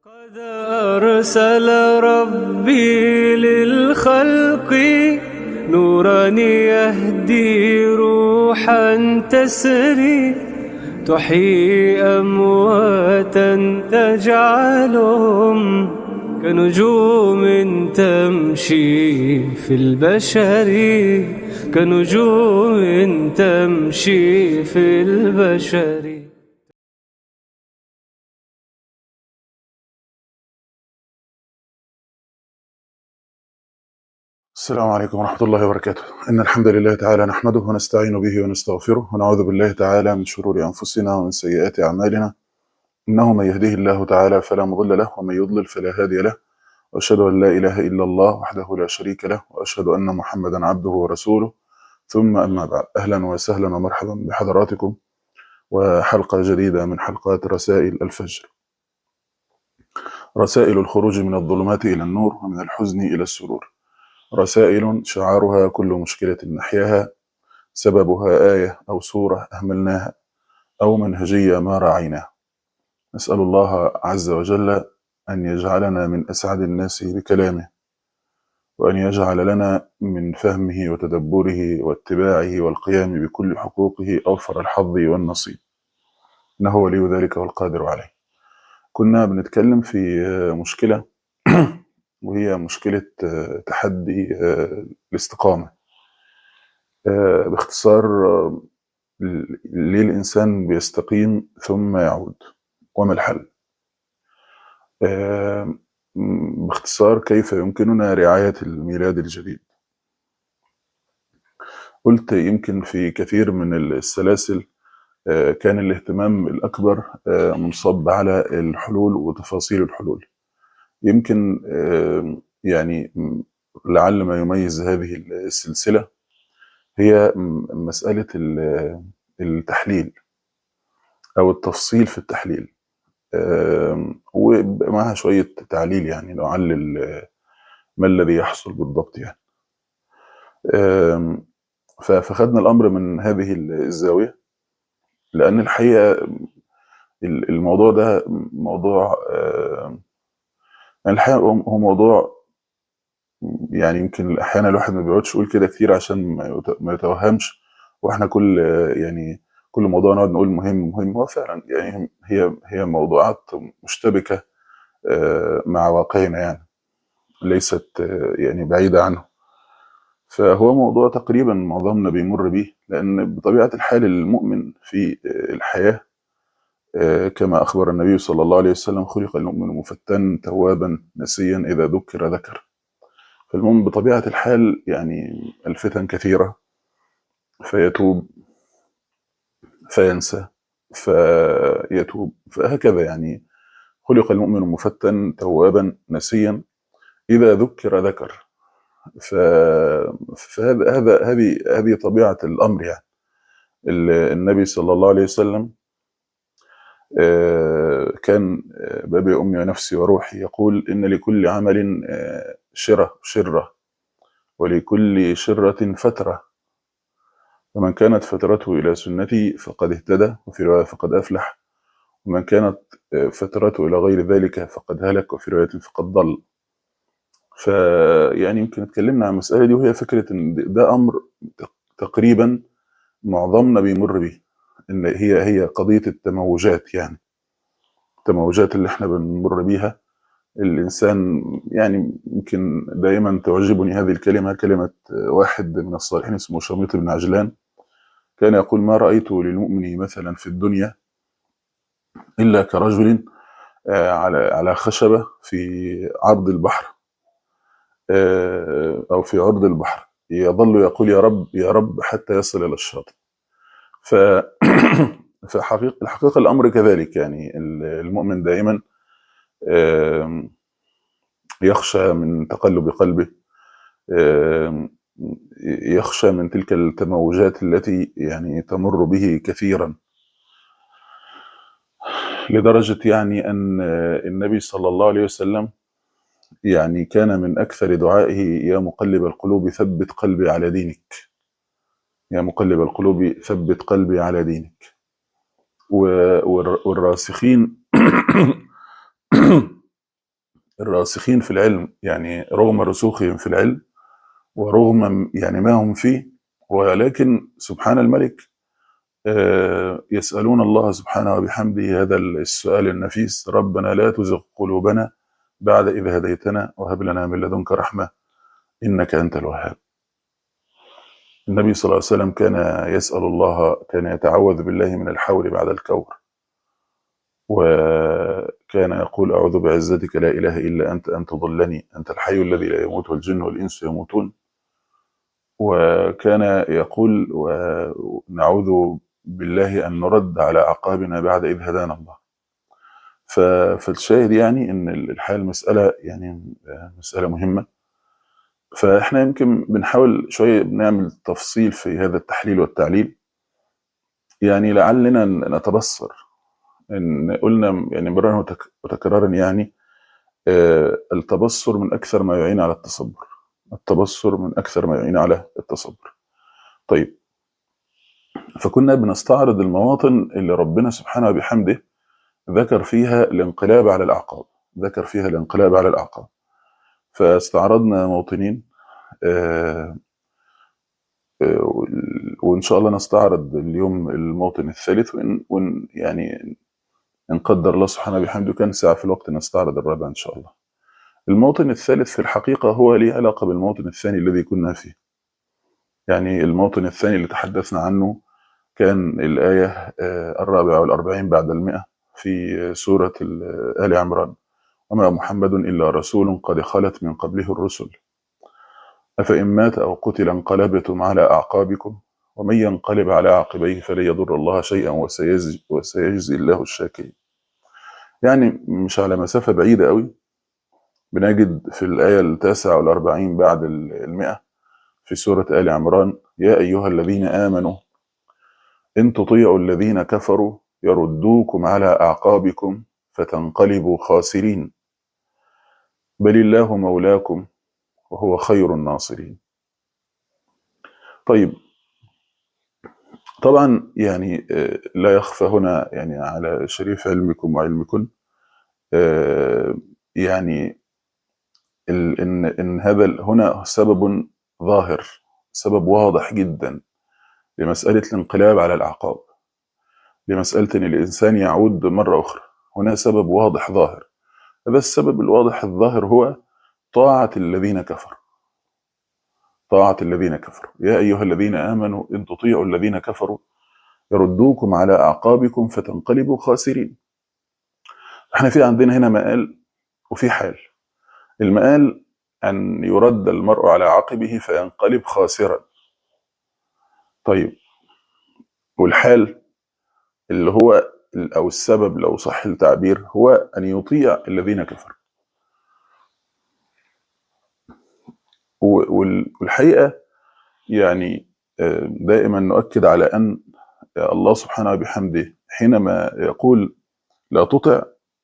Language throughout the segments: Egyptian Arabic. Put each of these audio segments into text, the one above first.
قد أرسل ربي للخلق نورا يهدي روحا تسري تحيي أمواتا تجعلهم كنجوم تمشي في البشر كنجوم تمشي في البشر السلام عليكم ورحمة الله وبركاته إن الحمد لله تعالى نحمده ونستعين به ونستغفره ونعوذ بالله تعالى من شرور أنفسنا ومن سيئات أعمالنا إنه من يهده الله تعالى فلا مضل له ومن يضلل فلا هادي له وأشهد أن لا إله إلا الله وحده لا شريك له وأشهد أن محمدا عبده ورسوله ثم أما بعد أهلا وسهلا ومرحبا بحضراتكم وحلقة جديدة من حلقات رسائل الفجر رسائل الخروج من الظلمات إلى النور ومن الحزن إلى السرور رسائل شعارها كل مشكلة نحياها سببها آية أو سورة أهملناها أو منهجية ما راعيناها نسأل الله عز وجل أن يجعلنا من أسعد الناس بكلامه وأن يجعل لنا من فهمه وتدبره واتباعه والقيام بكل حقوقه أوفر الحظ والنصيب إنه ولي ذلك والقادر عليه كنا بنتكلم في مشكلة وهي مشكلة تحدي الاستقامة باختصار ليه الإنسان بيستقيم ثم يعود وما الحل باختصار كيف يمكننا رعاية الميلاد الجديد قلت يمكن في كثير من السلاسل كان الاهتمام الأكبر منصب على الحلول وتفاصيل الحلول يمكن يعني لعل ما يميز هذه السلسلة هي مسألة التحليل أو التفصيل في التحليل ومعها شوية تعليل يعني نعلل ما الذي يحصل بالضبط يعني فخدنا الأمر من هذه الزاوية لأن الحقيقة الموضوع ده موضوع الحقيقة هو موضوع يعني يمكن أحيانا الواحد ما بيقعدش يقول كده كتير عشان ما يتوهمش واحنا كل يعني كل موضوع نقعد نقول مهم مهم هو فعلا يعني هي هي موضوعات مشتبكة مع واقعنا يعني ليست يعني بعيدة عنه فهو موضوع تقريبا معظمنا بيمر بيه لأن بطبيعة الحال المؤمن في الحياة كما أخبر النبي صلى الله عليه وسلم خلق المؤمن مفتنا توابا نسيا إذا ذكر ذكر فالمؤمن بطبيعة الحال يعني الفتن كثيرة فيتوب فينسى فيتوب فهكذا يعني خلق المؤمن مفتن توابا نسيا إذا ذكر ذكر فهذا هذا هذه هذه طبيعة الأمر يعني النبي صلى الله عليه وسلم كان بأبي أمي ونفسي وروحي يقول إن لكل عمل شرة شرة ولكل شرة فترة فمن كانت فترته إلى سنتي فقد اهتدى وفي رواية فقد أفلح ومن كانت فترته إلى غير ذلك فقد هلك وفي رواية فقد ضل فيعني يمكن اتكلمنا عن المسألة دي وهي فكرة إن ده أمر تقريبا معظمنا بيمر بيه ان هي هي قضيه التموجات يعني التموجات اللي احنا بنمر بيها الانسان يعني يمكن دائما تعجبني هذه الكلمه كلمه واحد من الصالحين اسمه شميط بن عجلان كان يقول ما رايت للمؤمن مثلا في الدنيا الا كرجل على على خشبه في عرض البحر او في عرض البحر يظل يقول يا رب يا رب حتى يصل الى الشاطئ ف فحقيقة الحقيقة الأمر كذلك يعني المؤمن دائما يخشى من تقلب قلبه يخشى من تلك التموجات التي يعني تمر به كثيرا لدرجة يعني أن النبي صلى الله عليه وسلم يعني كان من أكثر دعائه يا مقلب القلوب ثبت قلبي على دينك يا مقلب القلوب ثبت قلبي على دينك والراسخين الراسخين في العلم يعني رغم رسوخهم في العلم ورغم يعني ما هم فيه ولكن سبحان الملك آه، يسألون الله سبحانه وبحمده هذا السؤال النفيس ربنا لا تزغ قلوبنا بعد إذ هديتنا وهب لنا من لدنك رحمة إنك أنت الوهاب النبي صلى الله عليه وسلم كان يسأل الله كان يتعوذ بالله من الحول بعد الكور وكان يقول أعوذ بعزتك لا إله إلا أنت أن تضلني أنت الحي الذي لا يموت والجن والإنس يموتون وكان يقول ونعوذ بالله أن نرد على أعقابنا بعد إذ هدانا الله ف- فالشاهد يعني ان الحياه المساله يعني مساله مهمه فاحنا يمكن بنحاول شويه بنعمل تفصيل في هذا التحليل والتعليل يعني لعلنا نتبصر ان قلنا يعني مرارا وتك- وتكرارا يعني آه، التبصر من اكثر ما يعين على التصبر التبصر من اكثر ما يعين على التصبر طيب فكنا بنستعرض المواطن اللي ربنا سبحانه وبحمده ذكر فيها الانقلاب على الاعقاب ذكر فيها الانقلاب على الاعقاب فاستعرضنا موطنين آه، آه، وال- وان شاء الله نستعرض اليوم الموطن الثالث وإن, وإن يعني ان قدر الله سبحانه وبحمده كان ساعه في الوقت نستعرض الرابع ان شاء الله. الموطن الثالث في الحقيقه هو ليه علاقه بالموطن الثاني الذي كنا فيه. يعني الموطن الثاني اللي تحدثنا عنه كان الايه آه، الرابعه والاربعين بعد المئه في سوره ال- ال عمران. وما محمد الا رسول قد خلت من قبله الرسل افان مات او قتل انقلبتم على اعقابكم ومن ينقلب على عقبيه فلن يضر الله شيئا وسيجزي, وسيجزي الله الشاكرين. يعني مش على مسافه بعيده قوي بنجد في الآية التاسعة والأربعين بعد المئة في سورة آل عمران يا أيها الذين آمنوا إن تطيعوا الذين كفروا يردوكم على أعقابكم فتنقلبوا خاسرين بل الله مولاكم وهو خير الناصرين طيب طبعا يعني آه، لا يخفى هنا يعني على شريف علمكم وعلمكم آه، يعني ال- ان ان هذا ال- هنا سبب ظاهر سبب واضح جدا لمساله الانقلاب على الاعقاب لمساله ان الانسان يعود مره اخرى هنا سبب واضح ظاهر هذا السبب الواضح الظاهر هو طاعه الذين كفروا طاعه الذين كفروا يا ايها الذين امنوا ان تطيعوا الذين كفروا يردوكم على اعقابكم فتنقلبوا خاسرين احنا في عندنا هنا مقال وفي حال المقال ان يرد المرء على عقبه فينقلب خاسرا طيب والحال اللي هو او السبب لو صح التعبير هو ان يطيع الذين كفروا و- وال- والحقيقه يعني آه، دائما نؤكد على ان الله سبحانه وبحمده حينما يقول لا تطع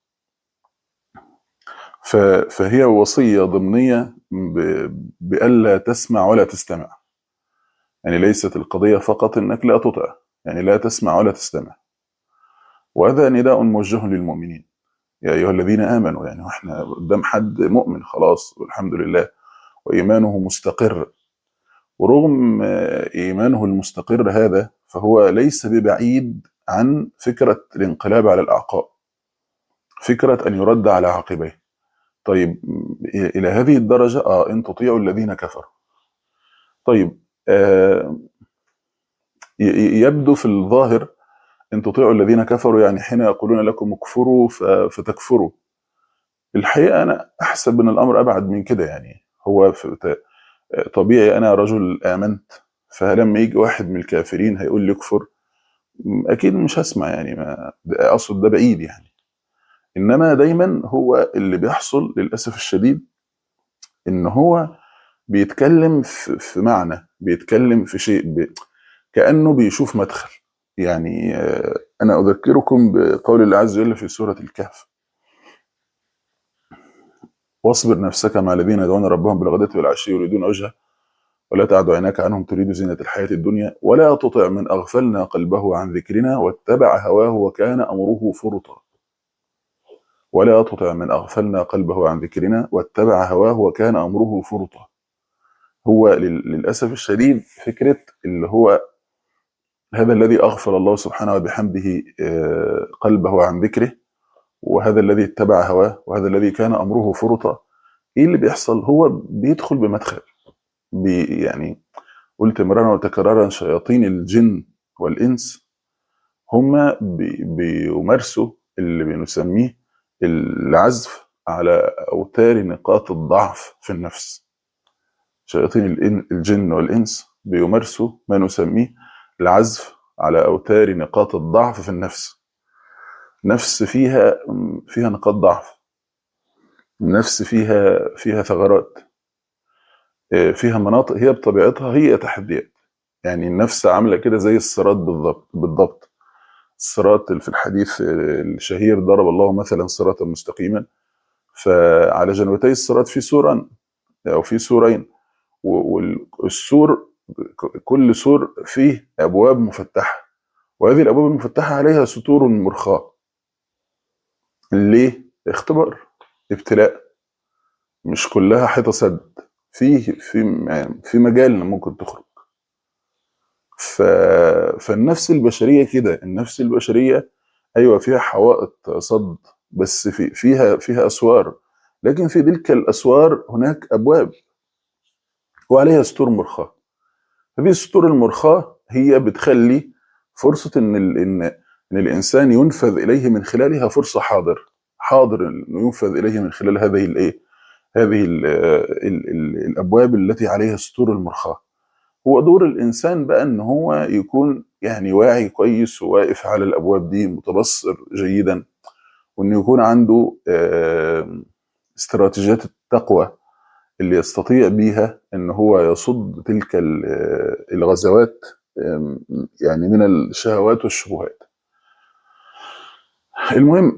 ف- فهي وصيه ضمنيه ب- بألا تسمع ولا تستمع يعني ليست القضيه فقط انك لا تطع يعني لا تسمع ولا تستمع وهذا نداء موجه للمؤمنين يا ايها الذين امنوا يعني احنا قدام حد مؤمن خلاص والحمد لله وايمانه مستقر ورغم آه، ايمانه المستقر هذا فهو ليس ببعيد عن فكره الانقلاب على الاعقاب فكره ان يرد على عقبيه طيب م- الى هذه الدرجه اه ان تطيعوا الذين كفروا طيب آه ي- ي- يبدو في الظاهر ان تطيعوا الذين كفروا يعني حين يقولون لكم اكفروا ف- فتكفروا الحقيقه انا احسب ان الامر ابعد من كده يعني هو في ت- طبيعي انا رجل امنت فلما يجي واحد من الكافرين هيقول لي اكفر م- اكيد مش هسمع يعني ما ده- اقصد ده بعيد يعني انما دايما هو اللي بيحصل للاسف الشديد ان هو بيتكلم في, في معنى بيتكلم في شيء ب... كانه بيشوف مدخل يعني آه، انا اذكركم بقول الله عز وجل في سوره الكهف واصبر نفسك مع الذين يدعون ربهم بالغداة والعشي يريدون وجهه ولا تعد عيناك عنهم تريد زينة الحياة الدنيا ولا تطع من أغفلنا قلبه عن ذكرنا واتبع هواه وكان أمره فرطا ولا تطع من أغفلنا قلبه عن ذكرنا واتبع هواه وكان أمره فرطا هو لل- للأسف الشديد فكرة اللي هو هذا الذي أغفل الله سبحانه وبحمده آه، قلبه عن ذكره وهذا الذي اتبع هواه وهذا الذي كان أمره فرطا إيه اللي بيحصل هو بيدخل بمدخل بي يعني قلت مرارا وتكرارا شياطين الجن والإنس هما بي بيمارسوا اللي بنسميه العزف على أوتار نقاط الضعف في النفس شياطين الإن- الجن والإنس بيمارسوا ما نسميه العزف على أوتار نقاط الضعف في النفس نفس فيها فيها نقاط ضعف نفس فيها فيها ثغرات آه، فيها مناطق هي بطبيعتها هي تحديات يعني النفس عامله كده زي الصراط بالضبط بالضبط الصراط اللي في الحديث آه، الشهير ضرب الله مثلا صراطا مستقيما فعلى جنبتي الصراط في سوران او في سورين و- والسور كل سور فيه ابواب مفتحه وهذه الابواب المفتحه عليها ستور مرخاه ليه اختبار ابتلاء مش كلها حيطه سد فيه في يعني في مجال إن ممكن تخرج ف... فالنفس البشريه كده النفس البشريه ايوه فيها حوائط صد بس في فيها فيها اسوار لكن في تلك الاسوار هناك ابواب وعليها ستور مرخاه هذه السطور المرخاه هي بتخلي فرصه ان ال... ان ان الانسان ينفذ اليه من خلالها فرصه حاضر حاضر انه ينفذ اليه من خلال هذه الايه هذه ال ال ال الابواب التي عليها ستور المرخاه هو دور الانسان بقى ان هو يكون يعني واعي كويس وواقف على الابواب دي متبصر جيدا وانه يكون عنده آه، استراتيجيات التقوى اللي يستطيع بيها ان هو يصد تلك ال- آه، الغزوات آم، يعني من الشهوات والشبهات المهم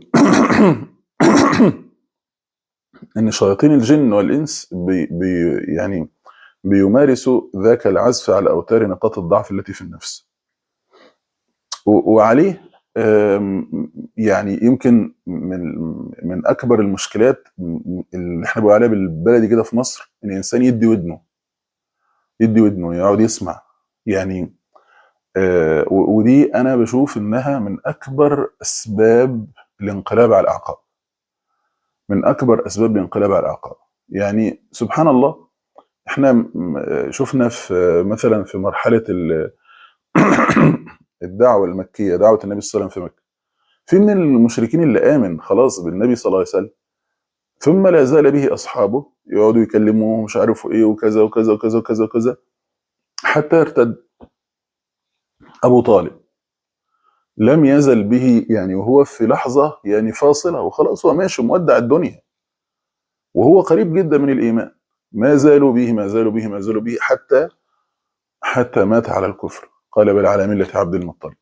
ان شياطين الجن والانس بي بي يعني بيمارسوا ذاك العزف على اوتار نقاط الضعف التي في النفس و- وعليه آم، يعني يمكن من من اكبر المشكلات اللي احنا بنقول عليها بالبلدي كده في مصر ان الانسان يدي ودنه يدي ودنه يقعد يسمع يعني آه، و- ودي انا بشوف انها من اكبر اسباب الانقلاب على الاعقاب من اكبر اسباب الانقلاب على الاعقاب يعني سبحان الله احنا م- شفنا في مثلا في مرحله ال- الدعوه المكيه دعوه النبي صلى الله عليه وسلم في مكه في من المشركين اللي امن خلاص بالنبي صلى الله عليه وسلم ثم لا زال به اصحابه يقعدوا يكلموه مش عارف ايه وكذا وكذا وكذا وكذا وكذا حتى ارتد ابو طالب لم يزل به يعني وهو في لحظه يعني فاصله وخلاص هو ماشي مودع الدنيا وهو قريب جدا من الايمان ما زالوا به ما زالوا به ما زالوا به حتى حتى مات على الكفر قال بل على مله عبد المطلب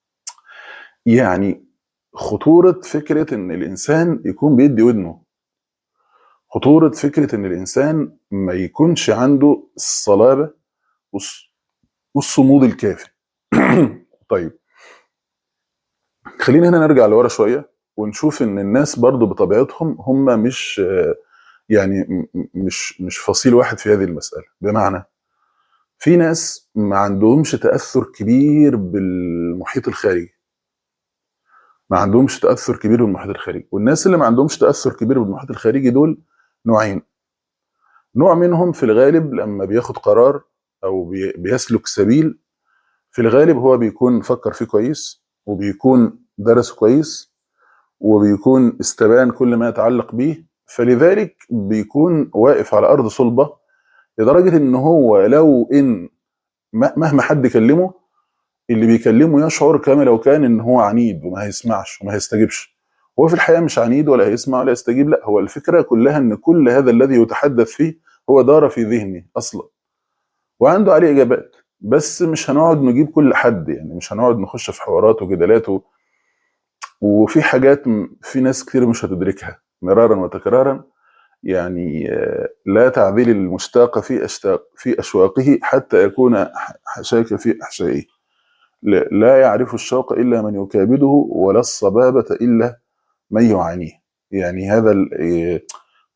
يعني خطوره فكره ان الانسان يكون بيدي ودنه خطوره فكره ان الانسان ما يكونش عنده الصلابه والص- والصمود الكافي طيب خلينا هنا نرجع لورا شويه ونشوف ان الناس برضو بطبيعتهم هم مش آه، يعني م- م- مش مش فصيل واحد في هذه المساله بمعنى في ناس ما عندهمش تاثر كبير بالمحيط الخارجي ما عندهمش تاثر كبير بالمحيط الخارجي والناس اللي ما عندهمش تاثر كبير بالمحيط الخارجي دول نوعين نوع منهم في الغالب لما بياخد قرار او بي- بيسلك سبيل في الغالب هو بيكون فكر فيه كويس وبيكون درس كويس وبيكون استبان كل ما يتعلق به فلذلك بيكون واقف على ارض صلبه لدرجه ان هو لو ان م- مهما حد كلمه اللي بيكلمه يشعر كما لو كان ان هو عنيد وما هيسمعش وما هيستجيبش هو في الحقيقه مش عنيد ولا هيسمع ولا يستجيب لا هو الفكره كلها ان كل هذا الذي يتحدث فيه هو دار في ذهنه اصلا وعنده عليه اجابات بس مش هنقعد نجيب كل حد يعني مش هنقعد نخش في حوارات وجدالات و... وفي حاجات م- في ناس كتير مش هتدركها مرارا وتكرارا يعني آه، لا تعذيل المشتاق في أشتاق في أشواقه حتى يكون ح- حشاك في أحشائه لا لا يعرف الشوق إلا من يكابده ولا الصبابة إلا من يعانيه يعني هذا ال- إيه،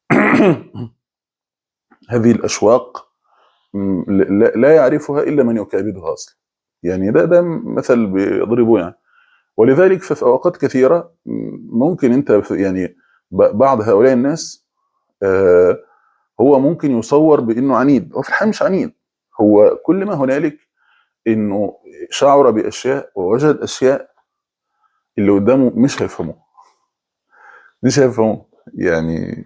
هذه الاشواق م، لا لا يعرفها الا من يكابدها اصلا يعني ده ده مثل بيضربه يعني ولذلك ففي اوقات كثيره م، ممكن انت في- يعني ب- بعض هؤلاء الناس آه، هو ممكن يصور بانه عنيد هو في الحقيقه مش عنيد هو كل ما هنالك انه شعر باشياء ووجد اشياء اللي قدامه مش هيفهموه مش هيفهموه يعني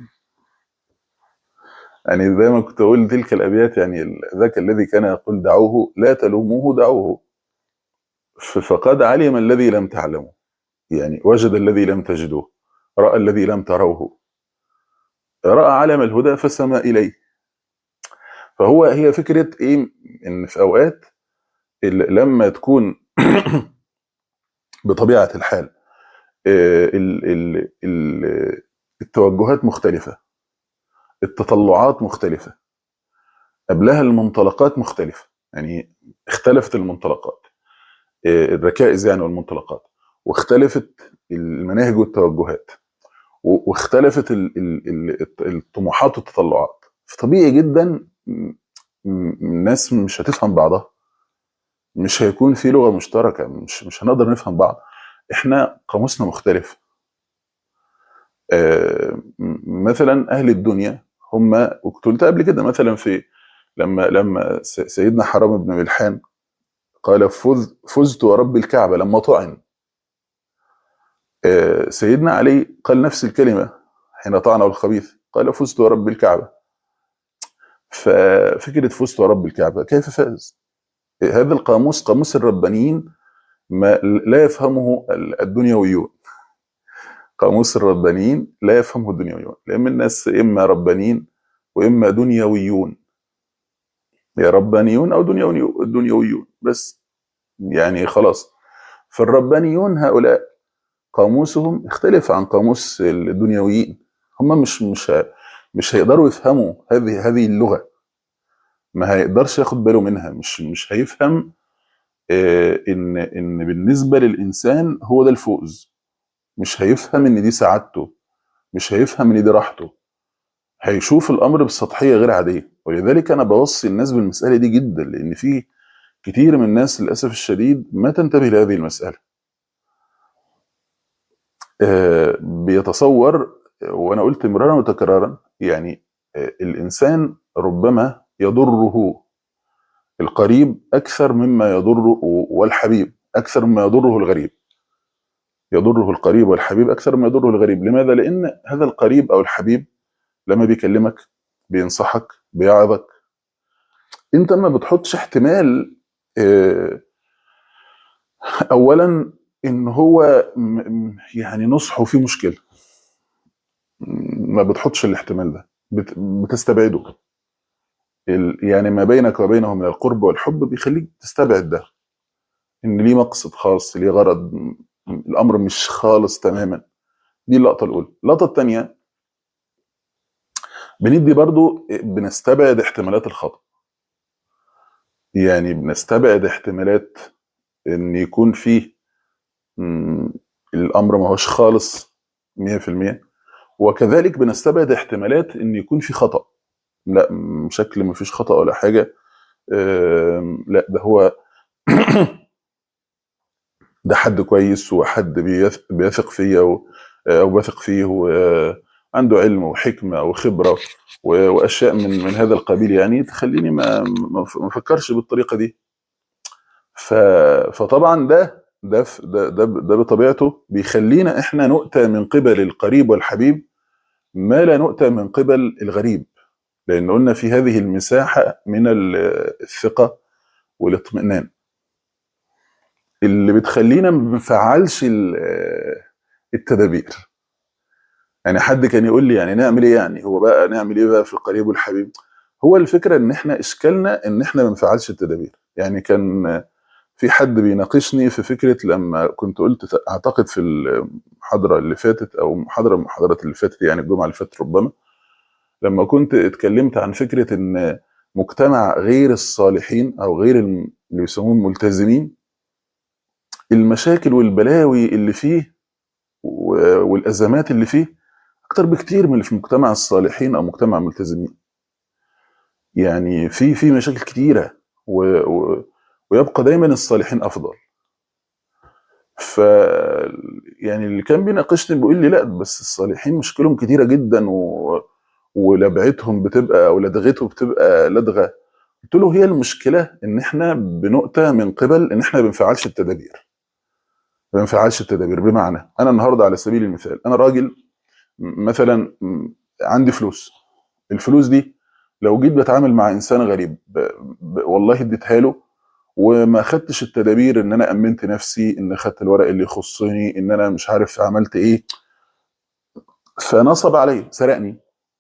يعني زي ما كنت اقول تلك الابيات يعني ال- ذاك الذي كان يقول دعوه لا تلوموه دعوه ف- فقد علم الذي لم تعلموا يعني وجد الذي لم تجدوه راى الذي لم تروه راى علم الهدى فسمى اليه فهو هي فكره ايه ان في اوقات ال- لما تكون بطبيعه الحال آه، ال- ال- ال- التوجهات مختلفه التطلعات مختلفه قبلها المنطلقات مختلفه يعني اختلفت المنطلقات آه، الركائز يعني والمنطلقات واختلفت المناهج والتوجهات و- واختلفت ال- ال- ال- الطموحات والتطلعات فطبيعي جدا م- م- الناس مش هتفهم بعضها مش هيكون في لغه مشتركه مش مش هنقدر نفهم بعض احنا قاموسنا مختلف آه، م- مثلا اهل الدنيا هم وكنت قلت قبل كده مثلا في لما لما س- سيدنا حرام بن ملحان قال فز فزت ورب الكعبه لما طعن آه، سيدنا علي قال نفس الكلمه حين طعنه الخبيث قال فزت ورب الكعبه ففكره فزت ورب الكعبه كيف فاز؟ هذا القاموس قاموس الربانيين ما لا يفهمه الدنيويون قاموس الربانيين لا يفهمه الدنيويون لان الناس اما ربانيين واما دنيويون يا ربانيون او دنيوي- دنيويون بس يعني خلاص فالربانيون هؤلاء قاموسهم يختلف عن قاموس الدنيويين هم مش مش ه- مش هيقدروا يفهموا هذه هذه اللغه ما هيقدرش ياخد باله منها مش مش هيفهم آه، ان ان بالنسبه للانسان هو ده الفوز مش هيفهم ان دي سعادته مش هيفهم ان دي راحته هيشوف الامر بسطحيه غير عاديه ولذلك انا بوصي الناس بالمساله دي جدا لان في كتير من الناس للاسف الشديد ما تنتبه لهذه المساله آه، بيتصور وانا قلت مرارا وتكرارا يعني آه، الانسان ربما يضره القريب اكثر مما يضره والحبيب اكثر مما يضره الغريب يضره القريب والحبيب اكثر مما يضره الغريب لماذا لان هذا القريب او الحبيب لما بيكلمك بينصحك بيعظك انت ما بتحطش احتمال آه، اولا ان هو م- م- يعني نصحه فيه مشكله م- ما بتحطش الاحتمال ده بت- بتستبعده ال- يعني ما بينك وبينه من القرب والحب بيخليك تستبعد ده ان ليه مقصد خاص ليه غرض م- الامر مش خالص تماما دي اللقطه الاولى اللقطه الثانيه بندي برضو بنستبعد احتمالات الخطا يعني بنستبعد احتمالات ان يكون فيه م، الامر ما هوش خالص 100% وكذلك بنستبعد احتمالات ان يكون في خطا لا م، شكل ما فيش خطا ولا حاجه آم، لا ده هو ده حد كويس وحد بيث- بيثق فيا و- او بثق فيه وعنده علم وحكمه وخبره و- واشياء من من هذا القبيل يعني تخليني ما ما ما افكرش بالطريقه دي ف... فطبعا ده ده ف- ده ده, ده بطبيعته بيخلينا احنا نؤتى من قبل القريب والحبيب ما لا نؤتى من قبل الغريب لان قلنا في هذه المساحه من ال- الثقه والاطمئنان اللي بتخلينا ما بنفعلش ال- التدابير يعني حد كان يقول لي يعني نعمل ايه يعني هو بقى نعمل ايه بقى في القريب والحبيب هو الفكره ان احنا اشكالنا ان احنا ما بنفعلش التدابير يعني كان في حد بيناقشني في فكره لما كنت قلت اعتقد في المحاضره اللي فاتت او محاضره من المحاضرات اللي فاتت يعني الجمعه اللي فاتت ربما لما كنت اتكلمت عن فكره ان مجتمع غير الصالحين او غير الم- اللي بيسموهم الملتزمين المشاكل والبلاوي اللي فيه و- والازمات اللي فيه اكتر بكتير من اللي في مجتمع الصالحين او مجتمع الملتزمين يعني في في مشاكل كتيره و و ويبقى دايما الصالحين افضل ف يعني اللي كان بيناقشني بيقول لي لا بس الصالحين مشكلهم كتيره جدا و... ولدغتهم بتبقى او لدغته بتبقى لدغه قلت له هي المشكله ان احنا بنؤتى من قبل ان احنا ما بنفعلش التدابير ما بنفعلش التدابير بمعنى انا النهارده على سبيل المثال انا راجل م- مثلا م- عندي فلوس الفلوس دي لو جيت بتعامل مع انسان غريب ب... ب... والله اديتها له وما خدتش التدابير ان انا امنت نفسي ان خدت الورق اللي يخصني ان انا مش عارف عملت ايه فنصب علي سرقني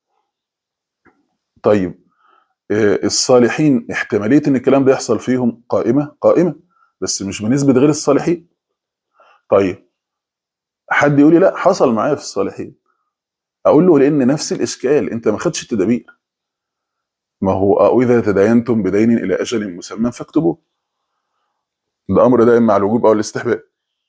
طيب آه، الصالحين احتماليه ان الكلام ده يحصل فيهم قائمه قائمه بس مش بنسبه غير الصالحين طيب حد يقول لي لا حصل معايا في الصالحين اقول له لان نفس الاشكال انت ما خدتش التدابير ما هو أو اذا تداينتم بدين الى اجل مسمى فاكتبوه ده امر دائم مع الوجوب او الاستحباب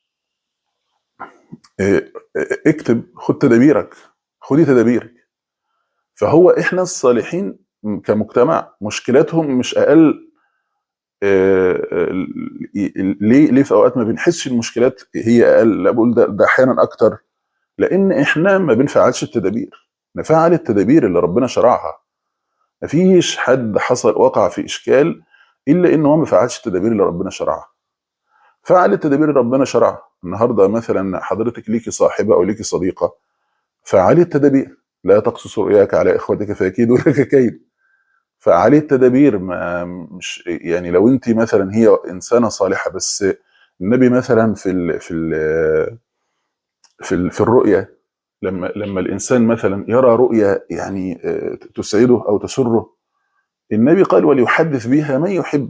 إيه، إيه، اكتب خد تدابيرك خدي تدابيرك فهو احنا الصالحين كمجتمع مشكلاتهم مش اقل آه، آه، ليه ليه في اوقات ما بنحسش المشكلات هي اقل لا بقول ده ده احيانا اكتر لان احنا ما بنفعلش التدابير نفعل التدابير اللي ربنا شرعها مفيش حد حصل وقع في اشكال الا ان هو ما فعلش التدابير اللي ربنا شرعها فعل التدابير اللي ربنا شرعها النهارده مثلا حضرتك ليكي صاحبه او ليكي صديقه فعلي التدابير لا تقصص رؤياك على اخوتك فيكيدوا لك كيد فعليه التدابير ما مش يعني لو انت مثلا هي انسانه صالحه بس النبي مثلا في ال في ال في, ال في الرؤيه لما لما الانسان مثلا يرى رؤيا يعني آه، تسعده او تسره النبي قال وليحدث بها من يحب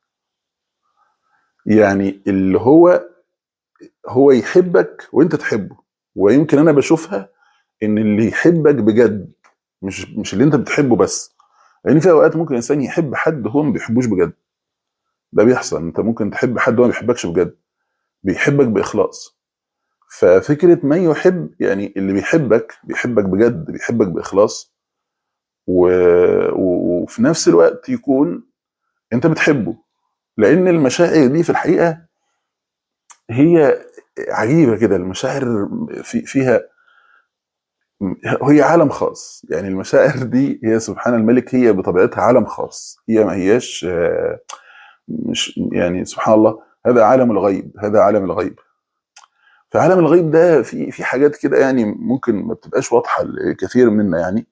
يعني اللي هو هو يحبك وانت تحبه ويمكن انا بشوفها ان اللي يحبك بجد مش مش اللي انت بتحبه بس لان في اوقات ممكن الانسان يحب حد هو ما بيحبوش بجد ده بيحصل انت ممكن تحب حد هو ما بيحبكش بجد بيحبك باخلاص ففكره من يحب يعني اللي بيحبك بيحبك بجد بيحبك باخلاص و... و... وفي نفس الوقت يكون انت بتحبه لان المشاعر دي في الحقيقه هي عجيبه كده المشاعر في فيها هي عالم خاص يعني المشاعر دي هي سبحان الملك هي بطبيعتها عالم خاص هي ما هياش آه، مش يعني سبحان الله هذا عالم الغيب هذا عالم الغيب فعالم الغيب ده في في حاجات كده يعني ممكن ما بتبقاش واضحه لكثير منا يعني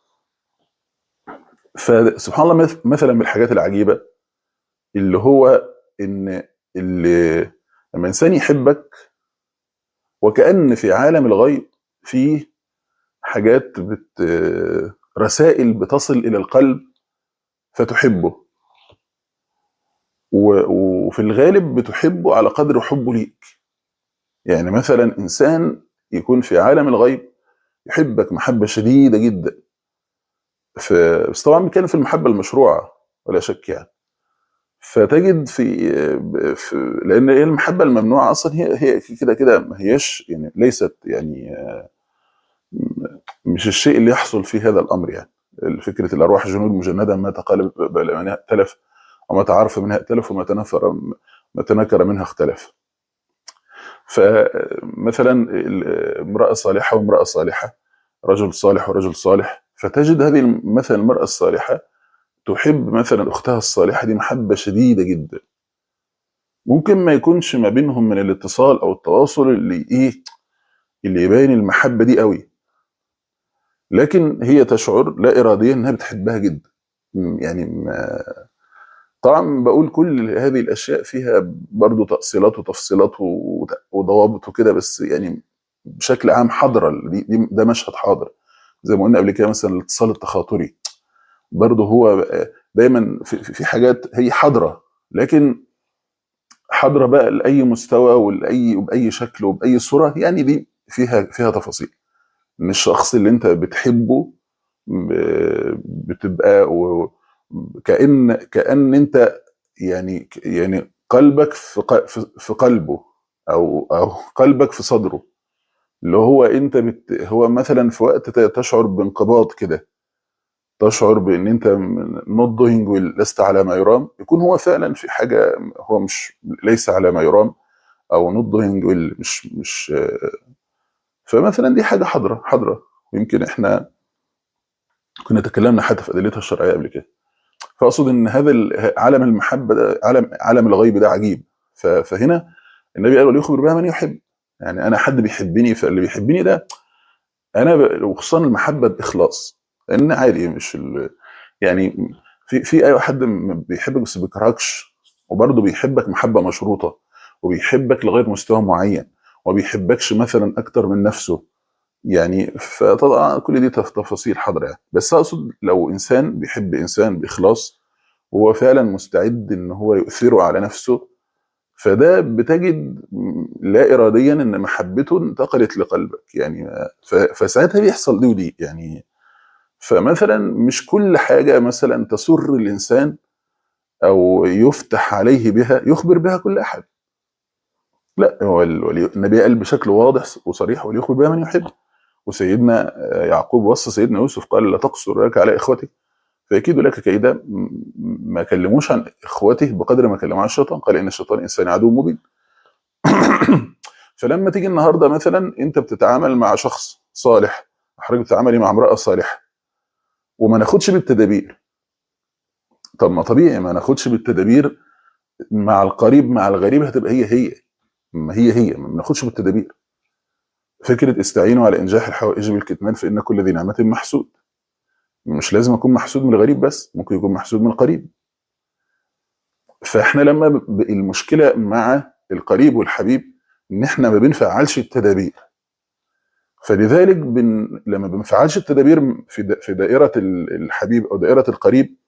فسبحان الله مث- مثلا من الحاجات العجيبه اللي هو ان اللي لما انسان يحبك وكأن في عالم الغيب فيه حاجات بت رسائل بتصل الى القلب فتحبه و- وفي الغالب بتحبه على قدر حبه ليك يعني مثلا انسان يكون في عالم الغيب يحبك محبه شديده جدا ف- بس طبعا بنتكلم في المحبه المشروعه ولا شك يعني فتجد في, في لان هي المحبه الممنوعه اصلا هي هي كده كده ما هياش يعني ليست يعني مش الشيء اللي يحصل في هذا الامر يعني فكره الارواح جنود مجنده ما تقالب منها ائتلف وما تعارف منها ائتلف وما تنفر ما تنكر منها اختلف فمثلا ال- امراه صالحه وامراه صالحه رجل صالح ورجل صالح فتجد هذه مثلا المراه الصالحه تحب مثلا اختها الصالحه دي محبه شديده جدا ممكن ما يكونش ما بينهم من الاتصال او التواصل اللي ايه اللي يبين المحبه دي قوي لكن هي تشعر لا اراديا انها بتحبها جدا م- يعني ما طبعا بقول كل هذه الاشياء فيها برضو تاصيلات وتفصيلات وت- وضوابط وكده بس يعني بشكل عام حاضره دي دي- ده مشهد حاضر زي ما قلنا قبل كده مثلا الاتصال التخاطري برضه هو دايما في, في في حاجات هي حاضره لكن حاضره بقى لاي مستوى ولاي وباي شكل وباي صوره يعني دي فيها فيها تفاصيل ان الشخص اللي انت بتحبه ب- بتبقى و- كأن كأن انت يعني يعني قلبك في ق- في في قلبه او او قلبك في صدره اللي هو انت بت... هو مثلا في وقت ت- تشعر بانقباض كده تشعر بان انت نوت دوينج لست على ما يرام يكون هو فعلا في حاجه هو مش ليس على ما يرام او نوت دوينج مش مش فمثلا دي حاجه حاضره حاضره ويمكن احنا كنا تكلمنا حتى في ادلتها الشرعيه قبل كده فاقصد ان هذا ال- عالم المحبه ده عالم عالم الغيب ده عجيب ف- فهنا النبي قال وليخبر بها من يحب يعني انا حد بيحبني فاللي بيحبني ده انا ب- وخصوصا المحبه باخلاص لان عادي مش ال... يعني في في اي حد م- بيحبك بس ما بيكرهكش وبرضه بيحبك محبه مشروطه وبيحبك لغايه مستوى معين وما بيحبكش مثلا اكتر من نفسه يعني فطبعا كل دي تف- تفاصيل حاضره يعني بس اقصد لو انسان بيحب انسان باخلاص وهو فعلا مستعد ان هو يؤثره على نفسه فده بتجد لا اراديا ان محبته انتقلت لقلبك يعني ف- فساعتها بيحصل دي ودي يعني فمثلا مش كل حاجه مثلا تسر الانسان او يفتح عليه بها يخبر بها كل احد لا هو ال- ولي- النبي قال بشكل واضح وصريح وليخبر بها من يحب وسيدنا آه، يعقوب وصى سيدنا يوسف قال لا تقصر لك على اخوتك فاكيد لك كيدا م- ما كلموش عن اخوته بقدر ما كلموا عن الشيطان قال ان الشيطان انسان عدو مبين فلما تيجي النهارده مثلا انت بتتعامل مع شخص صالح حضرتك بتتعاملي مع امراه صالحه وما ناخدش بالتدابير طب ما طبيعي ما ناخدش بالتدابير مع القريب مع الغريب هتبقى هي هي ما هي هي ما ناخدش بالتدابير فكره استعينوا على انجاح الحوائج بالكتمان فان كل ذي نعمه محسود مش لازم اكون محسود من الغريب بس ممكن يكون محسود من القريب فاحنا لما ب- المشكله مع القريب والحبيب ان احنا ما بنفعلش التدابير فلذلك بن... لما بنفعلش التدابير في د... في دائره ال- الحبيب او دائره القريب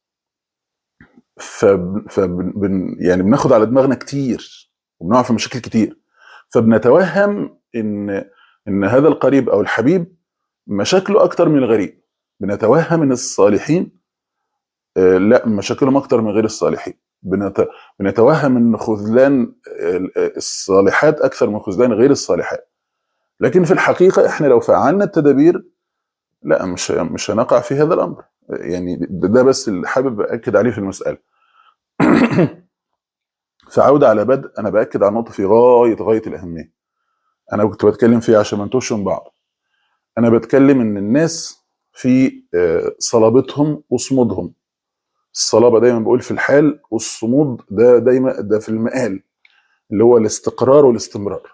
فب... فبن... بن... يعني بناخد على دماغنا كتير وبنقع في مشاكل كتير فبنتوهم ان ان هذا القريب او الحبيب مشاكله اكتر من الغريب بنتوهم ان الصالحين آه، لا مشاكلهم اكتر من غير الصالحين بنت... بنتوهم ان خذلان ال- الصالحات اكثر من خذلان غير الصالحات لكن في الحقيقه احنا لو فعلنا التدابير لا مش مش هنقع في هذا الامر يعني ده ده بس اللي حابب اكد عليه في المساله فعوده على بدء انا باكد على نقطه في غايه غايه الاهميه انا كنت بتكلم فيها عشان ما نتوهش من بعض انا بتكلم ان الناس في آه، صلابتهم وصمودهم الصلابه دايما بقول في الحال والصمود ده دايما ده في المقال اللي هو الاستقرار والاستمرار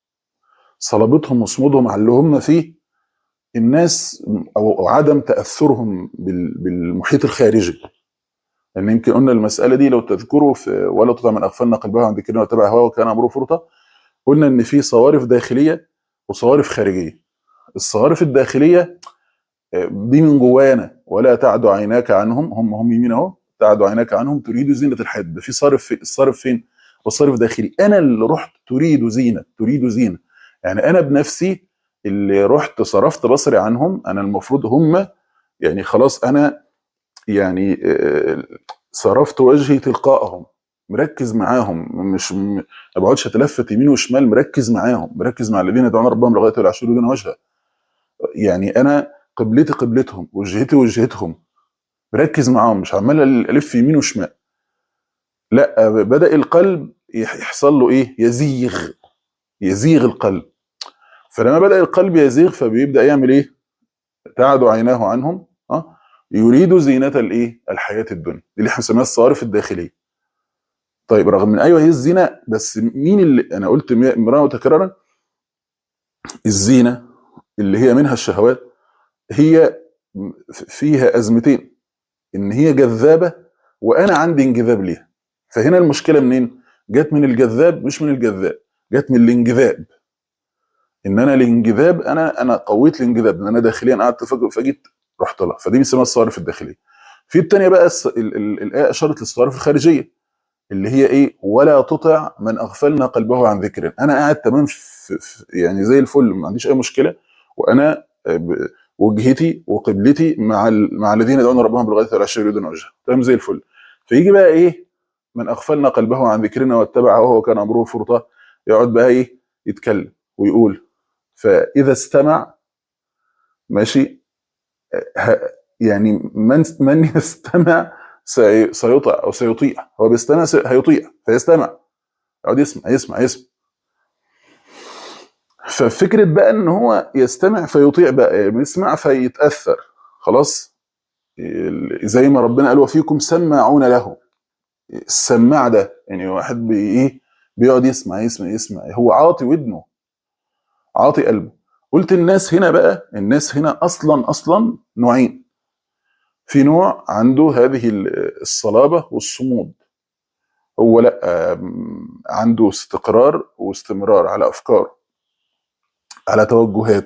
صلابتهم وصمودهم على اللي هم فيه الناس او أو عدم تاثرهم بال- بالمحيط الخارجي لان يمكن قلنا المساله دي لو تذكروا في ولا تطع من اغفلنا قلبه عن ذكرنا وتبع هواه وكان امره فرطا قلنا ان في صوارف داخليه وصوارف خارجيه الصوارف الداخليه آه، دي من جوانا ولا تعد عيناك عنهم هم هم يمين اهو تعد عيناك عنهم تريد زينه الحياه ده في صارف في الصارف فين؟ والصارف داخلي انا اللي رحت تريد زينه تريد زينه يعني انا بنفسي اللي رحت صرفت بصري عنهم انا المفروض هم يعني خلاص انا يعني آه، صرفت وجهي تلقائهم مركز معاهم مش م- ما بقعدش اتلفت يمين وشمال مركز معاهم مركز مع الذين يدعون ربهم لغايه العشر دون وجهه يعني انا قبلتي قبلتهم وجهتي وجهتهم مركز معاهم مش عمال الف يمين وشمال لا بدا القلب يح- يحصل له ايه يزيغ يزيغ القلب فلما بدا القلب يزيغ فبيبدا يعمل ايه تعد عيناه عنهم اه يريد زينه الايه الحياه الدنيا دي اللي احنا بنسميها الصوارف الداخليه طيب رغم من ايوه هي الزينه بس مين اللي انا قلت مرة وتكرارا الزينه اللي هي منها الشهوات هي فيها ازمتين ان هي جذابه وانا عندي انجذاب ليها فهنا المشكله منين جت من الجذاب مش من الجذاب جت من الانجذاب ان انا الانجذاب انا انا قويت الانجذاب ان انا داخليا قعدت فج- فجيت رحت لها فدي بنسميها الصوارف الداخليه في الثانيه بقى الس- ال- ال- الايه اشارت للصوارف الخارجيه اللي هي ايه ولا تطع من اغفلنا قلبه عن ذكرنا انا قاعد تمام في في يعني زي الفل ما عنديش اي مشكله وانا آه، ب- وجهتي وقبلتي مع ال- مع الذين يدعون ربهم بالغداة والعشي يريدون وجهه تمام زي الفل فيجي بقى ايه من اغفلنا قلبه عن ذكرنا واتبع هواه وكان امره فرطا يقعد بقى ايه يتكلم ويقول فاذا استمع ماشي ه- يعني من من يستمع سي- سيطع او سيطيع هو بيستمع سي- هيطيع فيستمع يقعد يسمع يسمع يسمع ففكره بقى ان هو يستمع فيطيع بقى يسمع فيتاثر خلاص ال- زي ما ربنا قال وفيكم سماعون له السماع ده يعني واحد بي ايه بيقعد يسمع يسمع يسمع هو عاطي ودنه عاطي قلبه قلت الناس هنا بقى الناس هنا اصلا اصلا نوعين في نوع عنده هذه ال- الصلابه والصمود هو لا آم، عنده استقرار واستمرار على افكاره على توجهاته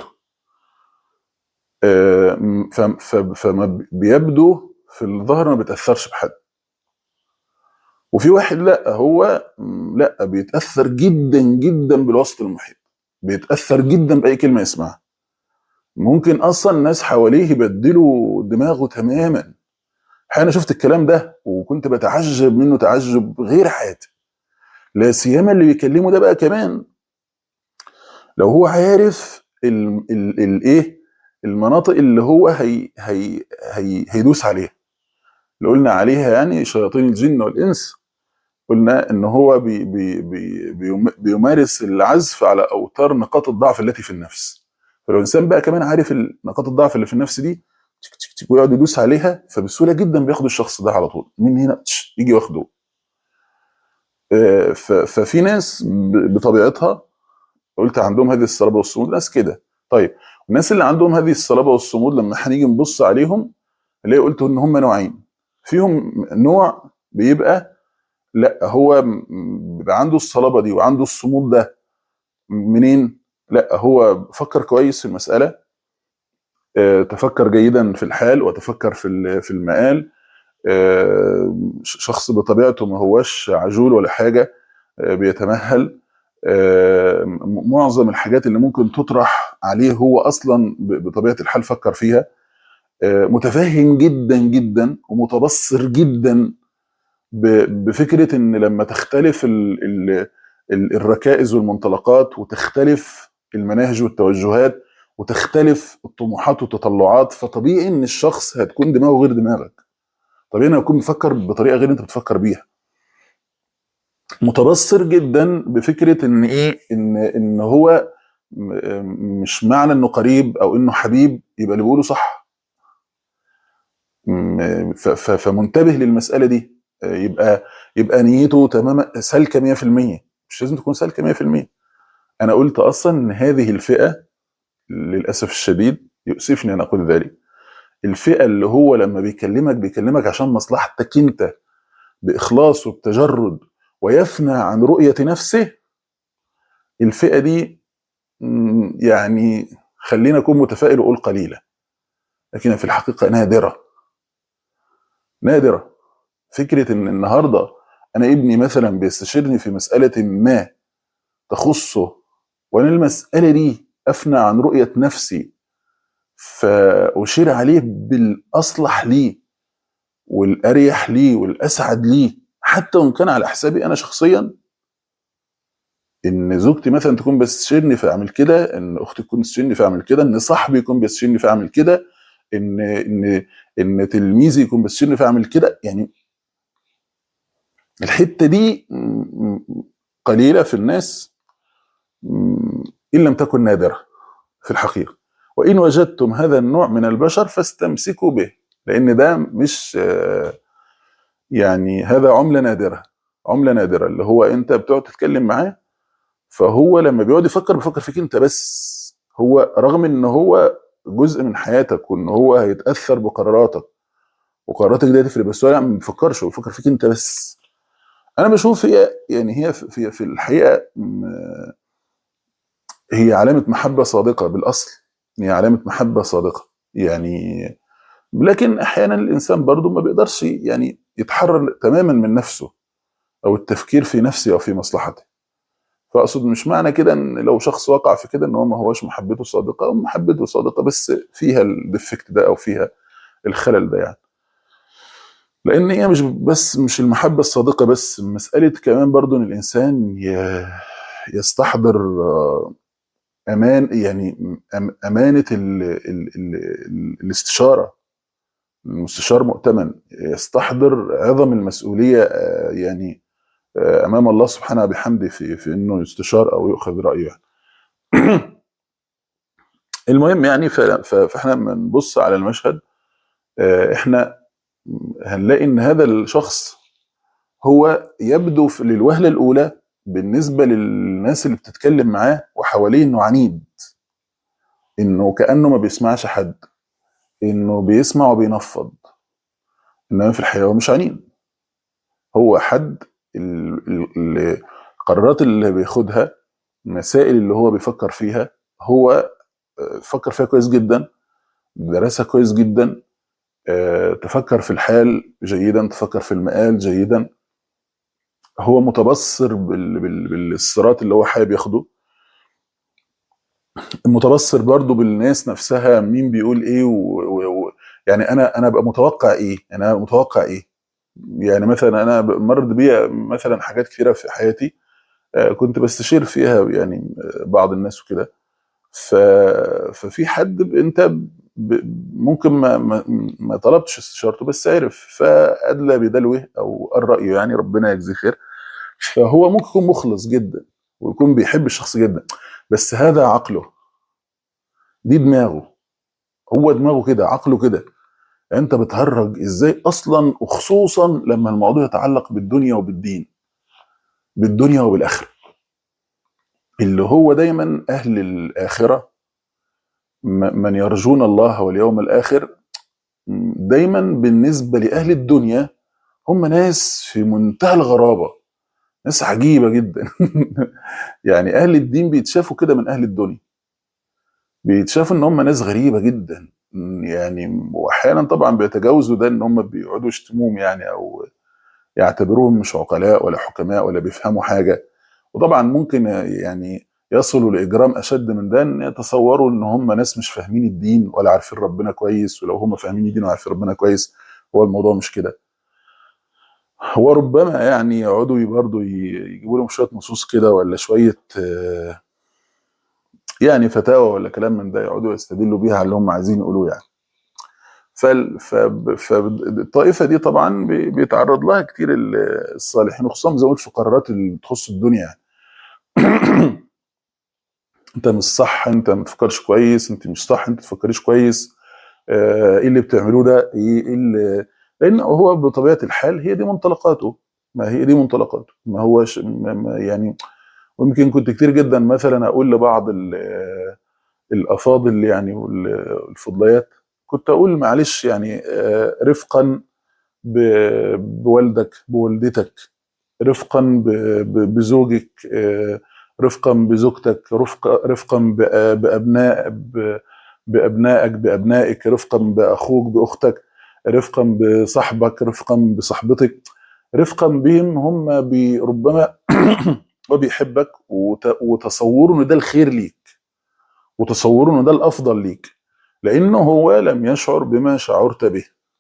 آم، ف- ف- فما بيبدو في الظاهر ما بيتاثرش بحد وفي واحد لا هو م، لا بيتاثر جدا جدا بالوسط المحيط بيتاثر جدا باي كلمه يسمعها ممكن اصلا الناس حواليه يبدلوا دماغه تماما انا شفت الكلام ده وكنت بتعجب منه تعجب غير عادي لا سيما اللي بيكلمه ده بقى كمان لو هو عارف ال ال الايه المناطق اللي هو هي هي هي هيدوس عليها اللي قلنا عليها يعني شياطين الجن والانس قلنا ان هو بي بي بي بيم- بيمارس العزف على اوتار نقاط الضعف التي في النفس فلو الانسان بقى كمان عارف ال- نقاط الضعف اللي في النفس دي تك تك تك ويقعد يدوس عليها فبسهوله جدا بياخد الشخص ده على طول من هنا تش، يجي واخده آه، ف- ففي ناس ب- بطبيعتها قلت عندهم هذه الصلابه والصمود ناس كده طيب الناس اللي عندهم هذه الصلابه والصمود لما هنيجي نبص عليهم اللي قلت ان هم نوعين فيهم نوع بيبقى لا هو م- بيبقى عنده الصلابه دي وعنده الصمود ده منين؟ لا هو فكر كويس في المساله آه، تفكر جيدا في الحال وتفكر في ال- في المآل آه، شخص بطبيعته ما هوش عجول ولا حاجه آه، بيتمهل آه، م- معظم الحاجات اللي ممكن تطرح عليه هو اصلا ب- بطبيعه الحال فكر فيها آه، متفهم جدا جدا ومتبصر جدا ب- بفكره ان لما تختلف ال ال ال الركائز والمنطلقات وتختلف المناهج والتوجهات وتختلف الطموحات والتطلعات فطبيعي ان الشخص هتكون دماغه غير دماغك طبيعي انه يكون بيفكر بطريقه غير انت بتفكر بيها متبصر جدا بفكره ان ايه ان ان هو م- مش معنى انه قريب او انه حبيب يبقى اللي بيقوله صح م- ف- ف- فمنتبه للمساله دي يبقى يبقى نيته تماما سالكه 100% مش لازم تكون سالكه 100% انا قلت اصلا ان هذه الفئه للاسف الشديد يؤسفني ان اقول ذلك الفئه اللي هو لما بيكلمك بيكلمك عشان مصلحتك انت باخلاص وبتجرد ويفنى عن رؤيه نفسه الفئه دي م، يعني خلينا اكون متفائل واقول قليله لكن في الحقيقه نادره نادره فكره ان النهارده انا ابني مثلا بيستشيرني في مساله ما تخصه وانا المساله دي افنى عن رؤيه نفسي فاشير عليه بالاصلح ليه والاريح ليه والاسعد ليه حتى وان كان على حسابي انا شخصيا ان زوجتي مثلا تكون بتستشيرني فاعمل كده ان اختي تكون بتستشيرني فاعمل كده ان صاحبي يكون بيستشيرني فاعمل كده ان ان ان تلميذي يكون بيستشيرني فاعمل كده يعني الحته دي م- م- قليله في الناس م- ان لم تكن نادره في الحقيقه وان وجدتم هذا النوع من البشر فاستمسكوا به لان ده مش آه، يعني هذا عمله نادره عمله نادره اللي هو انت بتقعد تتكلم معاه فهو لما بيقعد يفكر بيفكر فيك انت بس هو رغم ان هو جزء من حياتك وان هو هيتاثر بقراراتك وقراراتك دي هتفرق بس هو لا ما بيفكرش هو بيفكر فيك انت بس انا بشوف هي يعني هي في في في الحقيقه م- هي علامه محبه صادقه بالاصل هي علامه محبه صادقه يعني لكن احيانا الانسان برضه ما بيقدرش يعني يتحرر تماما من نفسه او التفكير في نفسه او في مصلحته فاقصد مش معنى كده ان لو شخص وقع في كده ان هو ما هوش محبته صادقه او محبته صادقه بس فيها الديفكت ده او فيها الخلل ده يعني لان هي مش بس مش المحبه الصادقه بس مساله كمان برضو ان الانسان ي- يستحضر آه، امان يعني أم- امانه ال ال ال ال الاستشاره المستشار مؤتمن يستحضر عظم المسؤوليه آه، يعني آه، امام الله سبحانه بحمده في في انه يستشار او يؤخذ رايه المهم يعني ف- ف- فاحنا لما نبص على المشهد آه، احنا هنلاقي ان هذا الشخص هو يبدو في للوهله الاولى بالنسبه للناس اللي بتتكلم معاه وحواليه انه عنيد انه كانه ما بيسمعش حد انه بيسمع وبينفض انما في الحقيقه هو مش عنيد هو حد ال- ال- ال- القرارات اللي بياخدها المسائل اللي هو بيفكر فيها هو آه، فكر فيها كويس جدا درسها كويس جدا آه، تفكر في الحال جيدا تفكر في المآل جيدا هو متبصر بال- بال- بالصراط اللي هو حابب ياخده متبصر برضو بالناس نفسها مين بيقول ايه و... و... و... يعني انا انا ابقى متوقع ايه يعني انا متوقع ايه يعني مثلا انا ب- مرت بيا مثلا حاجات كثيره في حياتي آه، كنت بستشير فيها يعني آه، بعض الناس وكده ف... ففي حد ب- انت ب... ممكن ما... ما ما طلبتش استشارته بس عرف فادلى بدلوه او قال رايه يعني ربنا يجزيه خير فهو ممكن يكون مخلص جدا ويكون بيحب الشخص جدا بس هذا عقله دي دماغه هو دماغه كده عقله كده انت بتهرج ازاي اصلا وخصوصا لما الموضوع يتعلق بالدنيا وبالدين بالدنيا وبالاخره اللي هو دايما اهل الاخره م- من يرجون الله واليوم الاخر م- دايما بالنسبه لاهل الدنيا هم ناس في منتهى الغرابه ناس عجيبه جدا يعني اهل الدين بيتشافوا كده من اهل الدنيا بيتشافوا ان هم ناس غريبه جدا م- يعني واحيانا طبعا بيتجاوزوا ده ان هم بيقعدوا يشتموهم يعني او يعتبروهم مش عقلاء ولا حكماء ولا بيفهموا حاجه وطبعا ممكن يعني يصلوا لاجرام اشد من ده ان يتصوروا ان هم ناس مش فاهمين الدين ولا عارفين ربنا كويس ولو هم فاهمين الدين وعارفين ربنا كويس هو الموضوع مش كده وربما يعني يقعدوا برضه يجيبوا لهم شويه نصوص كده ولا شويه آه، يعني فتاوى ولا كلام من ده يقعدوا يستدلوا بيها على اللي هم عايزين يقولوه يعني فال- ف- فالطائفه دي طبعا بي- بيتعرض لها كتير ال- الصالحين وخصوصا زي ما قلت في قرارات اللي تخص الدنيا يعني. انت مش صح انت ما تفكرش كويس انت مش صح انت ما تفكريش كويس آه، ايه اللي بتعملوه ده ايه إيه اللي لان هو بطبيعه الحال هي دي منطلقاته ما هي دي منطلقاته ما هوش ما ما- يعني ويمكن كنت كتير جدا مثلا اقول لبعض ال- الافاضل يعني والفضليات كنت اقول معلش يعني آه، رفقا ب- بوالدك بوالدتك رفقا ب- ب- بزوجك آه، رفقا بزوجتك رفقا رفقا بأ- بابناء ب- بابنائك بابنائك رفقا باخوك باختك رفقا بصاحبك رفقا بصاحبتك رفقا بهم هم بي- ربما هو بيحبك وت- وتصوروا ان ده الخير ليك وتصوروا ان ده الافضل ليك لانه هو لم يشعر بما شعرت به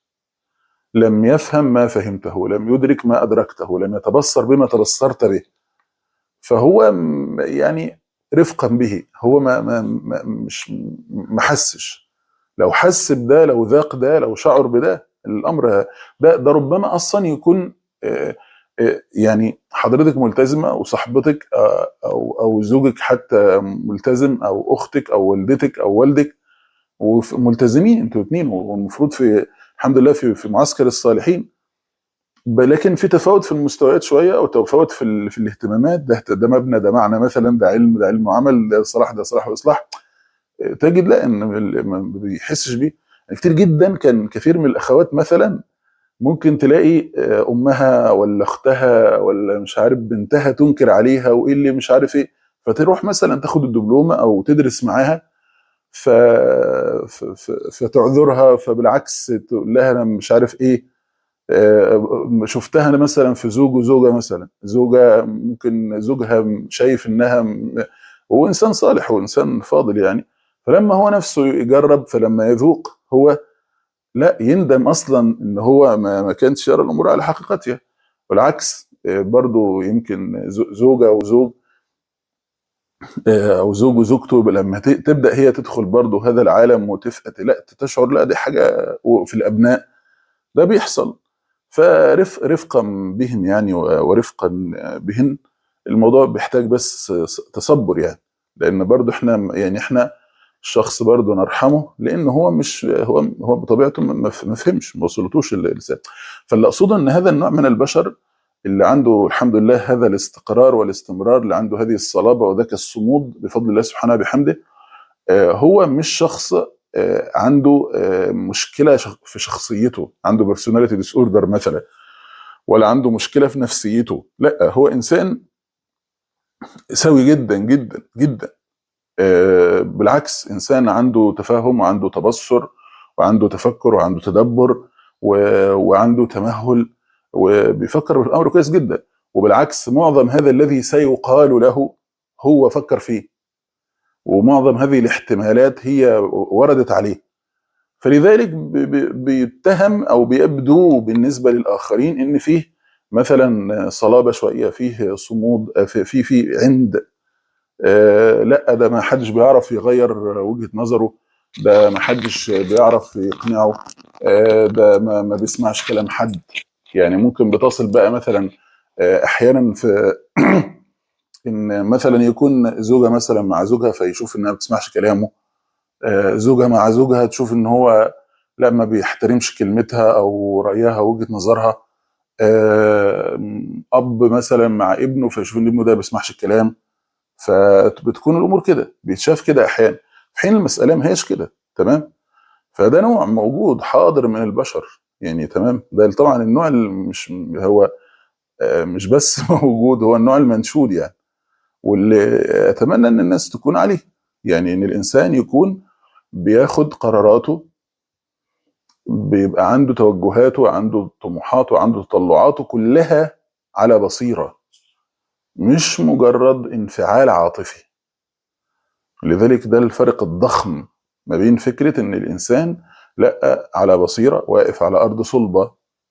لم يفهم ما فهمته لم يدرك ما ادركته لم يتبصر بما تبصرت به فهو م- يعني رفقا به هو ما, ما, ما مش ما حسش لو حس بده لو ذاق ده لو شعر بده الامر ده ده ربما اصلا يكون آه، آه، يعني حضرتك ملتزمه وصاحبتك آه، او او زوجك حتى ملتزم او اختك او والدتك او والدك وملتزمين انتوا الاثنين والمفروض في الحمد لله في في معسكر الصالحين ب- لكن في تفاوت في المستويات شويه او تفاوت في ال- في الاهتمامات ده ده مبنى ده معنى مثلا ده علم ده علم وعمل ده صلاح ده صلاح واصلاح تجد لا ان ال- ما بيحسش بيه كتير جدا كان كثير من الاخوات مثلا ممكن تلاقي آه، امها ولا اختها ولا مش عارف بنتها تنكر عليها وايه اللي مش عارف ايه فتروح مثلا تاخد الدبلومه او تدرس معاها ف... ف... ف... فتعذرها فبالعكس تقول لها انا مش عارف ايه آه، شفتها انا مثلا في زوج وزوجه مثلا زوجه ممكن زوجها شايف انها م- هو انسان صالح وانسان فاضل يعني فلما هو نفسه يجرب فلما يذوق هو لا يندم اصلا ان هو ما, ما كانش يرى الامور على حقيقتها والعكس آه، برضو يمكن زو- زوجه وزوج آه، او زوج وزوجته يبقى لما ت- تبدا هي تدخل برضه هذا العالم وتفقت لا تشعر لا دي حاجه وفي الابناء ده بيحصل فرفقا بهم يعني و- ورفقا بهن الموضوع بيحتاج بس تصبر يعني لان برضه احنا يعني احنا الشخص برضه نرحمه لان هو مش هو هو بطبيعته ما ما فهمش ما وصلتوش الرساله فاللي اقصده ان هذا النوع من البشر اللي عنده الحمد لله هذا الاستقرار والاستمرار اللي عنده هذه الصلابه وذاك الصمود بفضل الله سبحانه وبحمده آه، هو مش شخص آه، عنده آه، مشكله شخ- في شخصيته عنده بيرسوناليتي ديس اوردر مثلا ولا عنده مشكله في نفسيته لا هو انسان سوي جدا جدا جدا آه، بالعكس انسان عنده تفاهم وعنده تبصر وعنده تفكر وعنده تدبر و- وعنده تمهل وبيفكر في الامر كويس جدا وبالعكس معظم هذا الذي سيقال له هو فكر فيه ومعظم هذه الاحتمالات هي وردت عليه فلذلك ب- ب- بيتهم او بيبدو بالنسبه للاخرين ان فيه مثلا صلابه شويه فيه صمود في في, في عند آه، لا ده ما حدش بيعرف يغير وجهة نظره ده ما حدش بيعرف يقنعه آه، ده ما, ما بيسمعش كلام حد يعني ممكن بتصل بقى مثلا آه، احيانا في ان مثلا يكون زوجة مثلا مع زوجها فيشوف انها ما بتسمعش كلامه آه، زوجها مع زوجها تشوف ان هو لا ما بيحترمش كلمتها او رايها وجهة نظرها آه، اب مثلا مع ابنه فيشوف ان ابنه ده ما بيسمعش الكلام فبتكون الامور كده بيتشاف كده احيانا في حين المساله ما هيش كده تمام فده نوع موجود حاضر من البشر يعني تمام ده طبعا النوع اللي مش هو آه، مش بس موجود هو النوع المنشود يعني واللي اتمنى ان الناس تكون عليه يعني ان الانسان يكون بياخد قراراته بيبقى عنده توجهاته وعنده طموحاته وعنده تطلعاته كلها على بصيره مش مجرد انفعال عاطفي لذلك ده الفرق الضخم ما بين فكرة إن الإنسان لا على بصيرة واقف على أرض صلبة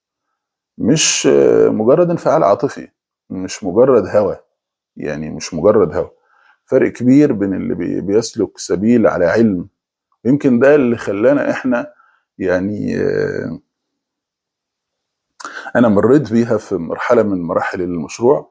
مش آه، مجرد انفعال عاطفي مش مجرد هوى يعني مش مجرد هوى فرق كبير بين اللي بي- بيسلك سبيل على علم يمكن ده اللي خلانا احنا يعني آه، انا مريت بيها في مرحله من مراحل المشروع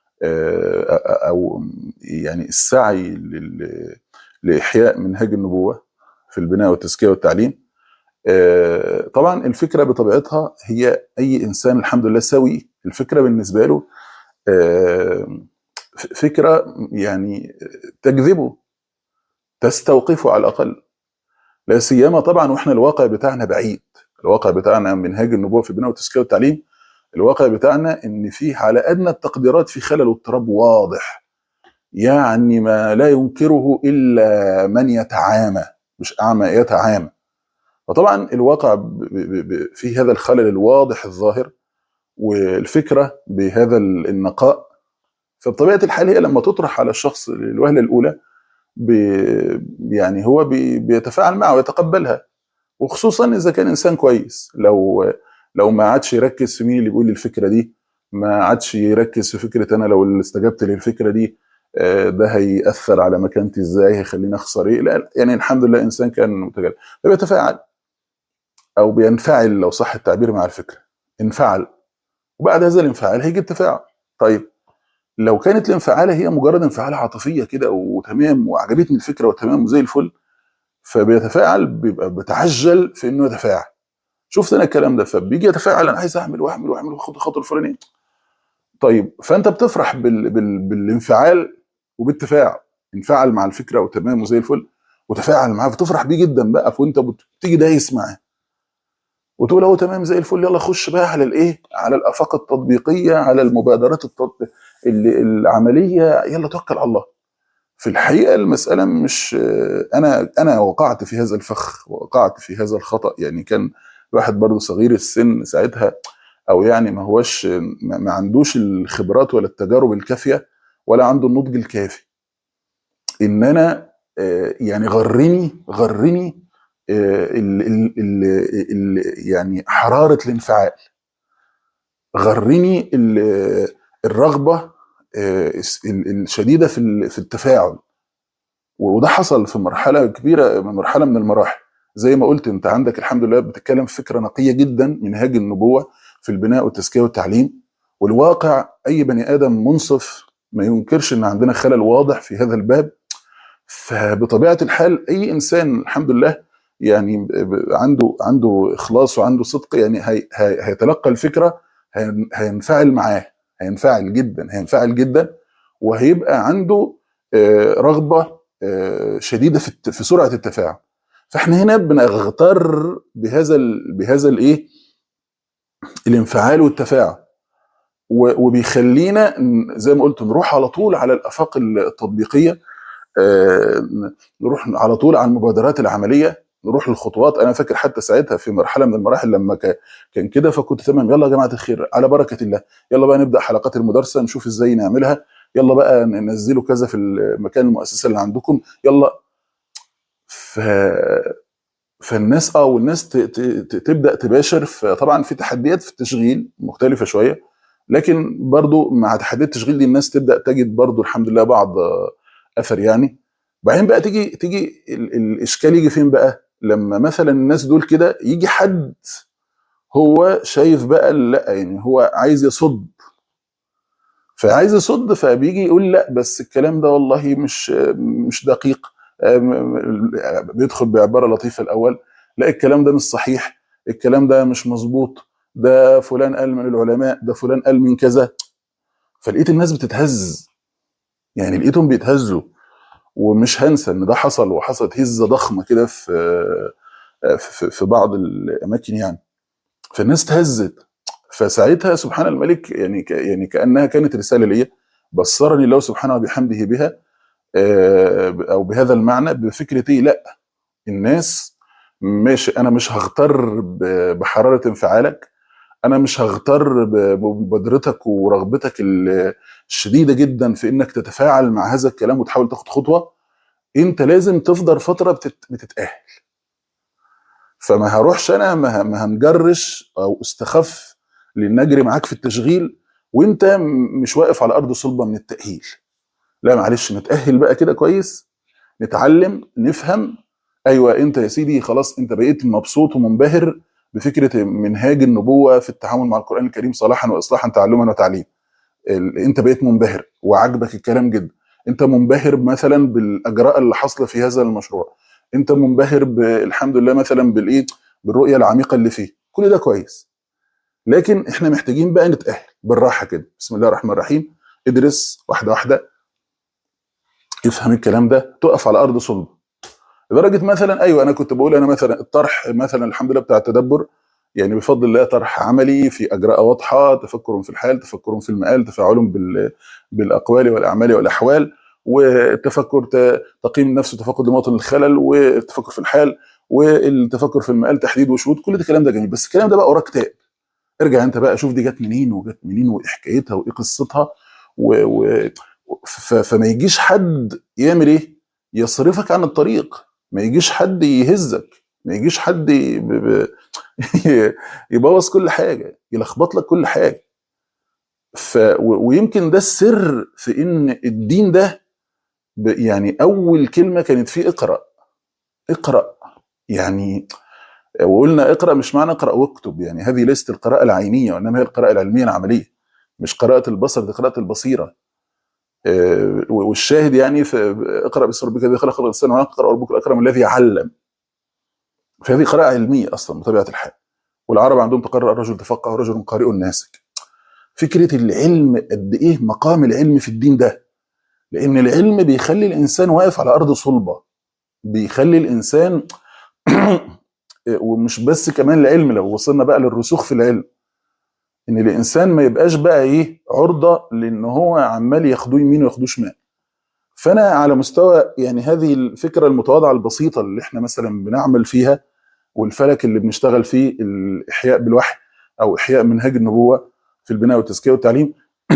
آه، او يعني السعي لل- لاحياء منهج النبوه في البناء والتزكيه والتعليم آه، طبعا الفكره بطبيعتها هي اي انسان الحمد لله سوي الفكره بالنسبه له آه، ف- فكره يعني تجذبه تستوقفه على الاقل لا سيما طبعا واحنا الواقع بتاعنا بعيد الواقع بتاعنا منهاج النبوه في البناء والتزكيه والتعليم الواقع بتاعنا ان فيه على ادنى التقديرات في خلل واضطراب واضح يعني ما لا ينكره الا من يتعامى مش اعمى يتعامى فطبعا الواقع ب- ب- ب- في هذا الخلل الواضح الظاهر والفكره بهذا ال- النقاء فبطبيعه الحال هي لما تطرح على الشخص الوهله الاولى بي يعني هو بي بيتفاعل معها ويتقبلها وخصوصا اذا كان انسان كويس لو لو ما عادش يركز في مين اللي بيقول لي الفكره دي ما عادش يركز في فكره انا لو اللي استجبت للفكره دي آه، ده هيأثر على مكانتي ازاي هيخليني اخسر ايه لا يعني الحمد لله انسان كان متجاوب فبيتفاعل او بينفعل لو صح التعبير مع الفكره انفعل وبعد هذا الانفعال هيجي التفاعل طيب لو كانت الانفعاله هي مجرد انفعاله عاطفيه كده وتمام وعجبتني الفكره وتمام وزي الفل فبيتفاعل بيبقى بتعجل في انه يتفاعل شفت انا الكلام ده فبيجي يتفاعل انا عايز اعمل واعمل واعمل واخد الخطوه الفلانيه طيب فانت بتفرح بال... بال... بالانفعال وبالتفاعل انفعل مع الفكره وتمام وزي الفل وتفاعل معاه فتفرح بيه جدا بقى فانت بتيجي دايس معاه وتقول اهو تمام زي الفل يلا خش بقى على الايه على الافاق التطبيقيه على المبادرات التط... ال- العمليه يلا توكل على الله في الحقيقه المساله مش انا انا وقعت في هذا الفخ وقعت في هذا الخطا يعني كان الواحد برضه صغير السن ساعتها او يعني ما هوش ما ما عندوش الخبرات ولا التجارب الكافيه ولا عنده النضج الكافي ان انا آه، يعني غرني غرني آه، ال ال ال ال يعني حراره الانفعال غرني ال- الرغبه آه، الس- ال- الشديده في ال- في التفاعل وده حصل في مرحله كبيره من مرحله من المراحل زي ما قلت انت عندك الحمد لله بتتكلم في فكره نقيه جدا منهاج النبوه في البناء والتزكيه والتعليم والواقع اي بني ادم منصف ما ينكرش ان عندنا خلل واضح في هذا الباب فبطبيعه الحال اي انسان الحمد لله يعني ب- ب- عنده عنده اخلاص وعنده صدق يعني هي هي هيتلقى الفكره هين- هينفعل معاه هينفعل جدا هينفعل جدا وهيبقى عنده آه، رغبه آه، شديده في الت- في سرعه التفاعل فاحنا هنا بنغتر بهذا ال- بهذا الايه الانفعال والتفاعل و- وبيخلينا ن- زي ما قلت نروح على طول على الافاق التطبيقيه آه، نروح على طول على المبادرات العمليه نروح للخطوات انا فاكر حتى ساعتها في مرحله من المراحل لما ك- كان كده فكنت تمام يلا يا جماعه الخير على بركه الله يلا بقى نبدا حلقات المدرسه نشوف ازاي نعملها يلا بقى ننزلوا كذا في المكان المؤسسه اللي عندكم يلا ف فالناس اه والناس ت- ت- ت- تبدا تباشر في طبعا في تحديات في التشغيل مختلفه شويه لكن برضو مع تحديات التشغيل دي الناس تبدا تجد برضو الحمد لله بعض آه، اثر يعني بعدين بقى تيجي تيجي ال- الاشكال يجي فين بقى لما مثلا الناس دول كده يجي حد هو شايف بقى لا يعني هو عايز يصد فعايز يصد فبيجي يقول لا بس الكلام ده والله مش مش دقيق أم- بيدخل بعباره لطيفه الاول لا الكلام ده مش صحيح الكلام ده مش مظبوط ده فلان قال من العلماء ده فلان قال من كذا فلقيت الناس بتتهز يعني لقيتهم بيتهزوا ومش هنسى ان ده حصل وحصلت هزه ضخمه كده في في في بعض الاماكن يعني فالناس تهزت فساعتها سبحان الملك يعني ك يعني كانها كانت رساله ليا بصرني الله سبحانه وبحمده بها آه، او بهذا المعنى بفكره ايه لا الناس ماشي انا مش هغتر ب- بحراره انفعالك انا مش هغتر ب- بمبادرتك ورغبتك ال- الشديده جدا في انك تتفاعل مع هذا الكلام وتحاول تاخد خطوه انت لازم تفضل فتره بتت- بتتاهل فما هروحش انا ما ما هنجرش او استخف لان اجري معاك في التشغيل وانت م- مش واقف على ارض صلبه من التاهيل لا معلش نتاهل بقى كده كويس نتعلم نفهم ايوه انت يا سيدي خلاص انت بقيت مبسوط ومنبهر بفكره منهاج النبوه في التعامل مع القران الكريم صلاحا واصلاحا تعلما وتعليما ال- انت بقيت منبهر وعجبك الكلام جدا انت منبهر مثلا بالاجراء اللي حاصله في هذا المشروع انت منبهر ب- الحمد لله مثلا بالايه بالرؤيه العميقه اللي فيه كل ده كويس لكن احنا محتاجين بقى نتاهل بالراحه كده بسم الله الرحمن الرحيم ادرس واحده واحده افهم الكلام ده تقف على ارض صلب لدرجه مثلا ايوه انا كنت بقول انا مثلا الطرح مثلا الحمد لله بتاع التدبر يعني بفضل الله طرح عملي في اجراء واضحه تفكر في الحال تفكر في المآل تفاعل بال بالاقوال والاعمال والاحوال والتفكر ت- تقييم النفس وتفقد لمواطن الخلل والتفكر في الحال والتفكر في المآل تحديد وشهود كل ده الكلام ده جميل بس الكلام ده بقى وراه كتاب ارجع انت بقى شوف دي جت منين وجت منين وايه حكايتها وايه قصتها و... و... ف... فما يجيش حد يعمل ايه يصرفك عن الطريق ما يجيش حد يهزك ما يجيش حد ي... ب... ب... يبوظ كل حاجه يلخبط لك كل حاجه ف... و... ويمكن ده السر في ان الدين ده ب... يعني اول كلمه كانت فيه اقرا اقرا يعني وقلنا اقرا مش معنى اقرا واكتب يعني هذه ليست القراءه العينيه وانما هي القراءه العلميه العمليه مش قراءه البصر دي قراءه البصيره آه، والشاهد يعني في اقرا باسم ربك الذي خلق خلق الانسان وعلق اقرا ربك الاكرم الذي علم فهذه قراءه علميه اصلا بطبيعه الحال والعرب عندهم تقرأ الرجل تفقه ورجل قارئ ناسك فكره العلم قد ايه مقام العلم في الدين ده لان العلم بيخلي الانسان واقف على ارض صلبه بيخلي الانسان ومش بس كمان العلم لو وصلنا بقى للرسوخ في العلم ان الانسان ما يبقاش بقى ايه عرضه لان هو عمال ياخدوه يمين وياخدوه شمال فانا على مستوى يعني هذه الفكره المتواضعه البسيطه اللي احنا مثلا بنعمل فيها والفلك اللي بنشتغل فيه الاحياء بالوحي او احياء منهج النبوه في البناء والتزكيه والتعليم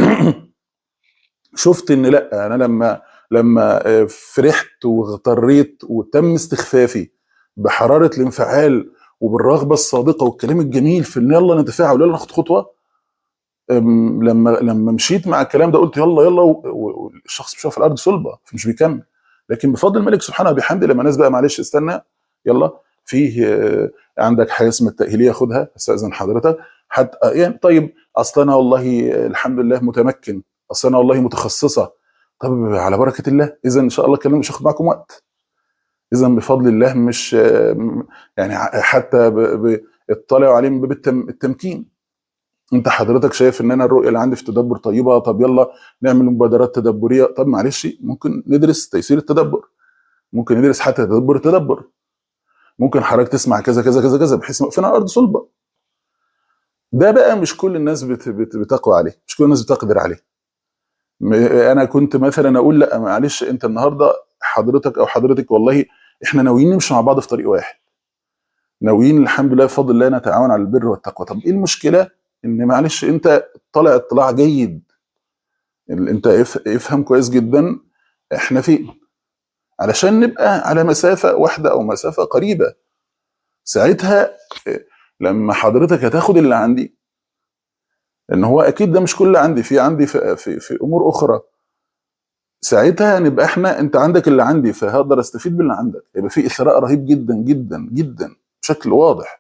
شفت ان لا انا لما لما فرحت واغتريت وتم استخفافي بحراره الانفعال وبالرغبه الصادقه والكلام الجميل في ان يلا نتفاعل يلا ناخد خطوه أم، لما لما مشيت مع الكلام ده قلت يلا يلا و- و- والشخص مش واقف على الارض صلبه مش بيكمل لكن بفضل الملك سبحانه وبحمده لما الناس بقى معلش استنى يلا فيه آه، عندك حاجه اسمها التاهيليه خدها استاذن حضرتك حتى يعني طيب اصل انا والله الحمد لله متمكن اصل انا والله متخصصه طب على بركه الله اذا ان شاء الله الكلام مش هياخد معاكم وقت اذا بفضل الله مش آه، يعني ع- حتى ب- ب- اطلعوا عليه من باب التم- التمكين انت حضرتك شايف ان انا الرؤيه اللي عندي في التدبر طيبه طب يلا نعمل مبادرات تدبريه طب معلش ممكن ندرس تيسير التدبر ممكن ندرس حتى تدبر التدبر ممكن حضرتك تسمع كذا كذا كذا كذا بحيث نوقفنا على ارض صلبه ده بقى مش كل الناس بت بت بتقوى عليه مش كل الناس بتقدر عليه م- انا كنت مثلا اقول لا معلش انت النهارده حضرتك او حضرتك والله احنا ناويين نمشي مع بعض في طريق واحد ناويين الحمد لله بفضل الله نتعاون على البر والتقوى طب ايه المشكله ان معلش انت طالع اطلاع جيد ال- انت اف- افهم كويس جدا احنا فين علشان نبقى على مسافه واحده او مسافه قريبه ساعتها إيه، لما حضرتك هتاخد اللي عندي لان هو اكيد ده مش كل اللي عندي في عندي في, في, في امور اخرى ساعتها نبقى احنا انت عندك اللي عندي فهقدر استفيد باللي عندك يبقى في اثراء رهيب جدا جدا جدا بشكل واضح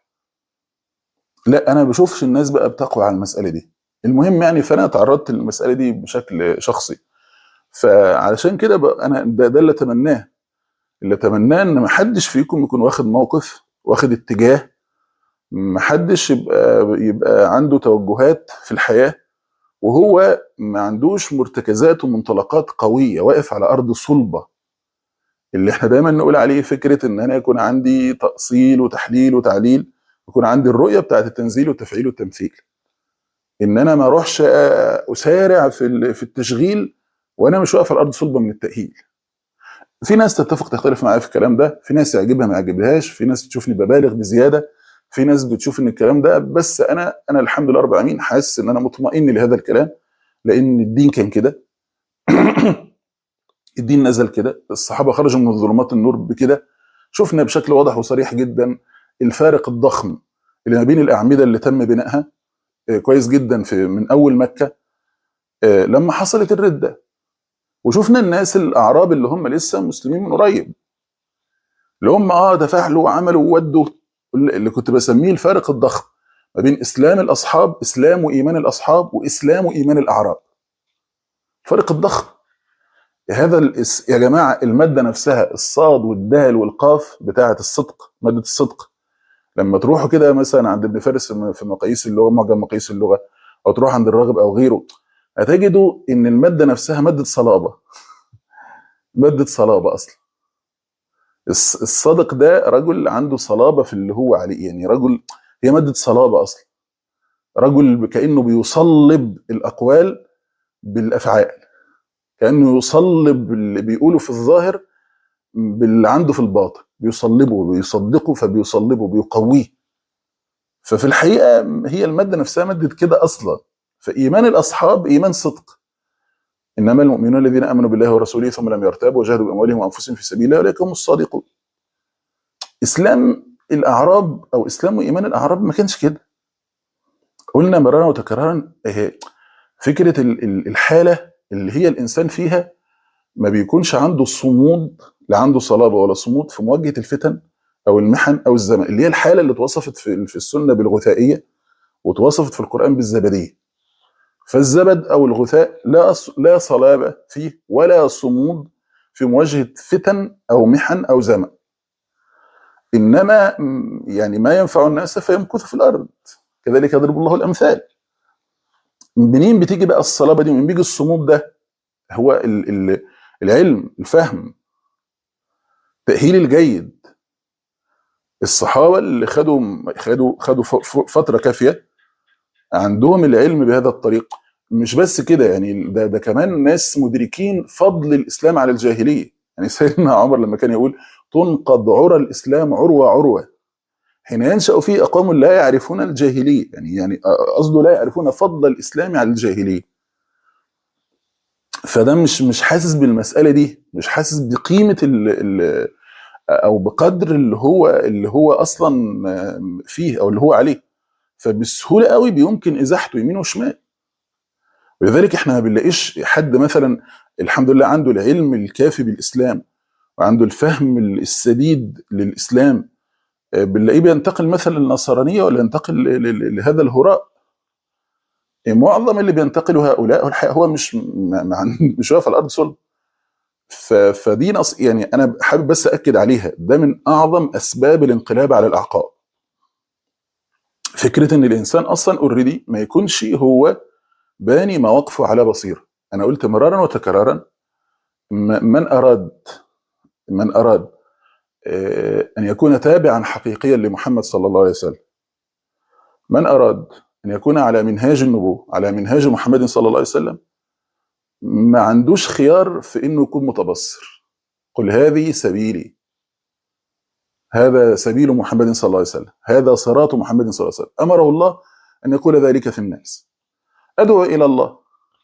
لا انا ما بشوفش الناس بقى بتقوى على المساله دي المهم يعني فانا تعرضت للمساله دي بشكل شخصي فعلشان كده بقى انا ده, ده اللي اتمناه اللي اتمناه ان ما حدش فيكم يكون واخد موقف واخد اتجاه ما حدش يبقى يبقى عنده توجهات في الحياه وهو ما عندوش مرتكزات ومنطلقات قويه واقف على ارض صلبه اللي احنا دايما نقول عليه فكره ان انا يكون عندي تاصيل وتحليل وتعليل يكون عندي الرؤيه بتاعت التنزيل والتفعيل والتمثيل ان انا ما اروحش اسارع في ال- في التشغيل وانا مش واقف على ارض صلبه من التاهيل في ناس تتفق تختلف معايا في الكلام ده في ناس يعجبها ما يعجبهاش في ناس بتشوفني ببالغ بزياده في ناس بتشوف ان الكلام ده بس انا انا الحمد لله رب العالمين حاسس ان انا مطمئن لهذا الكلام لان الدين كان كده الدين نزل كده الصحابه خرجوا من الظلمات النور بكده شفنا بشكل واضح وصريح جدا الفارق الضخم اللي ما بين الاعمده اللي تم بنائها آه، كويس جدا في من اول مكه آه، لما حصلت الرده وشفنا الناس الاعراب اللي هم لسه مسلمين من قريب اللي هم اه تفاعلوا وعملوا وودوا اللي كنت بسميه الفارق الضخم ما بين اسلام الاصحاب اسلام وايمان الاصحاب واسلام وايمان الاعراب الفارق الضخم هذا الاس... يا جماعه الماده نفسها الصاد والدال والقاف بتاعه الصدق ماده الصدق لما تروحوا كده مثلا عند ابن فارس في في مقاييس اللغه معجم مقاييس اللغه او تروح عند الراغب او غيره هتجدوا ان الماده نفسها ماده صلابه ماده صلابه اصلا الص- الصادق ده رجل عنده صلابه في اللي هو عليه يعني رجل هي ماده صلابه اصلا رجل كانه بيصلب الاقوال بالافعال كانه يصلب اللي بيقوله في الظاهر باللي عنده في الباطن بيصلبه بيصدقه فبيصلبه بيقويه ففي الحقيقه هي الماده نفسها ماده كده اصلا فايمان الاصحاب ايمان صدق انما المؤمنون الذين امنوا بالله ورسوله ثم لم يرتابوا وجاهدوا باموالهم وانفسهم في سبيل الله اولئك هم الصادقون اسلام الاعراب او اسلام وايمان الاعراب ما كانش كده قلنا مرارا وتكرارا إيه، فكره ال- ال- الحاله اللي هي الانسان فيها ما بيكونش عنده صمود لا عنده صلابه ولا صمود في مواجهه الفتن او المحن او الزمن اللي هي الحاله اللي اتوصفت في في السنه بالغثائيه واتوصفت في القران بالزبديه فالزبد او الغثاء لا ص- لا صلابه فيه ولا صمود في مواجهه فتن او محن او زمن انما م، يعني ما ينفع الناس فيمكث في الارض كذلك يضرب الله الامثال منين بتيجي بقى الصلابه دي ومنين بيجي الصمود ده هو ال- ال- العلم الفهم التاهيل الجيد الصحابه اللي خدوا خدوا خدوا ف- ف- فتره كافيه عندهم العلم بهذا الطريق مش بس كده يعني ده ده كمان ناس مدركين فضل الاسلام على الجاهليه يعني سيدنا عمر لما كان يقول تنقض عرى الاسلام عروه عروه حين ينشا فيه اقوام لا يعرفون الجاهليه يعني يعني قصده لا يعرفون فضل الاسلام على الجاهليه فده مش مش حاسس بالمساله دي مش حاسس بقيمه ال ال او بقدر اللي هو اللي هو اصلا فيه او اللي هو عليه فبسهوله قوي بيمكن ازاحته يمين وشمال ولذلك احنا ما بنلاقيش حد مثلا الحمد لله عنده العلم الكافي بالاسلام وعنده الفهم السديد للاسلام آه، بنلاقيه بينتقل مثلا للنصرانيه ولا ينتقل ل- ل- لهذا الهراء معظم اللي بينتقلوا هؤلاء هو الحقيقه هو مش ما- ما عن- مش واقف على الارض صلب ف- فدي نص يعني انا حابب بس اكد عليها ده من اعظم اسباب الانقلاب على الاعقاب فكره ان الانسان اصلا اوريدي ما يكونش هو باني مواقفه على بصيره انا قلت مرارا وتكرارا م- من اراد من اراد آه، ان يكون تابعا حقيقيا لمحمد صلى الله عليه وسلم من اراد ان يكون على منهاج النبوه على منهاج محمد صلى الله عليه وسلم ما عندوش خيار في انه يكون متبصر قل هذه سبيلي هذا سبيل محمد صلى الله عليه وسلم هذا صراط محمد صلى الله عليه وسلم امره الله ان يقول ذلك في الناس ادعو الى الله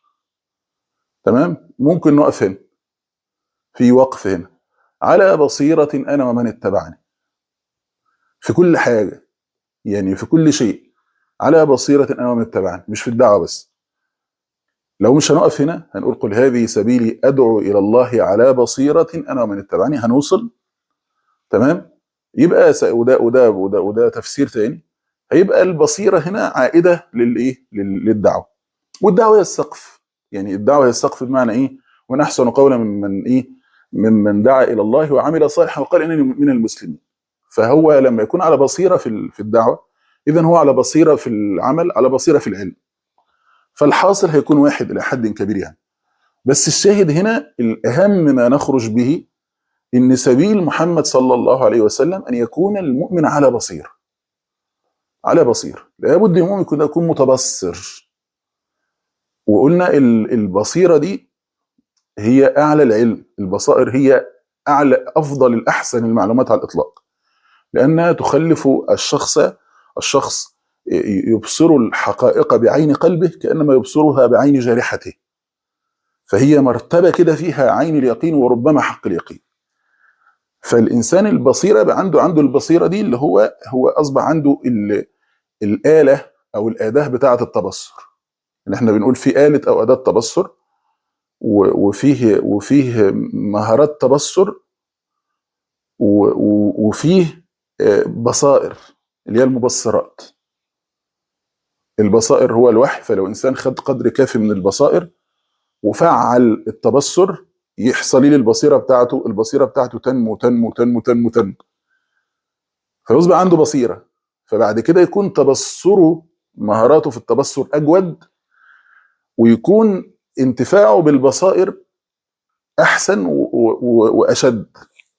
تمام ممكن نقف هنا في وقف هنا على بصيره انا ومن اتبعني في كل حاجه يعني في كل شيء على بصيره انا ومن اتبعني مش في الدعوه بس لو مش هنقف هنا هنقول قل هذه سبيلي ادعو الى الله على بصيره انا ومن اتبعني هنوصل تمام يبقى س- وده وده وده وده تفسير تاني هيبقى البصيره هنا عائده للايه لل- للدعوه والدعوه هي السقف يعني الدعوه هي السقف بمعنى ايه ونحسن قولا ممن ايه ممن دعا الى الله وعمل صالحا وقال انني من المسلمين فهو لما يكون على بصيره في ال- في الدعوه اذا هو على بصيره في العمل على بصيره في العلم فالحاصل هيكون واحد الى حد كبير يعني بس الشاهد هنا الاهم ما نخرج به ان سبيل محمد صلى الله عليه وسلم ان يكون المؤمن على بصير على بصير لابد المؤمن يكون يكون متبصر وقلنا ال- البصيره دي هي اعلى العلم البصائر هي اعلى افضل الاحسن المعلومات على الاطلاق لانها تخلف الشخص الشخص ي- يبصر الحقائق بعين قلبه كانما يبصرها بعين جارحته فهي مرتبه كده فيها عين اليقين وربما حق اليقين فالانسان البصيره بقى عنده عنده البصيره دي اللي هو هو اصبح عنده ال- الاله او الاداه بتاعه التبصر اللي احنا بنقول في اله او اداه تبصر و- وفيه وفيه مهارات تبصر و- و- وفيه آه، بصائر اللي هي المبصرات البصائر هو الوحي فلو انسان خد قدر كافي من البصائر وفعل التبصر يحصل لي البصيره بتاعته البصيره بتاعته تنمو تنمو تنمو تنمو تنمو فيصبح عنده بصيره فبعد كده يكون تبصره مهاراته في التبصر اجود ويكون انتفاعه بالبصائر احسن و- و- و- واشد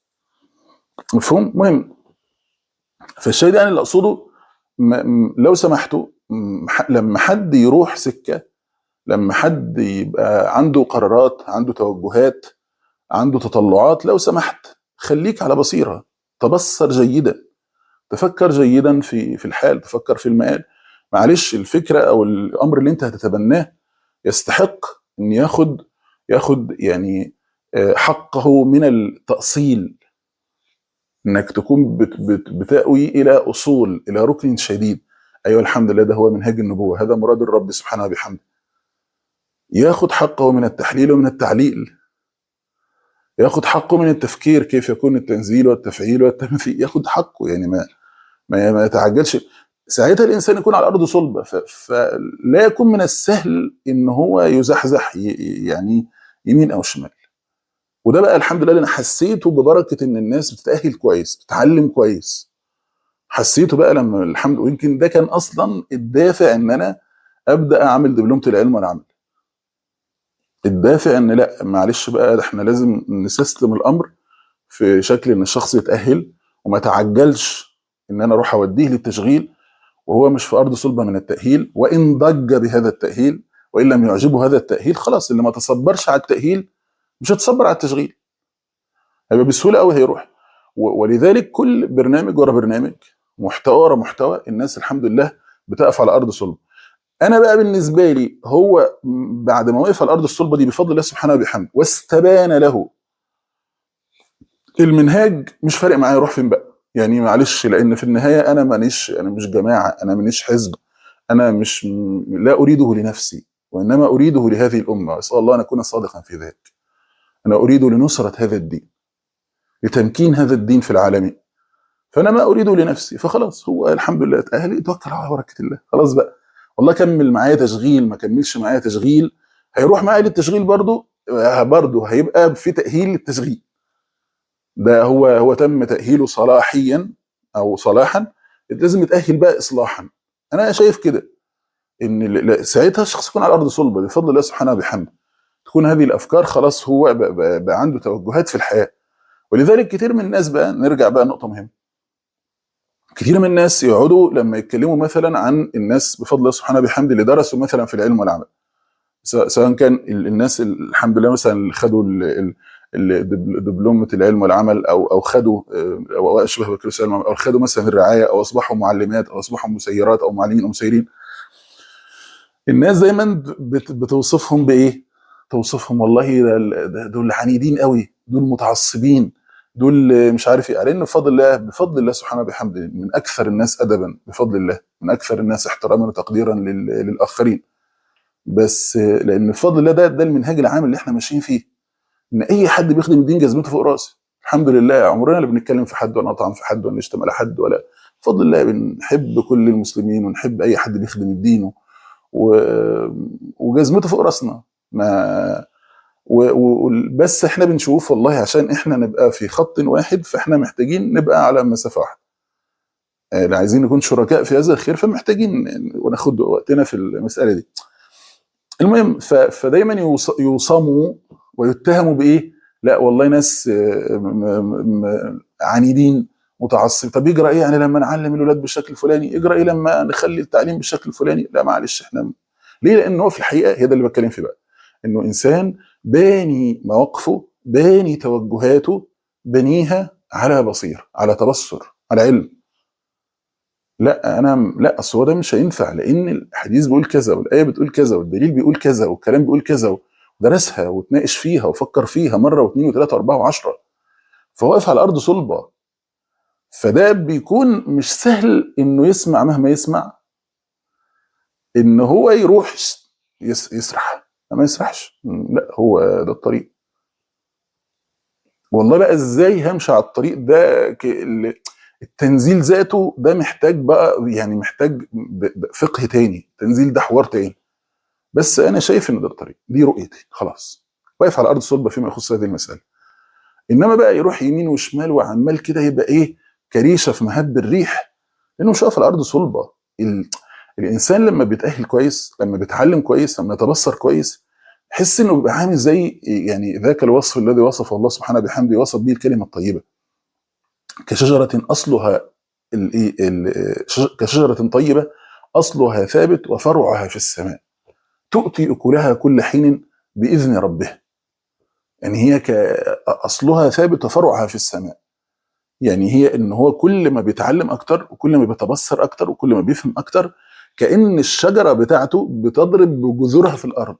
مفهوم مهم فالشيء يعني اللي اقصده م- م- لو سمحتوا م- ح- لما حد يروح سكه لما حد يبقى عنده قرارات عنده توجهات عنده تطلعات لو سمحت خليك على بصيره تبصر جيدا تفكر جيدا في في الحال تفكر في المآل معلش الفكره او الامر اللي انت هتتبناه يستحق ان ياخد ياخد يعني آه، حقه من التأصيل انك تكون بت بت بتأوي الى اصول الى ركن شديد ايوه الحمد لله ده هو منهج النبوه هذا مراد الرب سبحانه وبحمده ياخد حقه من التحليل ومن التعليل ياخد حقه من التفكير كيف يكون التنزيل والتفعيل والتمثيل ياخد حقه يعني ما ما, ما يتعجلش ساعتها الانسان يكون على الارض صلبه ف- فلا يكون من السهل ان هو يزحزح ي- يعني يمين او شمال وده بقى الحمد لله اللي انا حسيته ببركه ان الناس بتتاهل كويس بتتعلم كويس حسيته بقى لما الحمد ويمكن ده كان اصلا الدافع ان انا ابدا اعمل دبلومه العلم والعمل الدافع ان لا معلش بقى ده احنا لازم نسيستم الامر في شكل ان الشخص يتاهل وما تعجلش ان انا اروح اوديه للتشغيل وهو مش في ارض صلبه من التاهيل وان ضج بهذا التاهيل وان لم يعجبه هذا التاهيل خلاص اللي ما تصبرش على التاهيل مش هتصبر على التشغيل هيبقى بسهوله قوي هيروح و- ولذلك كل برنامج ورا برنامج محتوى ورا محتوى الناس الحمد لله بتقف على ارض صلبه انا بقى بالنسبه لي هو م- بعد ما وقف على الارض الصلبه دي بفضل الله سبحانه وبحمده واستبان له المنهاج مش فارق معايا يروح فين بقى يعني معلش لان في النهايه انا مانيش انا مش جماعه انا مانيش حزب انا مش م- لا اريده لنفسي وانما اريده لهذه الامه واسال الله ان اكون صادقا في ذلك انا اريد لنصره هذا الدين لتمكين هذا الدين في العالمين فانا ما اريده لنفسي فخلاص هو الحمد لله اتاهل توكل على بركه الله خلاص بقى والله كمل معايا تشغيل ما كملش معايا تشغيل هيروح معايا للتشغيل برضه برضه هيبقى في تاهيل للتشغيل ده هو هو تم تاهيله صلاحيا او صلاحا لازم يتاهل بقى اصلاحا انا شايف كده ان ل- ل- ساعتها الشخص يكون على الارض صلبه بفضل الله سبحانه وبحمده تكون هذه الافكار خلاص هو بقى, بقى, بقى عنده توجهات في الحياه ولذلك كتير من الناس بقى نرجع بقى نقطه مهمه كتير من الناس يقعدوا لما يتكلموا مثلا عن الناس بفضل الله سبحانه وبحمده اللي درسوا مثلا في العلم والعمل سواء سواء كان ال- الناس ال- الحمد لله مثلا اللي خدوا ال- ال- ال- دبل- دبلومه العلم والعمل او او خدوا آه، او اشبه بكالوريوس العلم والعمل، او خدوا مثلا الرعايه او اصبحوا معلمات او اصبحوا مسيرات او معلمين او مسيرين الناس دايما بت- بتوصفهم بايه؟ توصفهم والله ده ال- ده- دول عنيدين قوي دول متعصبين دول مش عارف ايه لان بفضل الله بفضل الله سبحانه وبحمده من اكثر الناس ادبا بفضل الله من اكثر الناس احتراما وتقديرا لل- للاخرين بس لان بفضل الله ده ده المنهاج العام اللي احنا ماشيين فيه ان اي حد بيخدم الدين جزمته فوق راسي الحمد لله عمرنا لا بنتكلم في حد ولا نطعن في حد ولا نشتم على حد ولا بفضل الله بنحب كل المسلمين ونحب اي حد بيخدم الدين و... وجزمته فوق راسنا ما و... و... بس احنا بنشوف والله عشان احنا نبقى في خط واحد فاحنا محتاجين نبقى على مسافه واحده آه، اللي عايزين نكون شركاء في هذا الخير فمحتاجين وناخد وقتنا في المساله دي المهم ف... فدايما يوص... يوصموا ويتهموا بايه؟ لا والله ناس آه، م... م... م... عنيدين متعصب طب يجرى ايه يعني لما نعلم الولاد بالشكل الفلاني يجرى ايه لما نخلي التعليم بالشكل الفلاني لا معلش احنا ليه لان هو في الحقيقه هي ده اللي بتكلم فيه بقى انه انسان باني مواقفه باني توجهاته بنيها على بصير على تبصر على علم لا انا لا اصل هو ده مش هينفع لان الحديث بيقول كذا والايه بتقول كذا والدليل بيقول كذا والكلام بيقول كذا ودرسها وتناقش فيها وفكر فيها مره واثنين وثلاثه واربعه وعشره فهو واقف على ارض صلبه فده بيكون مش سهل انه يسمع مهما يسمع ان هو يروح يس يسرح ما يسرحش لا هو ده الطريق والله بقى ازاي همشي على الطريق ده ك- ال- التنزيل ذاته ده محتاج بقى يعني محتاج ب- ب- فقه تاني التنزيل ده حوار تاني بس انا شايف ان ده الطريق دي رؤيتي خلاص واقف على ارض صلبه فيما يخص هذه المساله انما بقى يروح يمين وشمال وعمال كده يبقى ايه كريشه في مهب الريح لانه مش واقف على ارض صلبه ال... الانسان لما بيتاهل كويس لما بيتعلم كويس لما يتبصر كويس يحس انه بيبقى عامل زي يعني ذاك الوصف الذي وصفه الله سبحانه بحمده وصف به الكلمه الطيبه كشجره اصلها ال... ال... شج- كشجره طيبه اصلها ثابت وفرعها في السماء تؤتي اكلها كل حين باذن ربها يعني هي ك... اصلها ثابت وفرعها في السماء يعني هي ان هو كل ما بيتعلم اكتر وكل ما بيتبصر اكتر وكل ما بيفهم اكتر كان الشجره بتاعته بتضرب بجذورها في الارض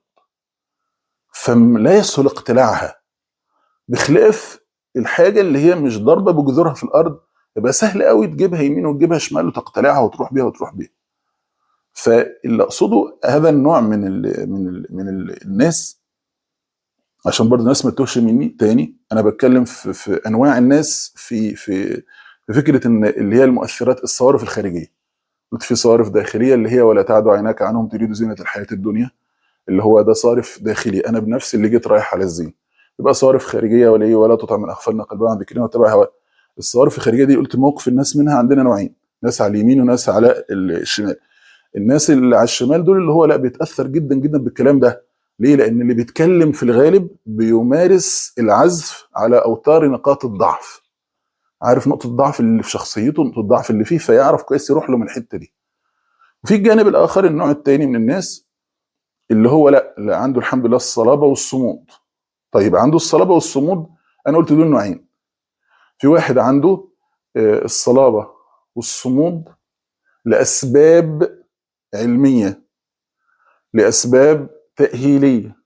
فلا يسهل اقتلاعها بخلاف الحاجه اللي هي مش ضاربه بجذورها في الارض يبقى سهل قوي تجيبها يمين وتجيبها شمال وتقتلعها وتروح بيها وتروح بيها فاللي اقصده هذا النوع من ال من ال من ال الناس عشان برضه الناس ما تتوهش مني تاني انا بتكلم في, في انواع الناس في في في فكره ان اللي هي المؤثرات الصوارف الخارجيه قلت في صوارف داخليه اللي هي ولا تعد عيناك عنهم تريد زينه الحياه الدنيا اللي هو ده صارف داخلي انا بنفسي اللي جيت رايح على الزين يبقى صوارف خارجيه ولا ايه ولا تطع من اغفلنا قلبها عن ذكرنا واتبع هواء الصوارف الخارجيه دي قلت موقف الناس منها عندنا نوعين ناس على اليمين وناس على الشمال الناس اللي على الشمال دول اللي هو لا بيتاثر جدا جدا بالكلام ده ليه لان اللي بيتكلم في الغالب بيمارس العزف على اوتار نقاط الضعف عارف نقطه الضعف اللي في شخصيته نقطه الضعف اللي فيه فيعرف كويس يروح له من الحته دي وفي الجانب الاخر النوع الثاني من الناس اللي هو لا, لا عنده الحمد لله الصلابه والصمود طيب عنده الصلابه والصمود انا قلت دول نوعين في واحد عنده آه، الصلابه والصمود لاسباب علميه لاسباب تاهيليه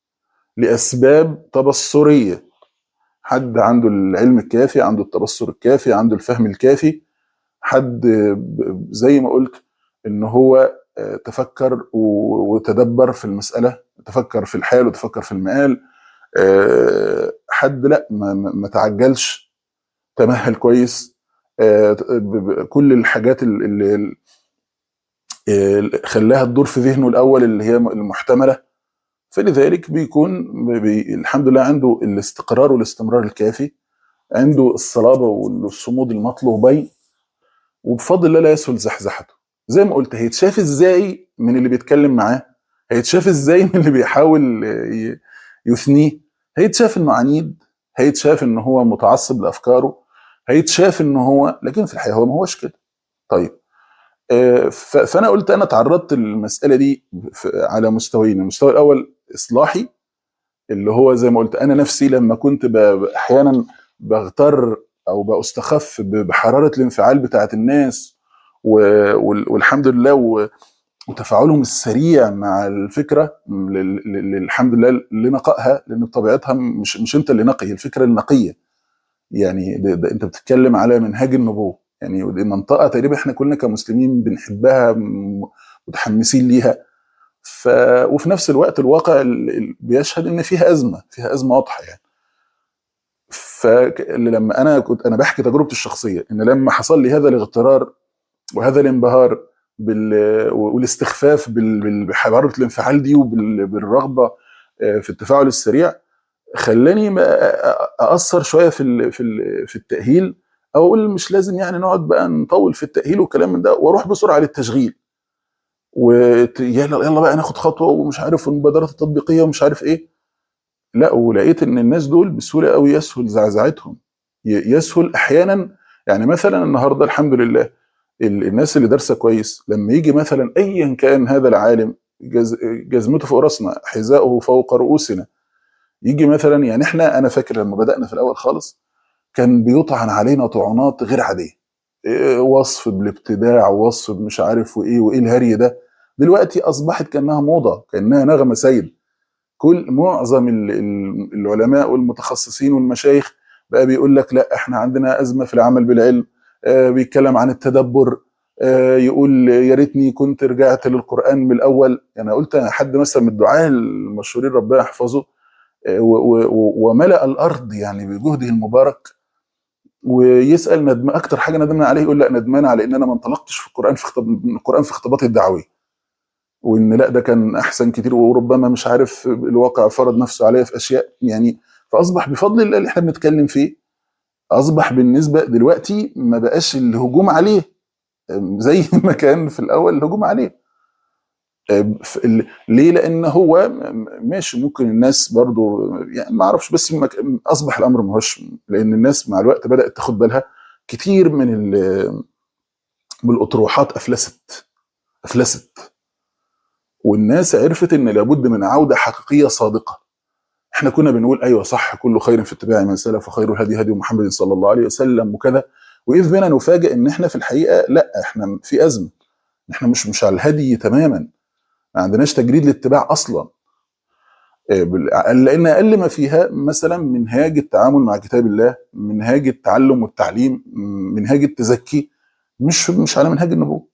لاسباب تبصريه حد عنده العلم الكافي عنده التبصر الكافي عنده الفهم الكافي حد ب- زي ما قلت ان هو آه، تفكر و- وتدبر في المساله تفكر في الحال وتفكر في المآل آه، حد لا ما, ما ما تعجلش تمهل كويس آه، ب- ب- كل الحاجات اللي اللي- اللي خلاها تدور في ذهنه الاول اللي هي المحتمله فلذلك بيكون بي الحمد لله عنده الاستقرار والاستمرار الكافي عنده الصلابه والصمود المطلوبين وبفضل الله لا يسهل زحزحته زي ما قلت هيتشاف ازاي من اللي بيتكلم معاه هيتشاف ازاي من اللي بيحاول ي- يثنيه هيتشاف انه عنيد هيتشاف ان هو متعصب لافكاره هيتشاف ان هو لكن في الحقيقه هو ما هوش كده طيب آه، ف- فانا قلت انا تعرضت للمساله دي في- على مستويين المستوى الاول اصلاحي اللي هو زي ما قلت انا نفسي لما كنت ب- ب- احيانا بغتر او بستخف ب- بحراره الانفعال بتاعت الناس و- وال- والحمد لله و- وتفاعلهم السريع مع الفكره لل- لل- الحمد لله لنقائها لان بطبيعتها مش مش انت اللي نقي هي الفكره النقيه يعني ده ده انت بتتكلم على منهاج النبوه يعني ودي منطقه تقريبا احنا كلنا كمسلمين بنحبها م- متحمسين ليها ف وفي نفس الوقت الواقع ال- ال- بيشهد ان فيها ازمه فيها ازمه واضحه يعني فلما انا كنت انا بحكي تجربتي الشخصيه ان لما حصل لي هذا الاغترار وهذا الانبهار بال والاستخفاف بال- بال- بحراره الانفعال دي وبالرغبه في التفاعل السريع خلاني ما اثر شويه في ال- في ال- في التاهيل او اقول مش لازم يعني نقعد بقى نطول في التاهيل والكلام من ده واروح بسرعه للتشغيل ويلا يلا بقى ناخد خطوه ومش عارف والمبادرات التطبيقيه ومش عارف ايه لا ولقيت ان الناس دول بسهوله قوي يسهل زعزعتهم ي- يسهل احيانا يعني مثلا النهارده الحمد لله ال- الناس اللي دارسه كويس لما يجي مثلا ايا كان هذا العالم جز جزمته فوق راسنا حذاؤه فوق رؤوسنا يجي مثلا يعني احنا انا فاكر لما بدانا في الاول خالص كان بيطعن علينا طعنات غير عاديه إيه، وصف بالابتداع وصف مش عارف وايه وايه الهري ده دلوقتي اصبحت كانها موضه كانها نغمه سيد كل معظم ال- ال- العلماء والمتخصصين والمشايخ بقى بيقول لك لا احنا عندنا ازمه في العمل بالعلم آه، بيتكلم عن التدبر آه، يقول يا ريتني كنت رجعت للقران من الاول يعني أنا قلت حد مثلا من الدعاة المشهورين ربنا يحفظه آه، و- و- و- وملأ الارض يعني بجهده المبارك ويسال ندم اكتر حاجه ندمنا عليه يقول لا ندمان على ان انا ما انطلقتش في القران في خطب من القران في خطاباتي الدعويه وان لا ده كان احسن كتير وربما مش عارف الواقع فرض نفسه عليا في اشياء يعني فاصبح بفضل الله اللي احنا بنتكلم فيه اصبح بالنسبه دلوقتي ما بقاش الهجوم عليه زي ما كان في الاول الهجوم عليه ف- ال- ليه لان هو م- ماشي ممكن الناس برضو يعني ما اعرفش بس ما ك- اصبح الامر ما هوش لان الناس مع الوقت بدات تاخد بالها كتير من ال- من الاطروحات افلست افلست والناس عرفت ان لابد من عوده حقيقيه صادقه احنا كنا بنقول ايوه صح كل خير في اتباع من سلف وخير الهدي هدي محمد صلى الله عليه وسلم وكذا واذ بنا نفاجئ ان احنا في الحقيقه لا احنا في ازمه احنا مش مش على الهدي تماما ما عندناش تجريد للاتباع اصلا آه، بال- لان اقل ما فيها مثلا منهاج التعامل مع كتاب الله منهاج التعلم والتعليم م- منهاج التزكي مش مش على منهاج النبوه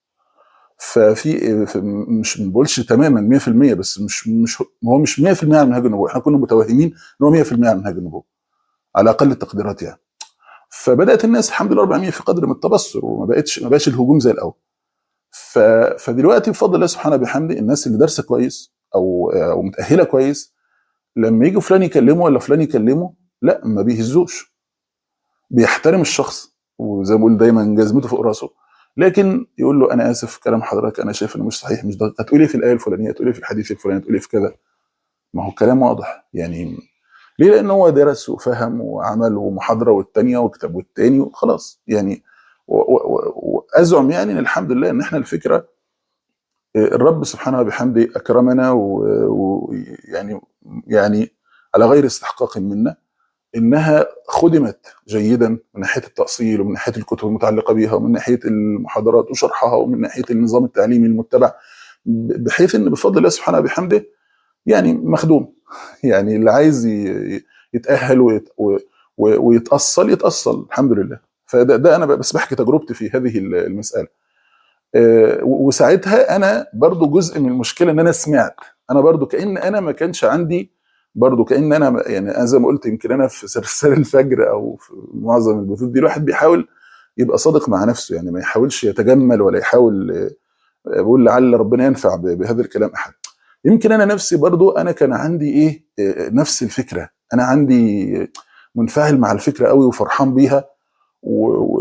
ففي في- مش ما بقولش تماما 100% بس مش مش هو مش 100% على منهاج النبوه احنا كنا متوهمين ان هو 100% على منهاج النبوه على اقل التقديرات يعني فبدات الناس الحمد لله 400 في قدر من التبصر وما بقتش ما بقاش الهجوم زي الاول ف... فدلوقتي بفضل الله سبحانه وبحمده الناس اللي دارسه كويس او او متاهله كويس لما يجي فلان يكلمه ولا فلان يكلمه لا ما بيهزوش بيحترم الشخص وزي ما بقول دايما جزمته فوق راسه لكن يقول له انا اسف كلام حضرتك انا شايف انه مش صحيح مش ده هتقولي في الايه الفلانيه هتقولي في الحديث الفلاني هتقولي في كذا ما هو الكلام واضح يعني ليه لان هو درس وفهم وعمل ومحاضره والتانيه وكتاب والتاني وخلاص يعني و- و- و- وازعم يعني ان الحمد لله ان احنا الفكره الرب سبحانه وبحمده اكرمنا ويعني يعني على غير استحقاق منا انها خدمت جيدا من ناحيه التاصيل ومن ناحيه الكتب المتعلقه بها ومن ناحيه المحاضرات وشرحها ومن ناحيه النظام التعليمي المتبع ب- بحيث ان بفضل الله سبحانه وبحمده يعني مخدوم يعني اللي عايز ي- يتاهل ويت و- و- ويتاصل يتاصل الحمد لله فده ده انا بس بحكي تجربتي في هذه المساله آه، وساعتها انا برضو جزء من المشكله ان انا سمعت انا برضو كان انا ما كانش عندي برضو كان انا يعني انا زي ما قلت يمكن انا في سلسال الفجر او في معظم البثوث دي الواحد بيحاول يبقى صادق مع نفسه يعني ما يحاولش يتجمل ولا يحاول آه، بقول لعل ربنا ينفع ب- بهذا الكلام احد يمكن انا نفسي برضو انا كان عندي ايه آه، نفس الفكره انا عندي منفعل مع الفكره قوي وفرحان بيها و... و...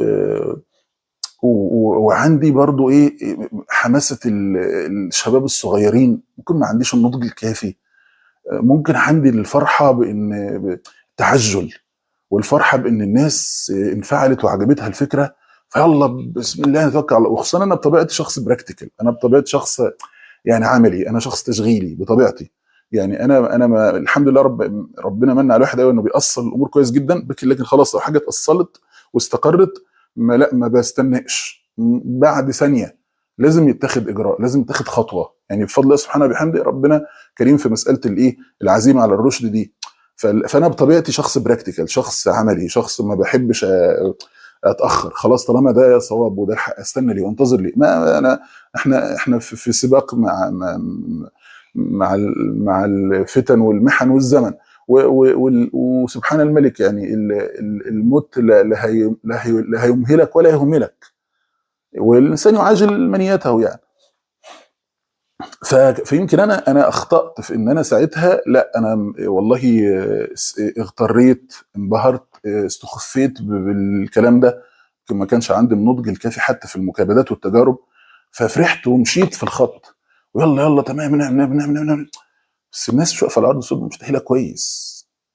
و... وعندي برضو ايه حماسه ال- الشباب الصغيرين ممكن ما عنديش النضج الكافي ممكن عندي الفرحه بان التعجل والفرحه بان الناس انفعلت وعجبتها الفكره فيلا بسم الله نتوكل على الله وخصوصا انا بطبيعتي شخص براكتيكال انا بطبيعتي شخص يعني عملي انا شخص تشغيلي بطبيعتي يعني انا انا ما الحمد لله رب ربنا من على الواحد قوي انه بيأصل الامور كويس جدا لكن لكن خلاص لو حاجه اتأصلت واستقرت ما لا ما بستناش م- بعد ثانيه لازم يتخذ اجراء لازم يتخذ خطوه يعني بفضل الله سبحانه وبحمده ربنا كريم في مساله الايه العزيمه على الرشد دي فال- فانا بطبيعتي شخص براكتيكال شخص عملي شخص ما بحبش أ- اتاخر خلاص طالما ده صواب وده الحق استنى ليه وانتظر ليه ما انا احنا احنا في, في سباق مع مع مع ال- مع الفتن والمحن والزمن و- و- وال- وسبحان الملك يعني ال- ال- الموت لا لا هي- لا هي- لا هيمهلك ولا يهملك والانسان يعاجل منيته يعني ف- فيمكن انا انا اخطات في ان انا ساعتها لا انا م- والله آه، س- اغتريت انبهرت آه، استخفيت ب- بالكلام ده يمكن ما كانش عندي النضج الكافي حتى في المكابدات والتجارب ففرحت ومشيت في الخط ويلا يلا تمام نعم نعم نعم نعم, نعم. بس الناس مش واقفه على الارض صوت مستحيله كويس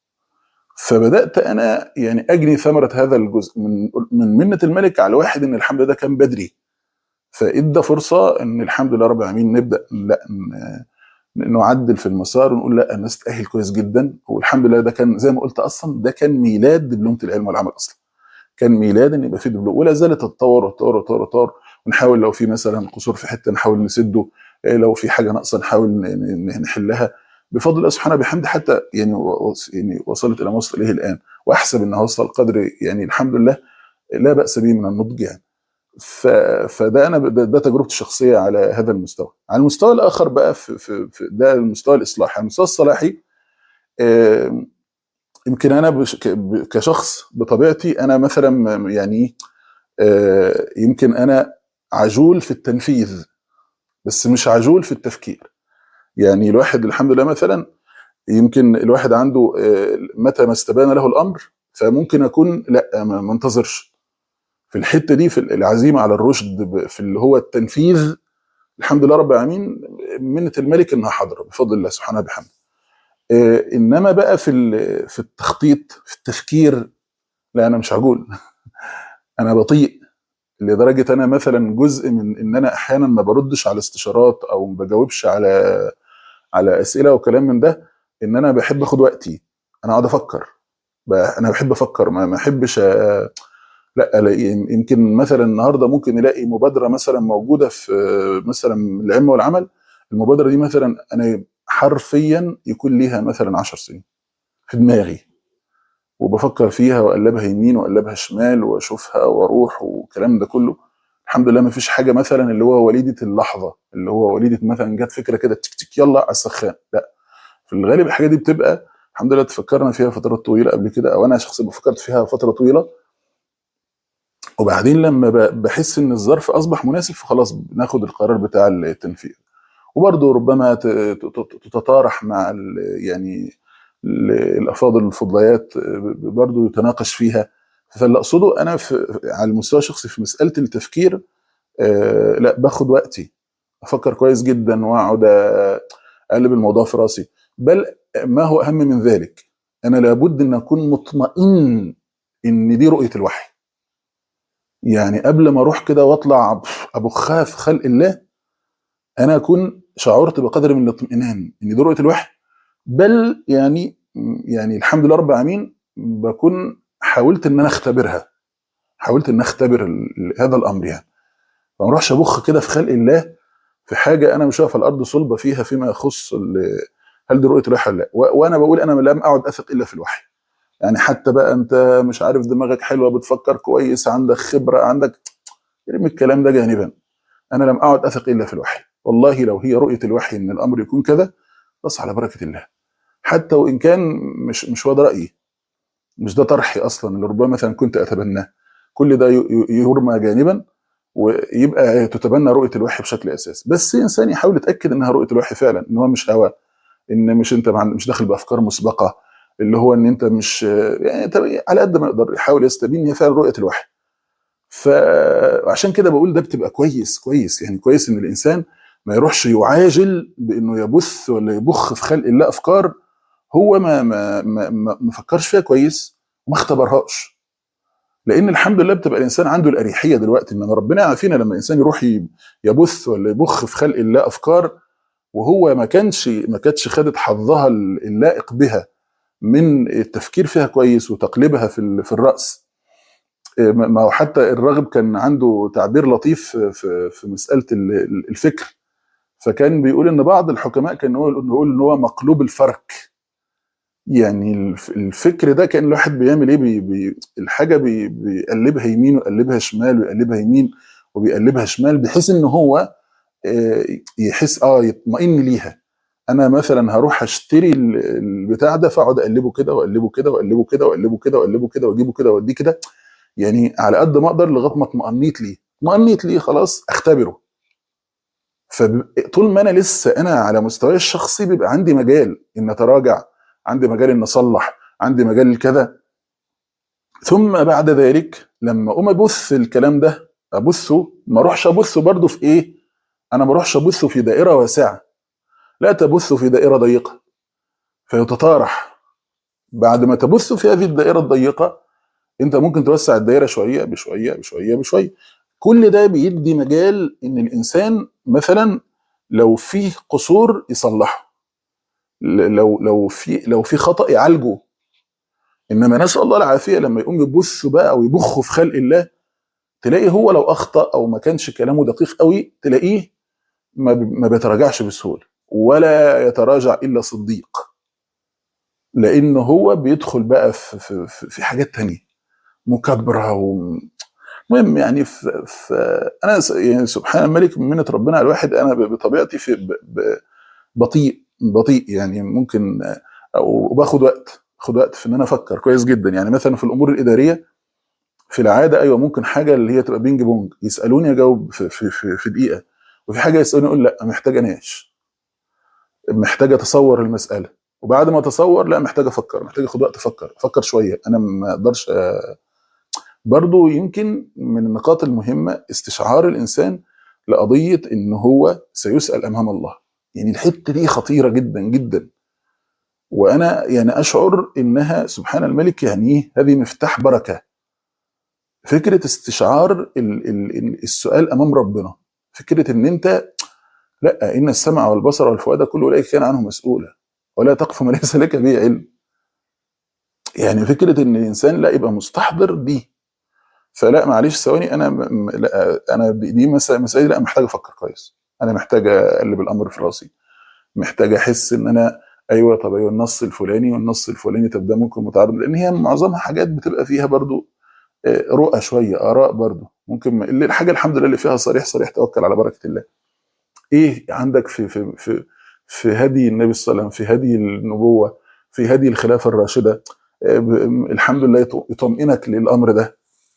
فبدات انا يعني اجني ثمره هذا الجزء من من منه الملك على واحد ان الحمد لله كان بدري فادى فرصه ان الحمد لله رب العالمين نبدا لا ن- نعدل في المسار ونقول لا الناس تاهل كويس جدا والحمد لله ده كان زي ما قلت اصلا ده كان ميلاد دبلومه العلم والعمل اصلا كان ميلاد ان يبقى في دبلوم ولا زالت تتطور وتطور وتطور وتطور ونحاول لو في مثلا قصور في حته نحاول نسده إيه لو في حاجه ناقصه نحاول ن- ن- نحلها بفضل الله سبحانه وبحمده حتى يعني و- يعني وصلت الى ما وصلت اليه الان واحسب انها وصل قدر يعني الحمد لله لا باس به من النضج يعني ف... فده انا ده, ده تجربتي الشخصيه على هذا المستوى على المستوى الاخر بقى في, في, في ده المستوى الاصلاحي على المستوى الصلاحي آه، يمكن انا بش... ك- ب- كشخص بطبيعتي انا مثلا م- يعني آه، يمكن انا عجول في التنفيذ بس مش عجول في التفكير يعني الواحد الحمد لله مثلا يمكن الواحد عنده آه، متى ما استبان له الامر فممكن اكون لا ما ما انتظرش في الحته دي في العزيمه على الرشد ب- في اللي هو التنفيذ الحمد لله رب العالمين منة الملك انها حاضره بفضل الله سبحانه وبحمده آه، انما بقى في ال- في التخطيط في التفكير لا انا مش عجول انا بطيء لدرجه انا مثلا جزء من ان انا احيانا ما بردش على استشارات او ما بجاوبش على على اسئله وكلام من ده ان انا بحب اخد وقتي انا اقعد افكر ب- انا بحب افكر ما ما احبش آه، لا لا، يمكن مثلا النهارده ممكن نلاقي مبادره مثلا موجوده في مثلا العلم والعمل المبادره دي مثلا انا حرفيا يكون ليها مثلا 10 سنين في دماغي وبفكر فيها واقلبها يمين واقلبها شمال واشوفها واروح والكلام ده كله الحمد لله ما فيش حاجه مثلا اللي هو وليده اللحظه اللي هو وليده مثلا جت فكره كده تك تك يلا على السخان لا في الغالب الحاجات دي بتبقى الحمد لله تفكرنا فيها فترات طويله قبل كده او انا شخصيا فكرت فيها فتره طويله وبعدين لما ب- بحس ان الظرف اصبح مناسب فخلاص بناخد القرار بتاع التنفيذ وبرضه ربما ت- ت- ت- تتطارح مع ال- يعني ال- الافاضل الفضليات برضه يتناقش فيها فاللي اقصده انا في على المستوى الشخصي في مساله التفكير آه، لا باخد وقتي افكر كويس جدا واقعد اقلب الموضوع في راسي بل ما هو اهم من ذلك انا لابد ان اكون مطمئن ان دي رؤيه الوحي يعني قبل ما اروح كده واطلع بف- ابخها في خلق الله انا اكون شعرت بقدر من الاطمئنان ان دي رؤيه الوحي بل يعني يعني الحمد لله رب العالمين بكون حاولت ان انا اختبرها حاولت ان اختبر ال- هذا الامر يعني فما اروحش ابخ كده في خلق الله في حاجه انا مش واقف على الارض صلبه فيها فيما يخص ال- هل دي رؤيه الوحي ولا لا و- وانا بقول انا لم اقعد اثق الا في الوحي يعني حتى بقى انت مش عارف دماغك حلوه بتفكر كويس عندك خبره عندك ارمي الكلام ده جانبا انا لم اقعد اثق الا في الوحي والله لو هي رؤيه الوحي ان الامر يكون كذا بس على بركه الله حتى وان كان مش مش هو ده رايي مش ده طرحي اصلا اللي ربما مثلا كنت اتبناه كل ده ي- ي- يرمى جانبا ويبقى تتبنى رؤيه الوحي بشكل اساسي بس انسان يحاول يتاكد انها رؤيه الوحي فعلا ان هو مش هوى ان مش انت مع- مش داخل بافكار مسبقه اللي هو ان انت مش يعني انت على قد ما يقدر يحاول يستبين هي فعلا رؤيه الوحي فعشان كده بقول ده بتبقى كويس كويس يعني كويس ان الانسان ما يروحش يعاجل بانه يبث ولا يبخ في خلق الله افكار هو ما ما ما, ما ما فكرش فيها كويس وما اختبرهاش لان الحمد لله بتبقى الانسان عنده الاريحيه دلوقتي ان ربنا يعافينا لما الانسان يروح ي- يبث ولا يبخ في خلق الله افكار وهو ما كانش ما كانتش خدت حظها اللائق بها من التفكير فيها كويس وتقليبها في ال- في الراس إيه، ما ما هو حتى الراغب كان عنده تعبير لطيف في في مساله ال- ال- الفكر فكان بيقول ان بعض الحكماء كان يقول يقول ان هو مقلوب الفرك يعني الف- الفكر ده كان الواحد بيعمل ايه بي بي الحاجه بي بيقلبها يمين ويقلبها شمال ويقلبها يمين وبيقلبها شمال بحيث ان هو آه، يحس اه يطمئن ليها انا مثلا هروح اشتري ال- البتاع ده فاقعد اقلبه كده واقلبه كده واقلبه كده واقلبه كده واقلبه كده واجيبه كده واوديه كده يعني على قد ما اقدر لغايه ما اطمئنيت ليه اطمئنيت ليه خلاص اختبره فطول ما انا لسه انا على مستواي الشخصي بيبقى عندي مجال ان اتراجع عندي مجال ان اصلح عندي مجال كذا ثم بعد ذلك لما اقوم ابث الكلام ده ابثه ما اروحش ابثه برضه في ايه انا ما اروحش ابثه في دائره واسعه لا تبثه في دائره ضيقه فيتطارح بعد ما تبث في هذه الدائره الضيقه انت ممكن توسع الدائره شويه بشويه بشويه بشويه كل ده بيدي مجال ان الانسان مثلا لو فيه قصور يصلحه ل- لو لو في لو في خطا يعالجه انما نسال الله العافيه لما يقوم يبث بقى او يبخ في خلق الله تلاقي هو لو اخطا او ما كانش كلامه دقيق قوي تلاقيه ما بي- ما بيتراجعش بسهوله ولا يتراجع الا صديق لان هو بيدخل بقى في في, في في حاجات تانية مكبره و المهم يعني في, في انا س- يعني سبحان الملك من منة ربنا على الواحد انا ب- بطبيعتي في ب- ب- بطيء بطيء يعني ممكن او باخد وقت باخد وقت في ان انا افكر كويس جدا يعني مثلا في الامور الاداريه في العاده ايوه ممكن حاجه اللي هي تبقى بينج بونج يسالوني اجاوب في في في, في دقيقه وفي حاجه يسالوني اقول لا محتاج اناقش محتاج اتصور المساله وبعد ما اتصور لا محتاج افكر محتاج اخد وقت افكر افكر شويه انا ما اقدرش آه، برضو يمكن من النقاط المهمه استشعار الانسان لقضيه ان هو سيسال امام الله يعني الحته دي خطيره جدا جدا وانا يعني اشعر انها سبحان الملك يعني ايه هذه مفتاح بركه فكره استشعار ال ال ال- السؤال امام ربنا فكره ان انت لا ان السمع والبصر والفؤاد كل اولئك كان عنه مسؤولا ولا تقف ما ليس لك به علم يعني فكره ان الانسان لا يبقى مستحضر دي فلا معلش ثواني انا م- م- لا انا دي دي مسا- مسائل لا محتاج افكر كويس انا محتاج اقلب الامر في راسي محتاج احس ان انا ايوه طب ايوه النص الفلاني والنص الفلاني طب ده ممكن متعارض لان هي معظمها حاجات بتبقى فيها برضو آه، رؤى شويه اراء برضو ممكن ما- اللي- الحاجه الحمد لله اللي فيها صريح صريح توكل على بركه الله ايه عندك في في في في هدي النبي صلى الله عليه وسلم في هدي النبوه في هدي الخلافه الراشده آه، ب- الحمد لله يط- يطمئنك للامر ده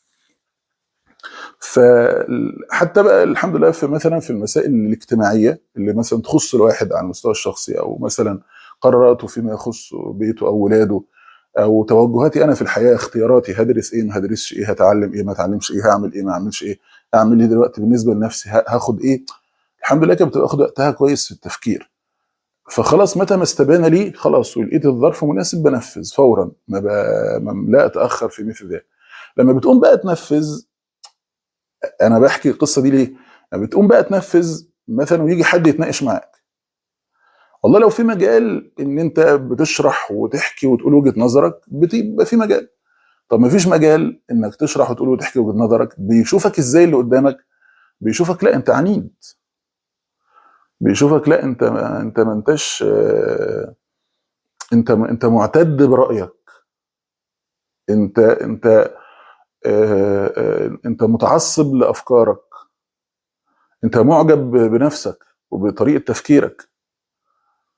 فحتى بقى الحمد لله في مثلا في المسائل الاجتماعيه اللي مثلا تخص الواحد على المستوى الشخصي او مثلا قراراته فيما يخص بيته او ولاده او توجهاتي انا في الحياه اختياراتي هدرس ايه ما هدرسش ايه هتعلم ايه ما اتعلمش ايه هعمل ايه ما اعملش ايه اعمل ايه دلوقتي بالنسبه لنفسي ه- هاخد ايه الحمد لله كانت بتبقى اخد وقتها كويس في التفكير فخلاص متى ما استبان لي خلاص ولقيت الظرف مناسب بنفذ فورا ما, ب... ما لا اتاخر في مثل ذلك لما بتقوم بقى تنفذ انا بحكي القصه دي ليه؟ لما بتقوم بقى تنفذ مثلا ويجي حد يتناقش معاك والله لو في مجال ان انت بتشرح وتحكي وتقول وجهه نظرك بتبقى في مجال طب ما فيش مجال انك تشرح وتقول وتحكي وجهه نظرك بيشوفك ازاي اللي قدامك بيشوفك لا انت عنيد بيشوفك لا انت انت ما انتش آه، انت انت معتد برايك انت انت آه، آه، انت متعصب لافكارك انت معجب ب- بنفسك وبطريقه تفكيرك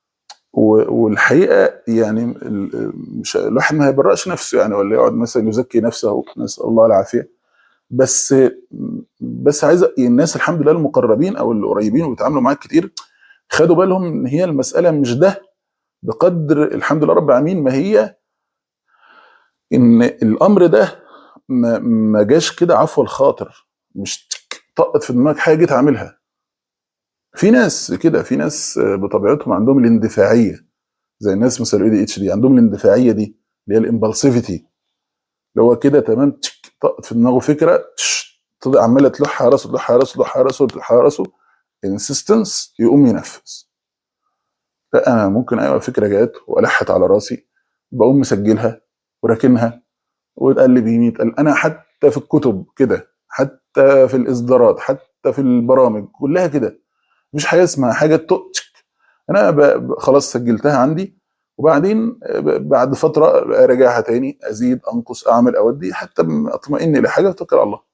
و- والحقيقه يعني ال- مش الواحد ما هيبرأش نفسه يعني ولا يقعد مثلا يزكي نفسه نسال الله العافيه بس بس عايز الناس الحمد لله المقربين او اللي قريبين وبيتعاملوا معاك كتير خدوا بالهم ان هي المساله مش ده بقدر الحمد لله رب العالمين ما هي ان الامر ده ما, ما جاش كده عفو الخاطر مش تك- طقت في دماغك حاجه جيت اعملها في ناس كده في ناس بطبيعتهم عندهم الاندفاعيه زي الناس مثلا الاي دي اتش دي عندهم الاندفاعيه دي اللي هي الامبلسيفيتي اللي هو كده تمام تك، طقت في دماغه فكره تش، تفضل عماله تلح على راسه تلح على راسه تلح على راسه تلح على راسه انسيستنس يقوم ينفذ لا انا ممكن ايوه فكره جات والحت على راسي بقوم مسجلها وراكنها وتقلب يمين تقلب انا حتى في الكتب كده حتى في الاصدارات حتى في البرامج كلها كده مفيش حاجه اسمها حاجه تك انا ب... ب- خلاص سجلتها عندي وبعدين ب- بعد فتره اراجعها تاني ازيد انقص اعمل اودي حتى م- اطمئن لحاجه واتوكل على الله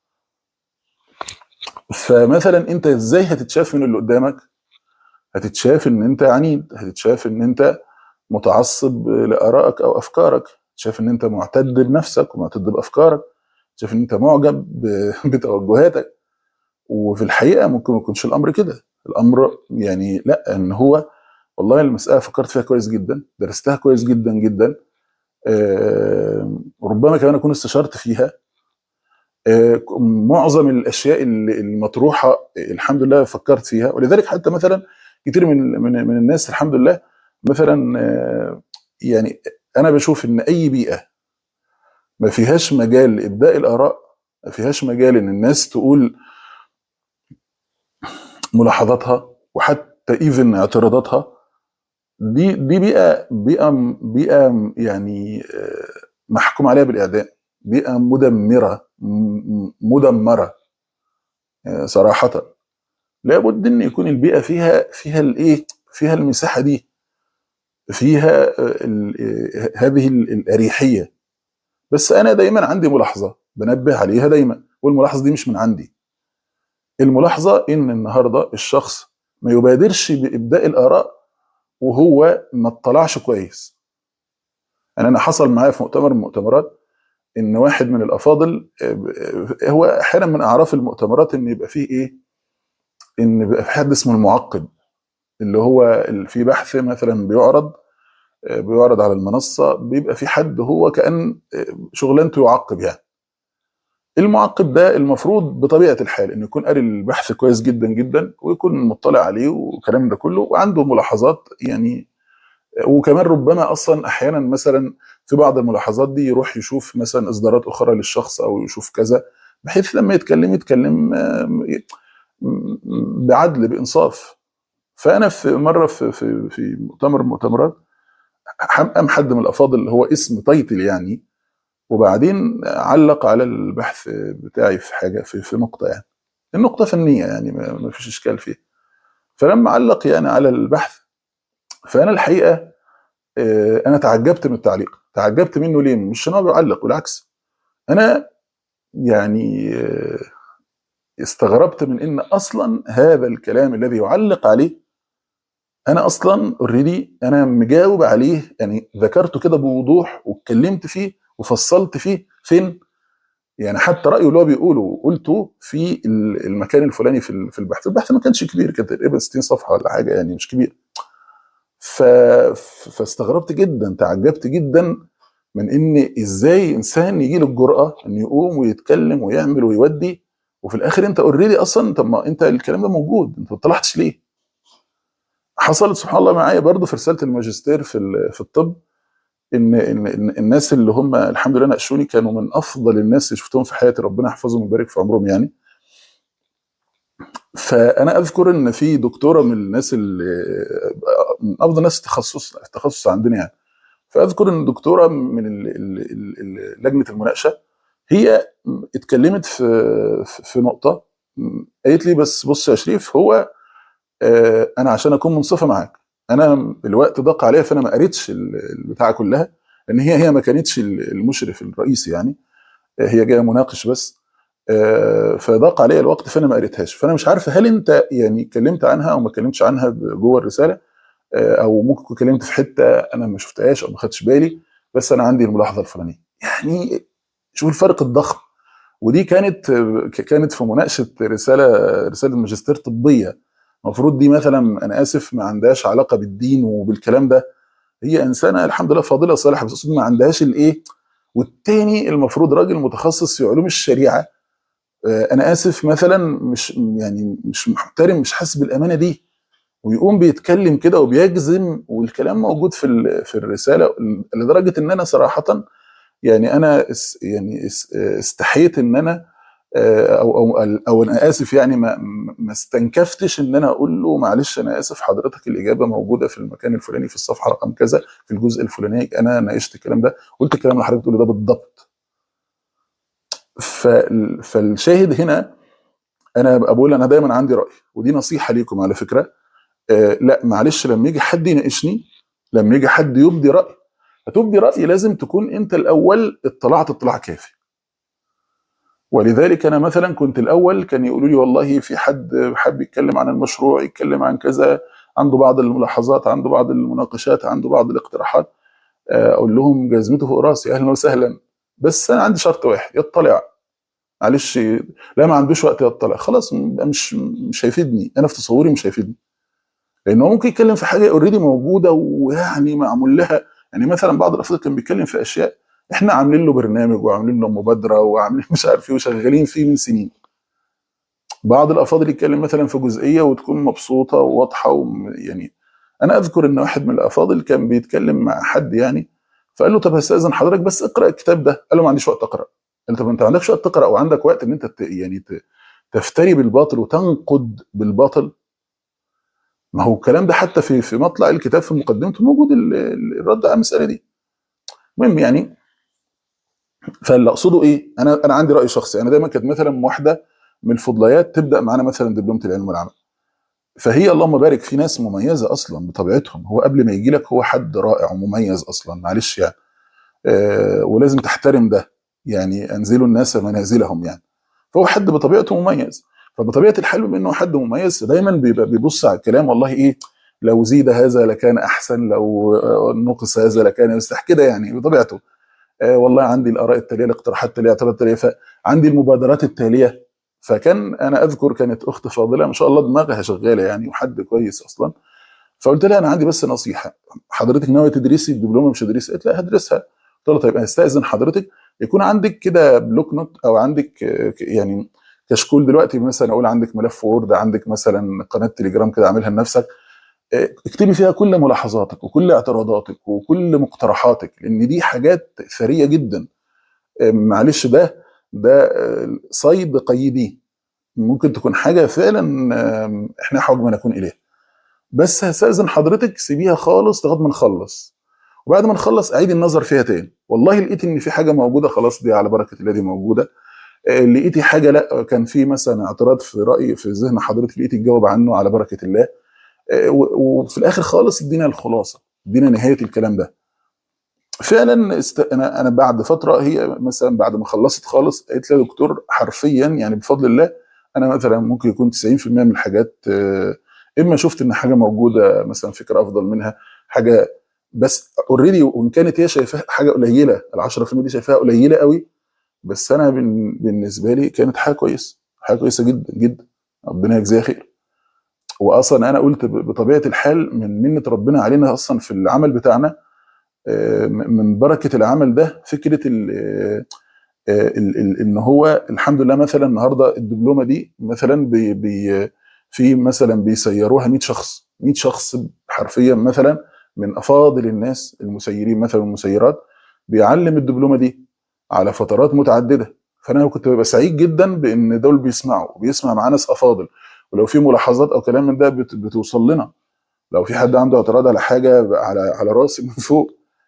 فمثلا انت ازاي هتتشاف من اللي قدامك هتتشاف ان انت عنيد هتتشاف ان انت متعصب لارائك او افكارك شايف ان انت معتد بنفسك ومعتد بافكارك شايف ان انت معجب ب- بتوجهاتك وفي الحقيقه ممكن ما يكونش الامر كده الامر يعني لا ان هو والله المساله فكرت فيها كويس جدا درستها كويس جدا جدا آه، ربما كمان اكون استشرت فيها آه، معظم الاشياء اللي- المطروحه آه، الحمد لله فكرت فيها ولذلك حتى مثلا كتير من من من الناس الحمد لله مثلا آه، يعني انا بشوف ان اي بيئه ما فيهاش مجال لابداء الاراء ما فيهاش مجال ان الناس تقول ملاحظاتها وحتى ايفن اعتراضاتها دي دي بيئه بيئه بيئه يعني آه، محكوم عليها بالاعدام بيئه مدمره م- م- مدمره آه، صراحه لابد ان يكون البيئه فيها فيها الايه فيها المساحه دي فيها آه، ال- آه، هذه ال- الاريحيه بس انا دايما عندي ملاحظه بنبه عليها دايما والملاحظه دي مش من عندي الملاحظه ان النهارده الشخص ما يبادرش بابداء الاراء وهو ما اطلعش كويس يعني انا حصل معايا في مؤتمر من المؤتمرات ان واحد من الافاضل آه، آه، هو احيانا من اعراف المؤتمرات ان يبقى فيه ايه ان يبقى في حد اسمه المعقد اللي هو ال- في بحث مثلا بيعرض آه، بيعرض على المنصه بيبقى في حد هو كان آه، شغلانته يعقب يعني المعقب ده المفروض بطبيعه الحال انه يكون قاري البحث كويس جدا جدا ويكون مطلع عليه والكلام ده كله وعنده ملاحظات يعني وكمان ربما اصلا احيانا مثلا في بعض الملاحظات دي يروح يشوف مثلا اصدارات اخرى للشخص او يشوف كذا بحيث لما يتكلم يتكلم آم، م- بعدل بانصاف فانا في مره في في في مؤتمر من المؤتمرات حم- قام حد من الافاضل اللي هو اسم تايتل يعني وبعدين علق على البحث بتاعي في حاجه في, في نقطه يعني النقطه فنيه يعني ما ما فيش اشكال فيها فلما علق يعني على البحث فانا الحقيقه آه، انا تعجبت من التعليق تعجبت منه ليه مش عشان هو بيعلق بالعكس انا يعني آه، استغربت من ان اصلا هذا الكلام الذي يعلق عليه انا اصلا اوريدي انا مجاوب عليه يعني ذكرته كده بوضوح واتكلمت فيه وفصلت فيه فين يعني حتى رايه اللي هو بيقوله قلته في ال- المكان الفلاني في ال- في البحث البحث ما كانش كبير كان تقريبا 60 صفحه ولا حاجه يعني مش كبير ف... ف- فاستغربت جدا تعجبت جدا من ان ازاي انسان يجي له الجرأه ان يقوم ويتكلم ويعمل ويودي وفي الاخر انت اوريدي اصلا طب ما انت الكلام ده موجود انت ما طلعتش ليه؟ حصلت سبحان الله معايا برضه في رساله الماجستير في ال- في الطب ان ان إن الناس اللي هم الحمد لله ناقشوني كانوا من افضل الناس اللي شفتهم في حياتي ربنا يحفظهم ويبارك في عمرهم يعني فانا اذكر ان في دكتوره من الناس اللي من افضل الناس تخصص التخصص عندنا يعني فاذكر ان دكتوره من ال ال ال ال لجنه المناقشه هي اتكلمت في في في نقطه قالت لي بس بص يا شريف هو آه، انا عشان اكون منصفه معاك انا الوقت ضاق عليا فانا ما قريتش ال- البتاعه كلها لان هي هي ما كانتش ال- المشرف الرئيسي يعني آه، هي جايه مناقش بس آه، فضاق عليا الوقت فانا ما قريتهاش فانا مش عارف هل انت يعني اتكلمت عنها او ما اتكلمتش عنها جوه الرساله آه، او ممكن اكون اتكلمت في حته انا ما شفتهاش او ما خدتش بالي بس انا عندي الملاحظه الفلانيه يعني شوف الفرق الضخم ودي كانت ك- كانت في مناقشه رساله رساله ماجستير طبيه المفروض دي مثلا انا اسف ما عندهاش علاقه بالدين وبالكلام ده هي انسانه الحمد لله فاضله صالحه بس أقصد ما عندهاش الايه والتاني المفروض راجل متخصص في علوم الشريعه آه، انا اسف مثلا مش يعني مش محترم مش حاسس بالامانه دي ويقوم بيتكلم كده وبيجزم والكلام موجود في ال- في الرساله لدرجه ان انا صراحه يعني انا اس- يعني اس- استحيت ان انا آه، او او او انا اسف يعني ما ما استنكفتش ان انا اقول له معلش انا اسف حضرتك الاجابه موجوده في المكان الفلاني في الصفحه رقم كذا في الجزء الفلاني انا ناقشت الكلام ده قلت الكلام اللي حضرتك بتقوله ده بالضبط فال- فالشاهد هنا انا بقول انا دايما عندي راي ودي نصيحه ليكم على فكره آه لا معلش لما يجي حد يناقشني لما يجي حد يبدي راي فتبدي راي لازم تكون انت الاول اطلعت اطلاع كافي ولذلك انا مثلا كنت الاول كان يقولوا لي والله في حد حابب يتكلم عن المشروع يتكلم عن كذا عنده بعض الملاحظات عنده بعض المناقشات عنده بعض الاقتراحات آه، اقول لهم جزمته فوق راسي اهلا وسهلا بس انا عندي شرط واحد يطلع معلش لا ما عندوش وقت يطلع خلاص م- مش مش هيفيدني انا في تصوري مش هيفيدني لانه ممكن يتكلم في حاجه اوريدي موجوده ويعني معمول لها يعني مثلا بعض الافاضل كان بيتكلم في اشياء احنا عاملين له برنامج وعاملين له مبادره وعاملين مش عارف ايه وشغالين فيه من سنين بعض الافاضل يتكلم مثلا في جزئيه وتكون مبسوطه وواضحه وم- يعني انا اذكر ان واحد من الافاضل كان بيتكلم مع حد يعني فقال له طب هستاذن حضرتك بس اقرا الكتاب ده قال له ما عنديش وقت اقرا قال له طب انت ما عندكش وقت تقرا وعندك وقت ان انت ت- يعني ت- تفتري بالباطل وتنقد بالباطل ما هو الكلام ده حتى في في مطلع الكتاب في مقدمته موجود ال- ال- الرد على المساله دي المهم يعني فاللي اقصده ايه انا انا عندي راي شخصي انا دايما كانت مثلا واحده من الفضليات تبدا معانا مثلا دبلومه العلم والعمل فهي اللهم بارك في ناس مميزه اصلا بطبيعتهم هو قبل ما يجي لك هو حد رائع ومميز اصلا معلش يعني آه ولازم تحترم ده يعني انزلوا الناس منازلهم يعني فهو حد بطبيعته مميز فبطبيعه الحال بما انه حد مميز دايما بيبقى بيبص على الكلام والله ايه لو زيد هذا لكان احسن لو آه، نقص هذا لكان يصلح كده يعني بطبيعته آه والله عندي الاراء التاليه الاقتراحات التاليه الاعتراضات التاليه فعندي المبادرات التاليه فكان انا اذكر كانت اخت فاضله ما شاء الله دماغها شغاله يعني وحد كويس اصلا فقلت لها انا عندي بس نصيحه حضرتك ناويه تدرسي الدبلومه مش هتدرسي قالت لا هدرسها قلت لها طيب استاذن حضرتك يكون عندك كده بلوك نوت او عندك آه، ك- يعني كشكول دلوقتي مثلا اقول عندك ملف وورد عندك مثلا قناه تليجرام كده عاملها لنفسك آه، اكتبي فيها كل ملاحظاتك وكل اعتراضاتك وكل مقترحاتك لان دي حاجات ثريه جدا آه، معلش ده ده آه، صيد قيدي ممكن تكون حاجه فعلا آم، احنا حوج ما نكون اليه بس هستاذن حضرتك سيبيها خالص لغايه ما نخلص وبعد ما نخلص اعيد النظر فيها تاني والله لقيت ان في حاجه موجوده خلاص دي على بركه الله دي موجوده آه، لقيتي حاجه لا كان في مثلا اعتراض في راي في ذهن حضرتك لقيتي تجاوب عنه على بركه الله آه، و- وفي الاخر خالص ادينا الخلاصه ادينا نهايه الكلام ده فعلا است... انا انا بعد فتره هي مثلا بعد ما خلصت خالص قالت لي يا دكتور حرفيا يعني بفضل الله انا مثلا ممكن يكون 90% من الحاجات آه، اما شفت ان حاجه موجوده مثلا فكره افضل منها حاجه بس اوريدي وان كانت هي شايفاها حاجه قليله ال 10% دي شايفاها قليله قوي بس انا بن- بالنسبه لي كانت حاجه كويسه حاجه كويسه جدا جدا ربنا يجزيها خير واصلا انا قلت ب- بطبيعه الحال من منه ربنا علينا اصلا في العمل بتاعنا آه، من بركه العمل ده فكره ال آه، ال- ال- ان هو الحمد لله مثلا النهارده الدبلومه دي مثلا بي بي في مثلا بيسيروها 100 شخص 100 شخص حرفيا مثلا من افاضل الناس المسيرين مثلا والمسيرات بيعلم الدبلومه دي على فترات متعدده فانا كنت ببقى سعيد جدا بان دول بيسمعوا وبيسمع مع ناس افاضل ولو في ملاحظات او كلام من ده بت- بتوصل لنا لو في حد عنده اعتراض على حاجه على على راسي من فوق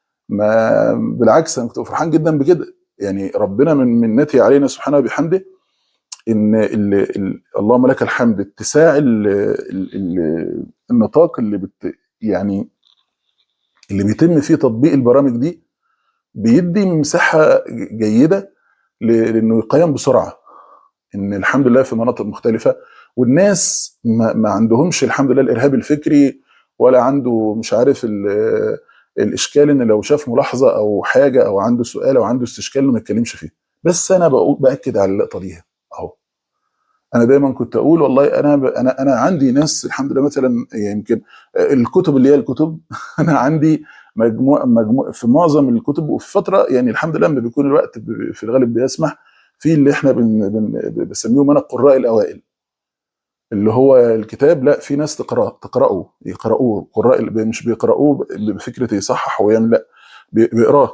ما بالعكس انا كنت فرحان جدا بكده يعني ربنا من منته علينا سبحانه وبحمده ان ال ال اللهم لك الحمد اتساع ال ال ال النطاق اللي بت يعني اللي بيتم فيه تطبيق البرامج دي بيدي مساحه جيده ل- لانه يقيم بسرعه ان الحمد لله في مناطق مختلفه والناس ما, ما عندهمش الحمد لله الارهاب الفكري ولا عنده مش عارف ال- الاشكال ان لو شاف ملاحظه او حاجه او عنده سؤال او عنده استشكال إنه ما يتكلمش فيه بس انا بقول باكد على اللقطه دي اهو انا دايما كنت اقول والله انا ب... انا انا عندي ناس الحمد لله مثلا يمكن الكتب اللي هي الكتب انا عندي مجموع مجموع في معظم الكتب وفي فتره يعني الحمد لله لما بيكون الوقت ب- في الغالب بيسمح في اللي احنا بن... بن... بنسميهم انا القراء الاوائل اللي هو الكتاب لا في ناس تقرا تقراه يقرأوه قراء ال- مش بيقرأوه بفكره يصحح ويعمل لا بي- بيقراه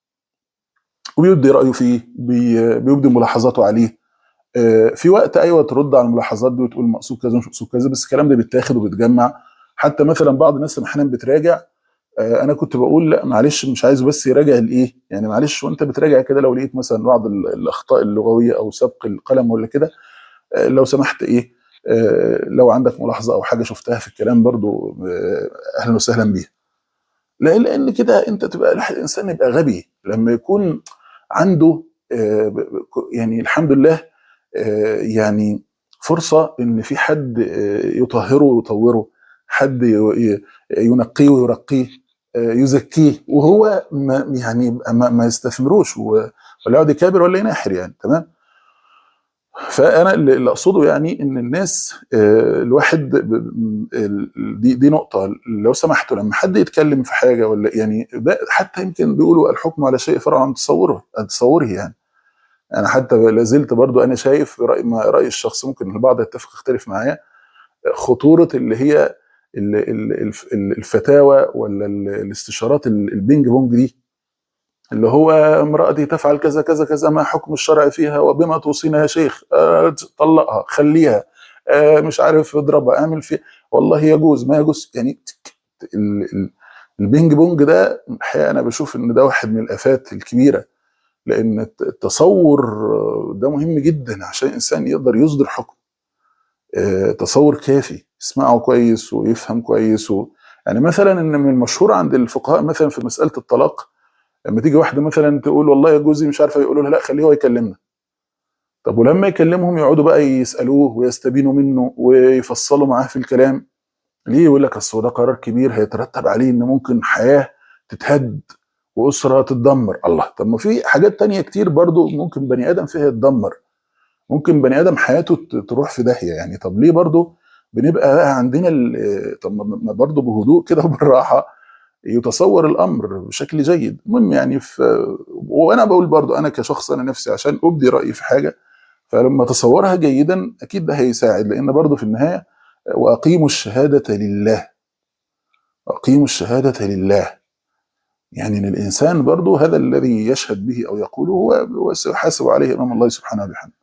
وبيبدي رايه فيه بي... بيبدي ملاحظاته عليه آه، في وقت ايوه ترد على الملاحظات دي وتقول مقصود كذا مش مقصود كذا بس الكلام ده بيتاخد وبيتجمع حتى مثلا بعض الناس لما احيانا بتراجع آه، انا كنت بقول لا معلش مش عايزه بس يراجع الايه يعني معلش وانت بتراجع كده لو لقيت مثلا بعض ال- الاخطاء اللغويه او سبق القلم ولا كده آه، لو سمحت ايه آه، لو عندك ملاحظه او حاجه شفتها في الكلام برضو آه، اهلا وسهلا بيها لا لان كده انت تبقى الواحد- الانسان يبقى غبي لما يكون عنده آه، ب- ب- يعني الحمد لله آه، يعني فرصه ان في حد آه، يطهره ويطوره حد ي- ي- ينقيه ويرقيه آه، يزكيه وهو ما يعني ما, ما يستثمروش و- ولا يقعد يكابر ولا يناحر يعني تمام فانا اللي اللي اقصده يعني ان الناس آه، الواحد ب- ب- ال- دي دي نقطه لو سمحتوا لما حد يتكلم في حاجه ولا يعني ده حتى يمكن بيقولوا الحكم على شيء فرع عن تصوره عن تصوره يعني انا حتى لا زلت برضو انا شايف راي ما راي الشخص ممكن البعض يتفق يختلف معايا خطوره اللي هي ال- ال- الف- ال- الفتاوى ولا ال- الاستشارات ال- البينج بونج دي اللي هو امرأتي تفعل كذا كذا كذا ما حكم الشرع فيها وبما توصينا يا شيخ آه طلقها خليها آه مش عارف اضربها اعمل في والله يجوز ما يجوز يعني ال- ال- البينج بونج ده الحقيقه انا بشوف ان ده واحد من الافات الكبيره لان الت- التصور آه، ده مهم جدا عشان الانسان يقدر يصدر حكم آه، تصور كافي يسمعه كويس ويفهم كويس و... يعني مثلا ان من المشهور عند الفقهاء مثلا في مساله الطلاق لما تيجي واحده مثلا تقول والله يا جوزي مش عارفه يقولوا لها لا خليه هو يكلمنا طب ولما يكلمهم يقعدوا بقى يسالوه ويستبينوا منه ويفصلوا معاه في الكلام ليه يقول لك اصل هو ده قرار كبير هيترتب عليه ان ممكن حياه تتهد واسره تتدمر الله طب ما في حاجات تانية كتير برضو ممكن بني ادم فيها يتدمر ممكن بني ادم حياته ت- تروح في داهيه يعني طب ليه برضو بنبقى بقى عندنا ال- طب ما ما برضو بهدوء كده وبالراحه يتصور الامر بشكل جيد المهم يعني في وانا بقول برضو انا كشخص انا نفسي عشان ابدي رايي في حاجه فلما اتصورها جيدا اكيد ده هيساعد لان برضو في النهايه واقيموا الشهاده لله اقيموا الشهاده لله يعني ان الانسان برضو هذا الذي يشهد به او يقوله هو هو سيحاسب عليه امام الله سبحانه وبحمده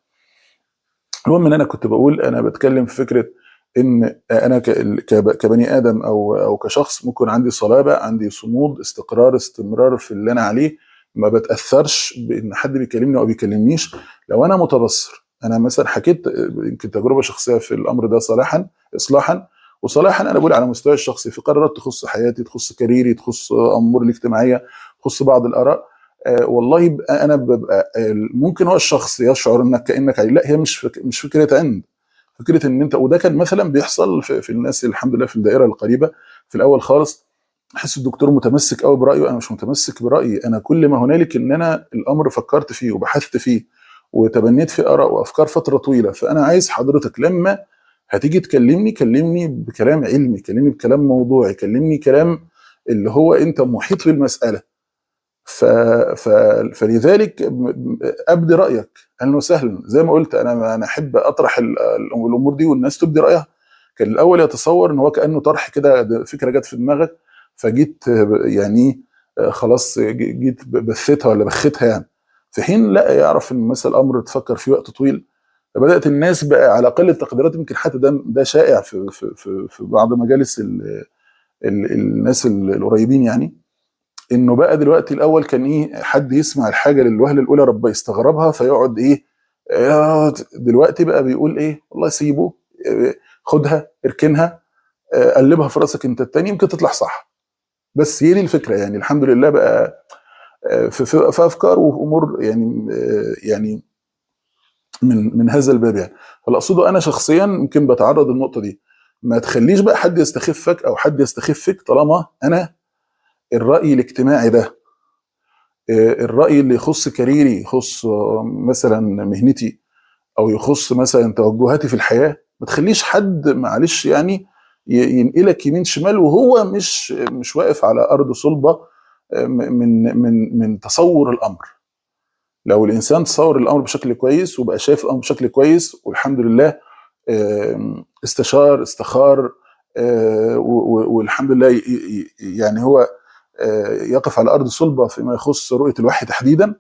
المهم ان انا كنت بقول انا بتكلم في فكره ان انا ك- كب- كبني ادم او او كشخص ممكن عندي صلابه عندي صمود استقرار استمرار في اللي انا عليه ما بتاثرش بان حد بيكلمني او بيكلمنيش لو انا متبصر انا مثلا حكيت يمكن تجربه شخصيه في الامر ده صلاحا اصلاحا وصلاحا انا بقول على مستوى الشخصي في قرارات تخص حياتي تخص كاريري تخص امور الاجتماعيه تخص بعض الاراء آه، والله بقى انا ببقى آه، ممكن هو الشخص يشعر انك كانك عليه لا هي مش فك مش فكره عند فكره ان انت وده كان مثلا بيحصل في, في الناس الحمد لله في الدائره القريبه في الاول خالص احس الدكتور متمسك قوي برايه انا مش متمسك برايي انا كل ما هنالك ان انا الامر فكرت فيه وبحثت فيه وتبنيت في اراء وافكار فتره طويله فانا عايز حضرتك لما هتيجي تكلمني كلمني بكلام علمي كلمني بكلام موضوعي كلمني كلام اللي هو انت محيط بالمساله ف... ف... فلذلك م- ابدي رايك اهلا وسهلا زي ما قلت انا انا احب اطرح ال- الامور دي والناس تبدي رايها كان الاول يتصور ان هو كانه طرح كده ده فكره جت في دماغك فجيت آه، يعني آه، خلاص ج- جيت ب- بثيتها ولا بختها يعني في حين لا يعرف ان مثلا الامر تفكر فيه وقت طويل فبدات الناس بقى على اقل التقديرات يمكن حتى ده ده شائع في في في, في بعض مجالس ال ال الناس ال- القريبين يعني انه بقى دلوقتي الاول كان ايه حد يسمع الحاجه للوهله الاولى رب يستغربها فيقعد ايه آه، دلوقتي بقى بيقول ايه والله سيبه آه، خدها اركنها آه، قلبها في راسك انت التاني يمكن تطلع صح بس هي دي الفكره يعني الحمد لله بقى آه، في, في, في افكار وامور يعني آه، يعني من من هذا الباب يعني فاللي اقصده انا شخصيا يمكن بتعرض للنقطه دي ما تخليش بقى حد يستخفك او حد يستخفك طالما انا الراي الاجتماعي ده آه، الراي اللي يخص كاريري يخص آه، مثلا مهنتي او يخص مثلا توجهاتي في الحياه ما تخليش حد معلش يعني ي- ينقلك يمين شمال وهو مش مش واقف على ارض صلبه آه، من من من تصور الامر لو الانسان تصور الامر بشكل كويس وبقى شايف الامر بشكل كويس والحمد لله آم، استشار استخار آه، و- و- والحمد لله ي- ي- يعني هو آه، يقف على ارض صلبه فيما يخص رؤيه الوحي تحديدا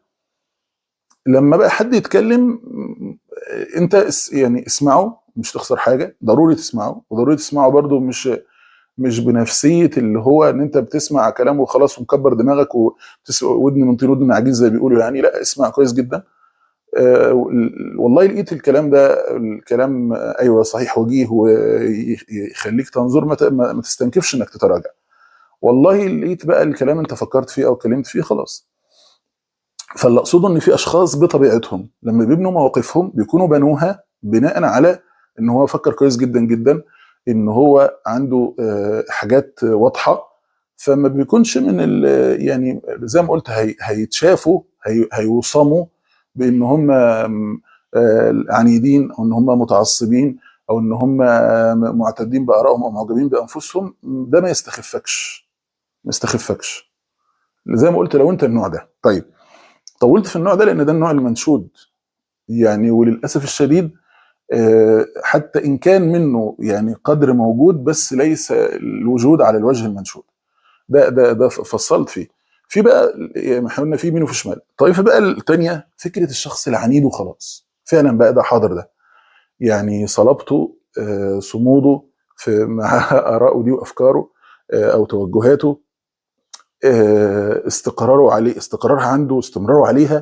لما بقى حد يتكلم م، انت اس- يعني اسمعه مش تخسر حاجه ضروري تسمعه وضروري تسمعه برضو مش مش بنفسيه اللي هو ان انت بتسمع كلامه وخلاص ومكبر دماغك وبتسمع ودن من طين ودن عجيز زي ما بيقولوا يعني لا اسمع كويس جدا آه، والله لقيت الكلام ده الكلام آه، ايوه صحيح وجيه ويخليك تنظر ما ت- ما ما تستنكفش انك تتراجع والله لقيت بقى الكلام انت فكرت فيه او اتكلمت فيه خلاص فاللي اقصده ان في اشخاص بطبيعتهم لما بيبنوا مواقفهم بيكونوا بنوها بناء على ان هو فكر كويس جدا جدا ان هو عنده آه، حاجات واضحه فما بيكونش من ال- يعني زي ما قلت هي هيتشافوا هي هيوصموا بان هم آم، آه، عنيدين او ان هم متعصبين او ان هم آم، معتدين بارائهم او معجبين بانفسهم ده ما يستخفكش ما يستخفكش زي ما قلت لو انت النوع ده طيب طولت في النوع ده لان ده النوع المنشود يعني وللاسف الشديد آه، حتى ان كان منه يعني قدر موجود بس ليس الوجود على الوجه المنشود ده ده ده فصلت فيه في بقى يعني احنا قلنا في يمين وفي شمال الطائفه بقى الثانيه فكره الشخص العنيد وخلاص فعلا بقى ده حاضر ده يعني صلابته آه، صموده في مع ارائه دي وافكاره آه، او توجهاته آه، استقراره عليه استقرارها عنده واستمراره عليها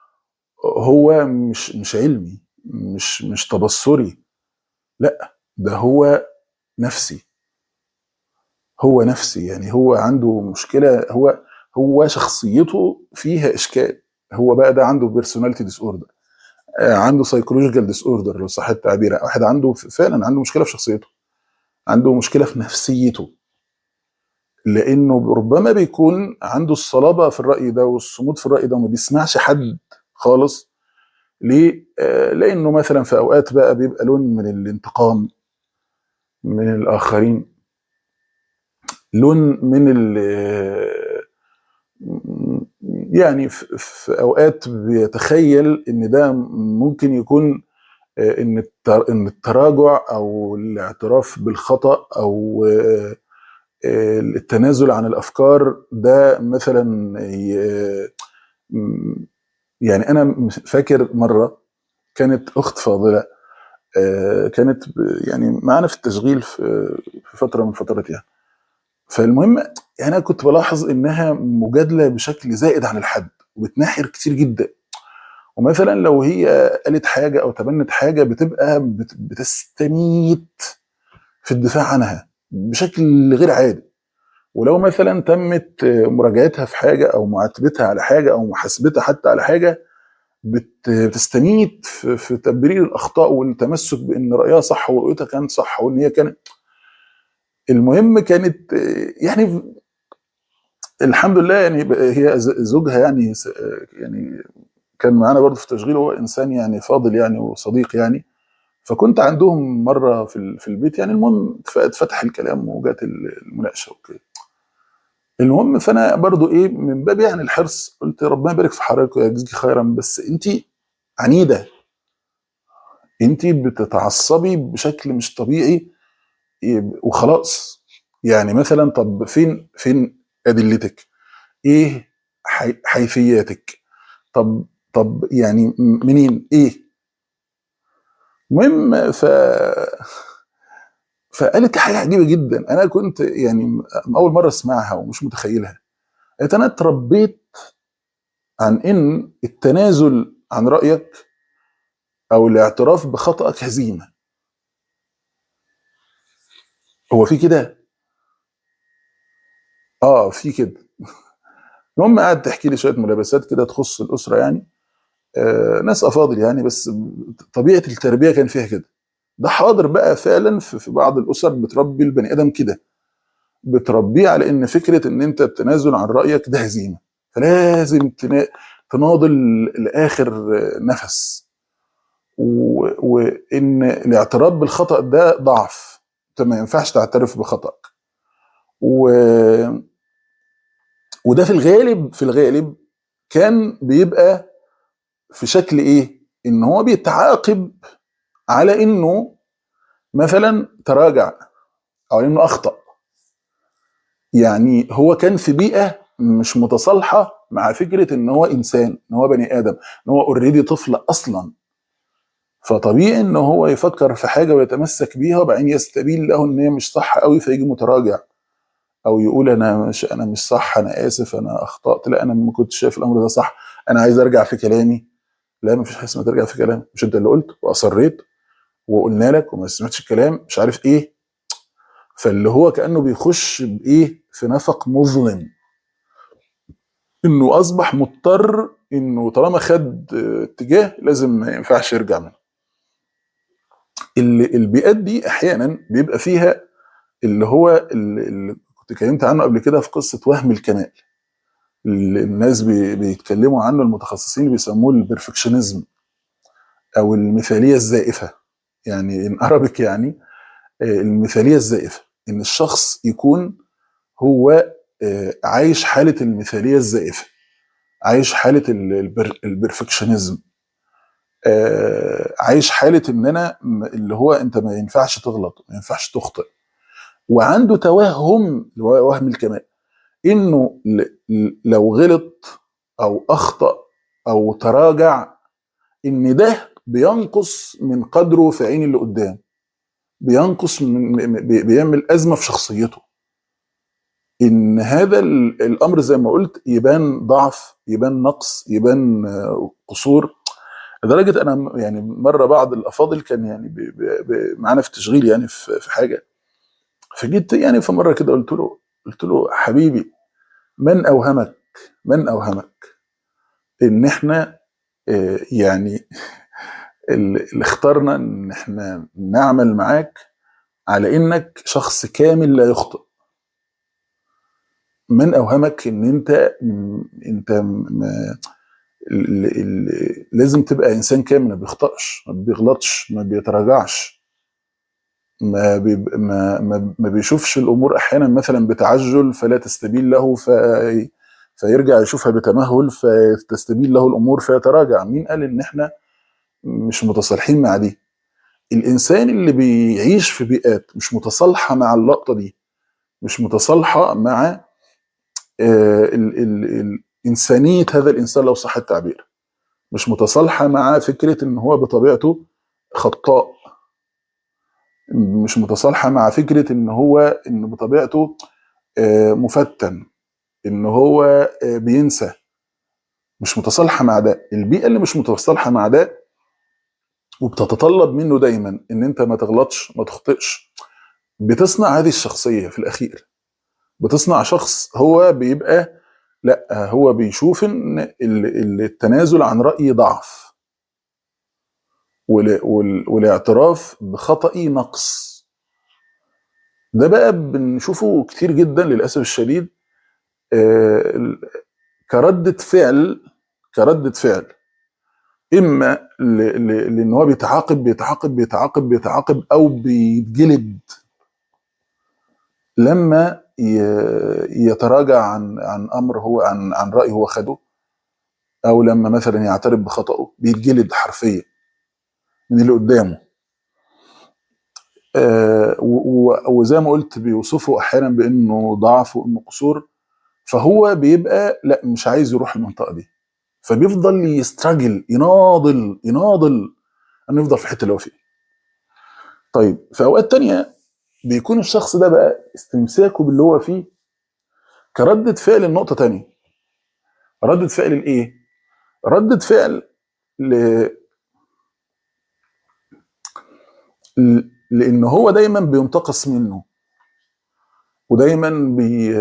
هو مش مش علمي مش مش تبصري لا ده هو نفسي هو نفسي يعني هو عنده مشكله هو هو شخصيته فيها اشكال هو بقى ده عنده بيرسوناليتي ديس اوردر عنده سايكولوجيكال ديس اوردر لو صح التعبير واحد عنده فعلا عنده مشكله في شخصيته عنده مشكله في نفسيته لانه ربما بيكون عنده الصلابه في الراي ده والصمود في الراي ده وما بيسمعش حد خالص ليه؟ آه، لانه مثلا في اوقات بقى بيبقى لون من الانتقام من الاخرين لون من ال يعني في في اوقات بيتخيل ان ده ممكن يكون آه، ان التر- ان التراجع او الاعتراف بالخطا او آه، آه، التنازل عن الافكار ده مثلا ي- م- يعني انا فاكر مره كانت اخت فاضله آه، كانت ب- يعني معانا في التشغيل في في فتره من فترات يعني فالمهم يعني انا كنت بلاحظ انها مجادله بشكل زائد عن الحد وبتناحر كتير جدا ومثلا لو هي قالت حاجه او تبنت حاجه بتبقى بت- بتستميت في الدفاع عنها بشكل غير عادي ولو مثلا تمت مراجعتها في حاجه او معاتبتها على حاجه او محاسبتها حتى على حاجه بت- بتستميت في في تبرير الاخطاء والتمسك بان رايها صح ورؤيتها كانت صح وان هي كانت المهم كانت آه، يعني الحمد لله يعني ب- هي ز- زوجها يعني س- آه، يعني كان معانا برضه في تشغيل هو انسان يعني فاضل يعني وصديق يعني فكنت عندهم مره في ال- في البيت يعني المهم اتف- اتفتح الكلام وجات ال- المناقشه وكده المهم فانا برضو ايه من باب يعني الحرص قلت ربنا يبارك في حضرتك ويجزيك خيرا بس انت عنيده انت بتتعصبي بشكل مش طبيعي يب- وخلاص يعني مثلا طب فين فين ادلتك ايه حي- حيثياتك طب طب يعني م- منين ايه المهم ف فقالت لي حاجه عجيبه جدا انا كنت يعني م- اول مره اسمعها ومش متخيلها قالت انا اتربيت عن ان التنازل عن رايك او الاعتراف بخطأك هزيمه هو في كده اه في كده المهم قعدت تحكي لي شويه ملابسات كده تخص الاسره يعني آه ناس افاضل يعني بس طبيعه التربيه كان فيها كده ده حاضر بقى فعلا في في بعض الاسر بتربي البني ادم كده بتربيه على ان فكره ان انت التنازل عن رايك ده هزيمه فلازم تنا- تناضل لاخر نفس و- وان الاعتراف بالخطا ده ضعف انت ما ينفعش تعترف بخطأك و... وده في الغالب في الغالب كان بيبقى في شكل ايه ان هو بيتعاقب على انه مثلا تراجع او انه اخطا يعني هو كان في بيئه مش متصالحه مع فكره ان هو انسان ان هو بني ادم ان هو اوريدي طفل اصلا فطبيعي ان هو يفكر في حاجه ويتمسك بيها وبعدين يستبين له ان هي مش صح قوي فيجي متراجع او يقول انا مش انا مش صح انا اسف انا اخطات لا انا ما كنتش شايف الامر ده صح انا عايز ارجع في كلامي لا ما فيش حاجه اسمها ترجع في كلام مش انت اللي قلت واصريت وقلنا لك وما سمعتش الكلام مش عارف ايه فاللي هو كانه بيخش بايه في نفق مظلم انه اصبح مضطر انه طالما خد اه، اتجاه لازم ما ينفعش يرجع منه اللي البيئات دي احيانا بيبقى فيها اللي هو اللي اللي كنت اتكلمت عنه قبل كده في قصه وهم الكمال اللي الناس بي- بيتكلموا عنه المتخصصين بيسموه البرفكشنزم او المثاليه الزائفه يعني ان ارابيك يعني آه، المثاليه الزائفه ان الشخص يكون هو آه، عايش حاله المثاليه الزائفه عايش حاله ال- البر- البرفكشنزم آه، عايش حاله ان انا م- اللي هو انت ما ينفعش تغلط ما ينفعش تخطئ وعنده توهم اللي هو وهم الكمال انه ل- ل- لو غلط او اخطا او تراجع ان ده بينقص من قدره في عين اللي قدام بينقص من بي- بيعمل ازمه في شخصيته ان هذا ال- الامر زي ما قلت يبان ضعف يبان نقص يبان آه، قصور لدرجه انا م- يعني مره بعض الافاضل كان يعني بي- بي- بي- معانا في تشغيل يعني في في حاجه فجيت يعني في مره كده قلت له قلت له حبيبي من اوهمك من اوهمك ان احنا آه، يعني اللي اللي اخترنا ان احنا نعمل معاك على انك شخص كامل لا يخطئ من اوهمك ان انت م- انت م- ال- ال- لازم تبقى انسان كامل ما بيخطئش ما بيغلطش ما بيتراجعش ما بيب ما ما, ما بيشوفش الامور احيانا مثلا بتعجل فلا تستبين له في فيرجع يشوفها بتمهل فتستبين له الامور فيتراجع مين قال ان احنا مش متصالحين مع دي الانسان اللي بيعيش في بيئات مش متصالحه مع اللقطه دي مش متصالحه مع آه، ال ال ال انسانيه هذا الانسان لو صح التعبير مش متصالحه مع فكره ان هو بطبيعته خطاء مش متصالحه مع فكره ان هو ان بطبيعته آه، مفتن ان هو آه، بينسى مش متصالحه مع ده البيئه اللي مش متصالحه مع ده وبتتطلب منه دايما ان انت ما تغلطش ما تخطئش بتصنع هذه الشخصيه في الاخير بتصنع شخص هو بيبقى لا هو بيشوف ان ال- ال- التنازل عن راي ضعف وال- وال- والاعتراف بخطئي نقص ده بقى بنشوفه كتير جدا للاسف الشديد آه، ال- كردة فعل كردة فعل اما ل- ل- لان هو بيتعاقب بيتعاقب بيتعاقب بيتعاقب او بيتجلد لما ي- يتراجع عن عن امر هو عن عن راي هو خده او لما مثلا يعترف بخطأه بيتجلد حرفيا من اللي قدامه آه، و- و- وزي ما قلت بيوصفه احيانا بانه ضعف وانه قصور فهو بيبقى لا مش عايز يروح المنطقه دي فبيفضل يستراجل يناضل يناضل انه يفضل في الحته اللي هو فيها طيب في اوقات تانية بيكون الشخص ده بقى استمساكه باللي هو فيه كردة فعل النقطة تانية ردة فعل الايه؟ ردة فعل ل... ل... لان هو دايما بينتقص منه ودايما بي...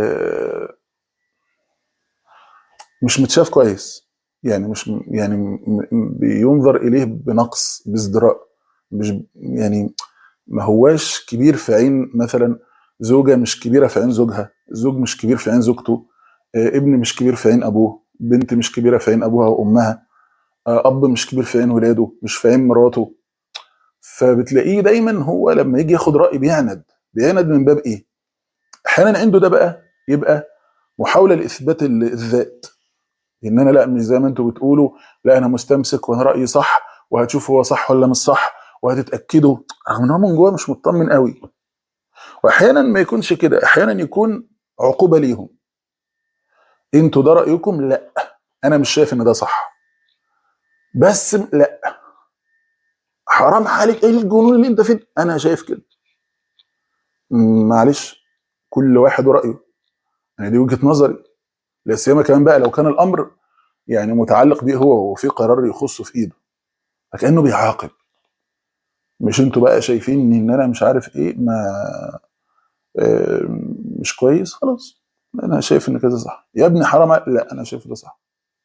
مش متشاف كويس يعني مش يعني م- م- بينظر اليه بنقص بازدراء مش يعني ما هواش كبير في عين مثلا زوجة مش كبيرة في عين زوجها زوج مش كبير في عين زوجته آه، ابن مش كبير في عين أبوه بنت مش كبيرة في عين أبوها وأمها آه، أب مش كبير في عين ولاده مش في عين مراته فبتلاقيه دايما هو لما يجي ياخد رأي بيعند بيعند من باب إيه؟ أحيانا عنده ده بقى يبقى محاولة لإثبات ال- الذات ان انا لا مش زي ما انتوا بتقولوا لا انا مستمسك وانا رايي صح وهتشوف هو صح ولا مش صح وهتتاكدوا رغم ان هو من جوه مش مطمن قوي واحيانا ما يكونش كده احيانا يكون عقوبه ليهم انتوا ده رايكم لا انا مش شايف ان ده صح بس لا حرام عليك ايه الجنون اللي انت فيه انا شايف كده م- معلش كل واحد ورايه انا دي وجهه نظري لا سيما كمان بقى لو كان الامر يعني متعلق بيه هو وفي قرار يخصه في ايده فكانه بيعاقب مش انتوا بقى شايفين ان انا مش عارف ايه ما آه، مش كويس خلاص انا شايف ان كذا صح يا ابني حرام عليك. لا انا شايف ده صح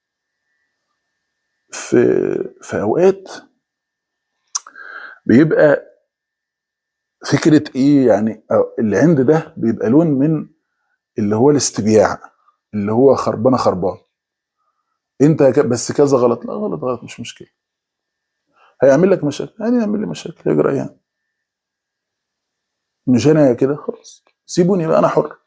في في اوقات بيبقى فكره ايه يعني أو اللي عند ده بيبقى لون من اللي هو الاستبياع اللي هو خربانه خربان انت ك- بس كذا غلط لا غلط غلط مش مشكله هيعمل لك مشاكل يعني يعمل لي مشاكل يجرى إيه يعني مش انا كده خلاص سيبوني بقى انا حر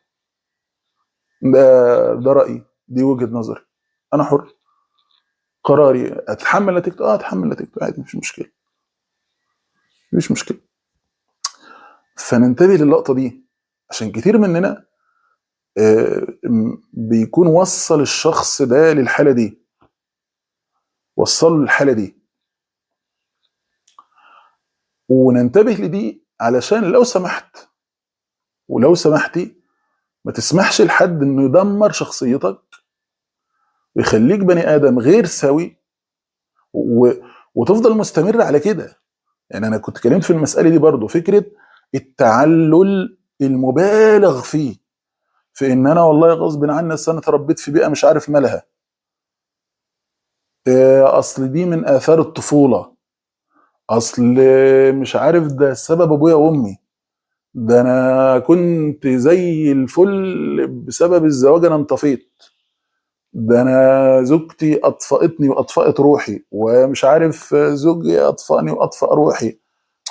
ده ده رايي دي وجهه نظري انا حر قراري اتحمل نتيجته اه اتحمل نتيجته عادي مش مشكله مش مشكله فننتبه للقطه دي عشان كتير مننا آه، م- بيكون وصل الشخص ده للحاله دي وصله للحاله دي وننتبه لدي علشان لو سمحت ولو سمحتي ما تسمحش لحد انه يدمر شخصيتك ويخليك بني ادم غير سوي و... وتفضل مستمر على كده يعني انا كنت اتكلمت في المساله دي برضو فكره التعلل المبالغ فيه في ان انا والله غصب عني أصل انا اتربيت في بيئه مش عارف مالها إيه، اصل دي من اثار الطفوله اصل مش عارف ده سبب ابويا وامي ده انا كنت زي الفل بسبب الزواج انا انطفيت ده انا زوجتي اطفأتني واطفأت روحي ومش عارف زوجي اطفأني واطفأ روحي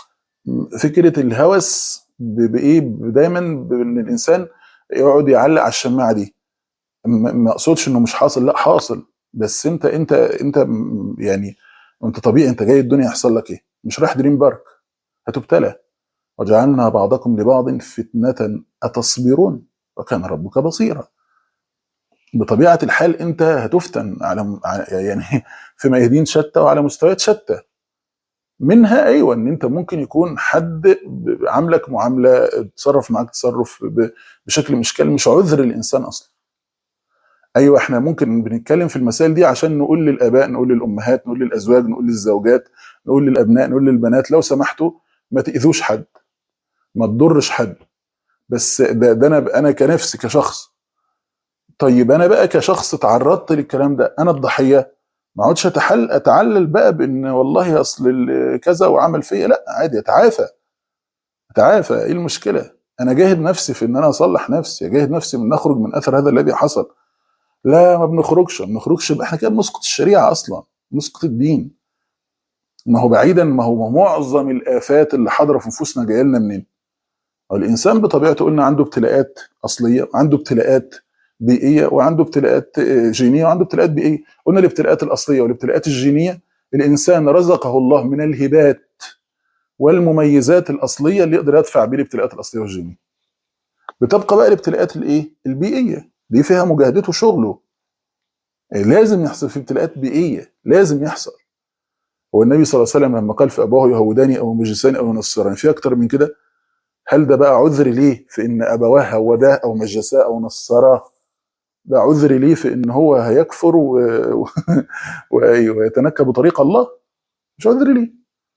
فكره الهوس ب- بايه دايما بان الانسان يقعد يعلق على الشماعه دي م- ما اقصدش انه مش حاصل لا حاصل بس انت انت انت م- يعني انت طبيعي انت جاي الدنيا يحصل لك ايه مش رايح دريم بارك هتبتلى وجعلنا بعضكم لبعض فتنة أتصبرون وكان ربك بصيرا بطبيعة الحال أنت هتفتن على يعني في ميادين شتى وعلى مستويات شتى منها أيوة أن أنت ممكن يكون حد عاملك معاملة تصرف معاك تصرف ب- بشكل مش كلام مش عذر الإنسان أصلا أيوة إحنا ممكن بنتكلم في المسائل دي عشان نقول للآباء نقول للأمهات نقول للأزواج نقول للزوجات نقول للأبناء نقول للبنات لو سمحتوا ما تأذوش حد ما تضرش حد بس ده, ده انا انا كنفسي كشخص طيب انا بقى كشخص تعرضت للكلام ده انا الضحيه ما اقعدش اتحل اتعلل بقى بان والله اصل ال- كذا وعمل فيا لا عادي اتعافى اتعافى ايه المشكله انا جاهد نفسي في ان انا اصلح نفسي اجاهد نفسي من نخرج من اثر هذا الذي حصل لا ما بنخرجش ما بنخرجش بقى احنا كده بنسقط الشريعه اصلا نسقط الدين ما هو بعيدا ما هو معظم الافات اللي حاضره في نفوسنا جايه لنا منين؟ هو الانسان بطبيعته قلنا عنده ابتلاءات اصليه وعنده ابتلاءات بيئيه وعنده ابتلاءات آه، جينيه وعنده ابتلاءات بيئيه قلنا الابتلاءات الاصليه والابتلاءات الجينيه الانسان رزقه الله من الهبات والمميزات الاصليه اللي يقدر يدفع بيه الابتلاءات الاصليه والجينيه بتبقى بقى الابتلاءات الايه البيئيه دي فيها مجاهدته وشغله آه، لازم يحصل في ابتلاءات بيئيه لازم يحصل هو النبي صلى الله عليه وسلم لما قال في ابواه يهوداني او مجساني او نصراني في اكتر من كده هل ده بقى عذر ليه في ان ابواه هوداه او مجساه او نصراه ده عذر ليه في ان هو هيكفر و... و... ويتنكى بطريق الله مش عذر ليه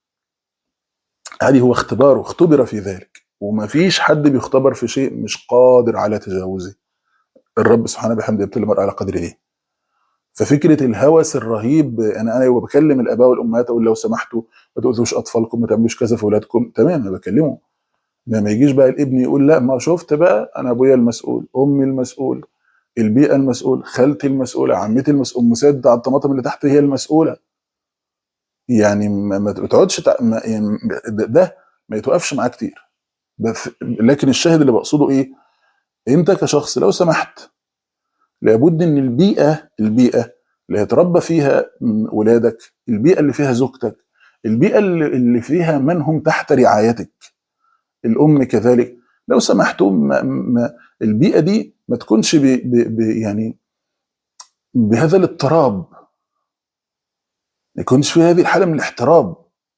هذه هو اختباره اختبر في ذلك وما فيش حد بيختبر في شيء مش قادر على تجاوزه الرب سبحانه بحمده يبتلي المرء على قدر ايه ففكره الهوس الرهيب انا انا بكلم الاباء والامهات اقول لو سمحتوا ما تؤذوش اطفالكم ما تعملوش كذا في اولادكم تمام انا بكلمه لما يجيش بقى الابن يقول لا ما شفت بقى انا ابويا المسؤول امي المسؤول البيئه المسؤول خالتي المسؤوله عمتي المسؤول ام سيد على الطماطم اللي تحت هي المسؤوله يعني ما ما تقعدش تع... ما يعني ده, ده ما يتوقفش معاه كتير بس لكن الشاهد اللي بقصده ايه انت كشخص لو سمحت لابد ان البيئه البيئه اللي هيتربى فيها م- ولادك البيئه اللي فيها زوجتك البيئه اللي اللي فيها من هم تحت رعايتك الام كذلك لو سمحتوا ما ما البيئه دي ما تكونش ب ب ب يعني بهذا الاضطراب ما يكونش في هذه الحاله من الاحتراب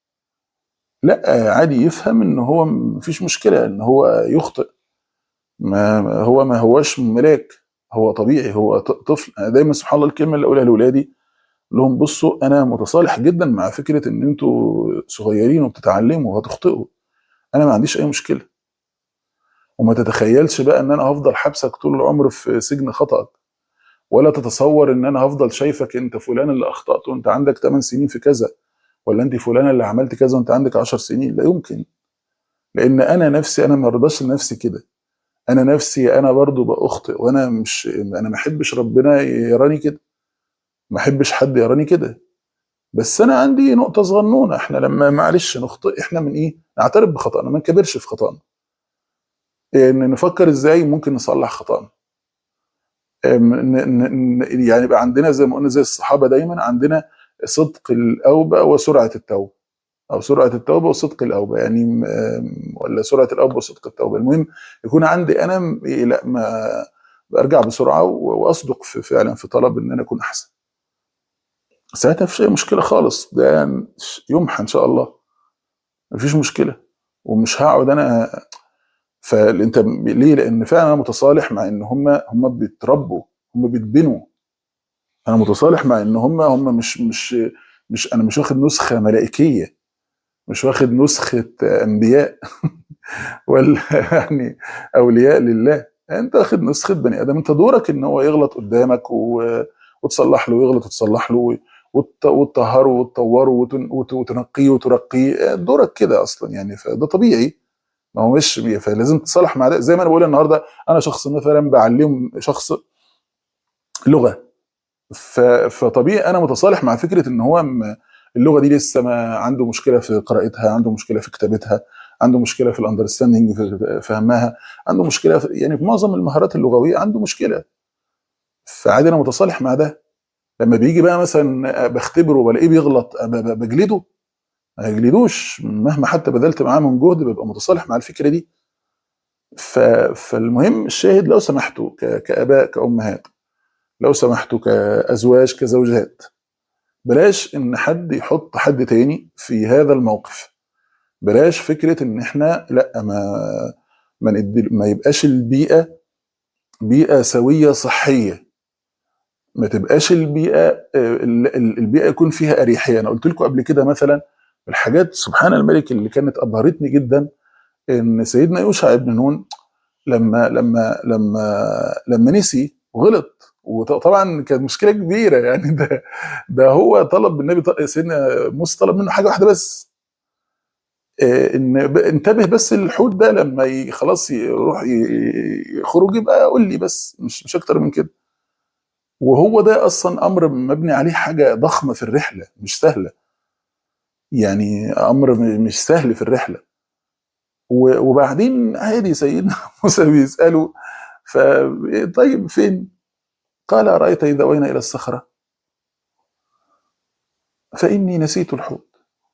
لا عادي يفهم ان هو مفيش مشكله ان هو يخطئ ما هو ما هوش ملاك هو طبيعي هو ط- طفل انا دايما سبحان الله الكلمه اللي اقولها لاولادي لهم بصوا انا متصالح جدا مع فكره ان انتوا صغيرين وبتتعلموا وهتخطئوا انا ما عنديش اي مشكله وما تتخيلش بقى ان انا هفضل حبسك طول العمر في سجن خطأك ولا تتصور ان انا هفضل شايفك انت فلان اللي اخطأت وانت عندك 8 سنين في كذا ولا انت فلانه اللي عملت كذا وانت عندك 10 سنين لا يمكن لان انا نفسي انا ما ارضاش لنفسي كده انا نفسي انا برضو باخطئ وانا مش انا ما احبش ربنا يراني كده ما احبش حد يراني كده بس انا عندي نقطه صغنونه احنا لما معلش نخطئ احنا من ايه نعترف بخطأنا ما نكبرش في خطأنا ان نفكر ازاي ممكن نصلح خطأنا ن- ن- ن- يعني يبقى عندنا زي ما قلنا زي الصحابه دايما عندنا صدق الاوبه وسرعه التوبه او سرعه التوبه وصدق الاوبه يعني م- ولا سرعه الاوبه وصدق التوبه المهم يكون عندي انا م- إيه لا ما برجع بسرعه و- واصدق في فعلا في طلب ان انا اكون احسن ساعتها مفيش اي مشكله خالص ده يمحى ان شاء الله مفيش مشكله ومش هقعد انا فانت ليه؟ لان فعلا انا متصالح مع ان هم هم بيتربوا هم بيتبنوا انا متصالح مع ان هم هم مش مش مش انا مش واخد نسخه ملائكيه مش واخد نسخه انبياء ولا يعني اولياء لله انت واخد نسخه بني ادم انت دورك ان هو يغلط قدامك و... وتصلح له ويغلط وتصلح له وت... وتطهره وتطوره وتن... وت... وتنقيه وترقيه دورك كده اصلا يعني فده طبيعي ما هو مش فلازم تتصالح مع ده زي ما انا بقول النهارده انا شخص مثلا بعلم شخص لغه ف... فطبيعي انا متصالح مع فكره ان هو م... اللغه دي لسه ما عنده مشكله في قراءتها عنده مشكله في كتابتها عنده مشكله في الاندرستاندنج في فهمها عنده مشكله في يعني في معظم المهارات اللغويه عنده مشكله فعادي انا متصالح مع ده لما بيجي بقى مثلا بختبره وبلاقيه بيغلط ب- ب- بجلده ما يجلدوش مهما حتى بذلت معاه من جهد ببقى متصالح مع الفكره دي ف... فالمهم الشاهد لو سمحتوا ك... كاباء كامهات لو سمحتوا كازواج كزوجات بلاش ان حد يحط حد تاني في هذا الموقف بلاش فكره ان احنا لا ما ما, ندي ما يبقاش البيئه بيئه سويه صحيه ما تبقاش البيئه ال- ال- البيئه يكون فيها اريحيه انا قلت لكم قبل كده مثلا الحاجات سبحان الملك اللي كانت ابهرتني جدا ان سيدنا يوشع بن نون لما لما لما لما نسي وغلط وطبعا كانت مشكله كبيره يعني ده ده هو طلب النبي ط- سيدنا موسى طلب منه حاجه واحده بس آه، ان ب- انتبه بس للحوت ده لما ي- خلاص يروح ي- يخرج يبقى قول لي بس مش مش اكتر من كده وهو ده اصلا امر مبني عليه حاجه ضخمه في الرحله مش سهله يعني امر م- مش سهل في الرحله و- وبعدين عادي سيدنا موسى بيساله ف طيب فين؟ قال ارايت اذا اوينا الى الصخره فاني نسيت الحوت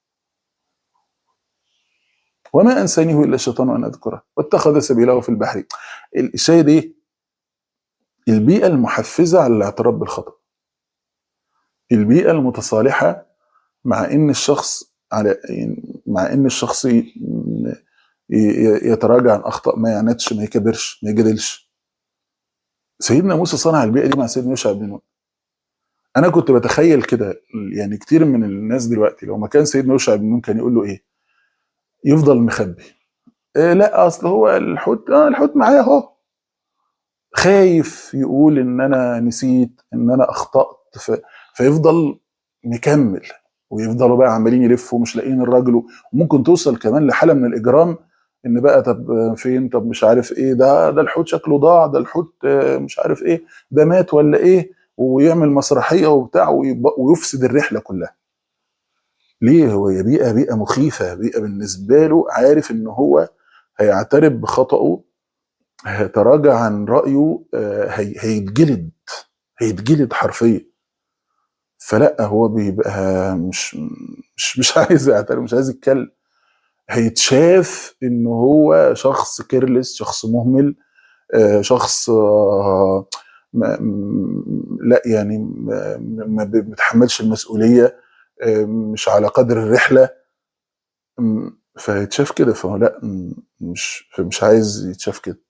وما انسانيه الا الشيطان ان اذكره واتخذ سبيله في البحر الشاهد ايه؟ البيئه المحفزه على الاعتراف بالخطا البيئه المتصالحه مع ان الشخص على مع ان الشخص ي- ي- يتراجع عن اخطاء ما يعندش ما يكبرش ما يجادلش سيدنا موسى صنع البيئه دي مع سيدنا يوشع بن نون انا كنت بتخيل كده يعني كتير من الناس دلوقتي لو ما كان سيدنا يوشع بن نون كان يقول له ايه يفضل مخبي إيه لا اصل هو الحوت اه الحوت معايا اهو خايف يقول ان انا نسيت ان انا اخطات بالظبط ف- فيفضل مكمل ويفضلوا بقى عمالين يلفوا مش لاقيين الراجل وممكن توصل كمان لحاله من الاجرام ان بقى طب فين طب مش عارف ايه ده ده الحوت شكله ضاع ده الحوت آه، مش عارف ايه ده مات ولا ايه ويعمل مسرحيه وبتاع ويب- ويفسد الرحله كلها ليه هو هي بيئه بيئه مخيفه بيئه بالنسبه له عارف ان هو هيعترف بخطأه هيتراجع عن رأيه آه، هي- هيتجلد هيتجلد حرفيا فلا هو بيبقى مش مش مش عايز يعترف مش عايز يتكلم هيتشاف ان هو شخص كيرلس شخص مهمل آه، شخص آه، ما- م- لا يعني ما ما بيتحملش المسؤوليه آه، مش على قدر الرحله م، فيتشاف كده فهو لا م، مش مش عايز يتشاف كده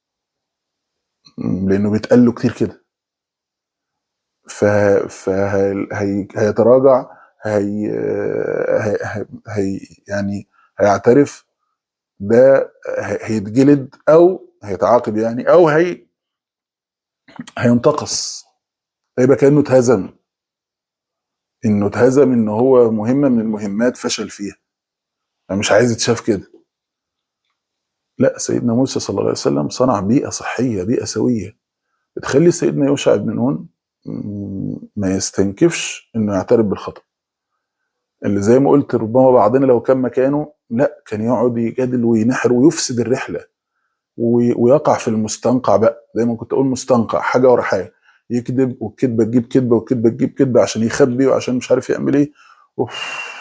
م، لانه بيتقال له كتير كده ف فهيتراجع هي هي هي هي يعني هيعترف ده هي- هيتجلد او هيتعاقب يعني او هي هينتقص هيبقى كانه اتهزم انه اتهزم ان هو مهمه من المهمات فشل فيها انا مش عايز يتشاف كده لا سيدنا موسى صلى الله عليه وسلم صنع بيئه صحيه بيئه سويه بتخلي سيدنا يوشع بن نون م- ما يستنكفش انه يعترف بالخطا اللي زي ما قلت ربما بعضنا لو كان مكانه لا كان يقعد يجادل وينحر ويفسد الرحله وي- ويقع في المستنقع بقى زي ما كنت اقول مستنقع حاجه ورا حاجه يكذب والكذبه تجيب كذبه والكذبه تجيب كذبه عشان يخبي وعشان مش عارف يعمل ايه أوف.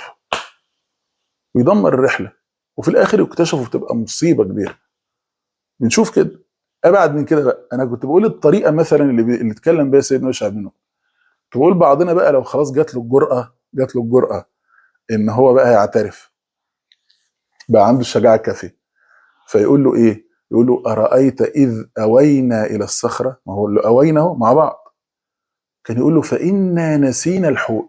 ويدمر الرحله وفي الاخر يكتشفوا بتبقى مصيبه كبيره بنشوف كده ابعد من كده بقى انا كنت بقول الطريقه مثلا اللي بي... اللي اتكلم بيها سيدنا يوشع بن نون كنت بقول بعضنا بقى لو خلاص جات له الجرأه جات له الجرأه ان هو بقى يعترف بقى عنده الشجاعه الكافيه فيقول له ايه؟ يقول له ارايت اذ اوينا الى الصخره ما هو اللي اوينا اهو مع بعض كان يقول له فانا نسينا الحوت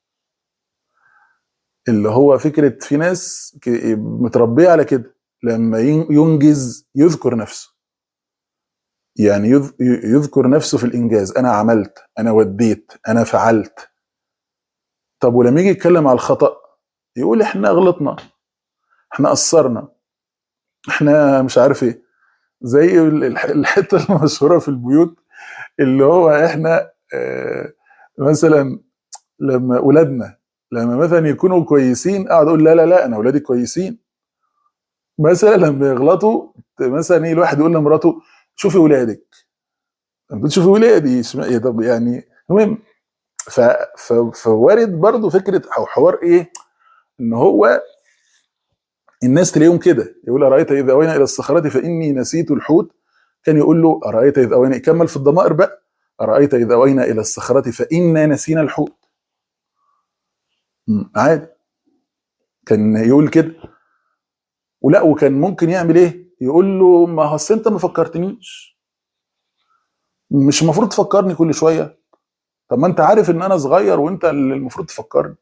اللي هو فكره في ناس ك- متربيه على كده لما ين- ينجز يذكر نفسه يعني يذ- يذكر نفسه في الانجاز انا عملت انا وديت انا فعلت طب ولما يجي يتكلم على الخطا يقول احنا غلطنا احنا قصرنا احنا مش عارف ايه زي ال- الح- الحته المشهوره في البيوت اللي هو احنا آه، مثلا لما اولادنا لما مثلا يكونوا كويسين اقعد اقول لا لا لا انا اولادي كويسين مثلا لما يغلطوا مثلا ايه الواحد يقول لمراته شوفي ولادك انت تشوفي ولادي اشمعنى- إيه طب يعني المهم ف... ف... فوارد برضه فكره او حوار ايه ان هو الناس تلاقيهم كده يقول ارايت اذا اوينا الى الصخره فاني نسيت الحوت كان يقول له ارايت اذا اوينا يكمل في الضمائر بقى ارايت اذا اوينا الى الصخره فانا نسينا الحوت م، عادي كان يقول كده ولا وكان ممكن يعمل ايه يقول له ما هو أصل انت ما فكرتنيش مش المفروض تفكرني كل شويه طب ما انت عارف ان انا صغير وانت اللي المفروض تفكرني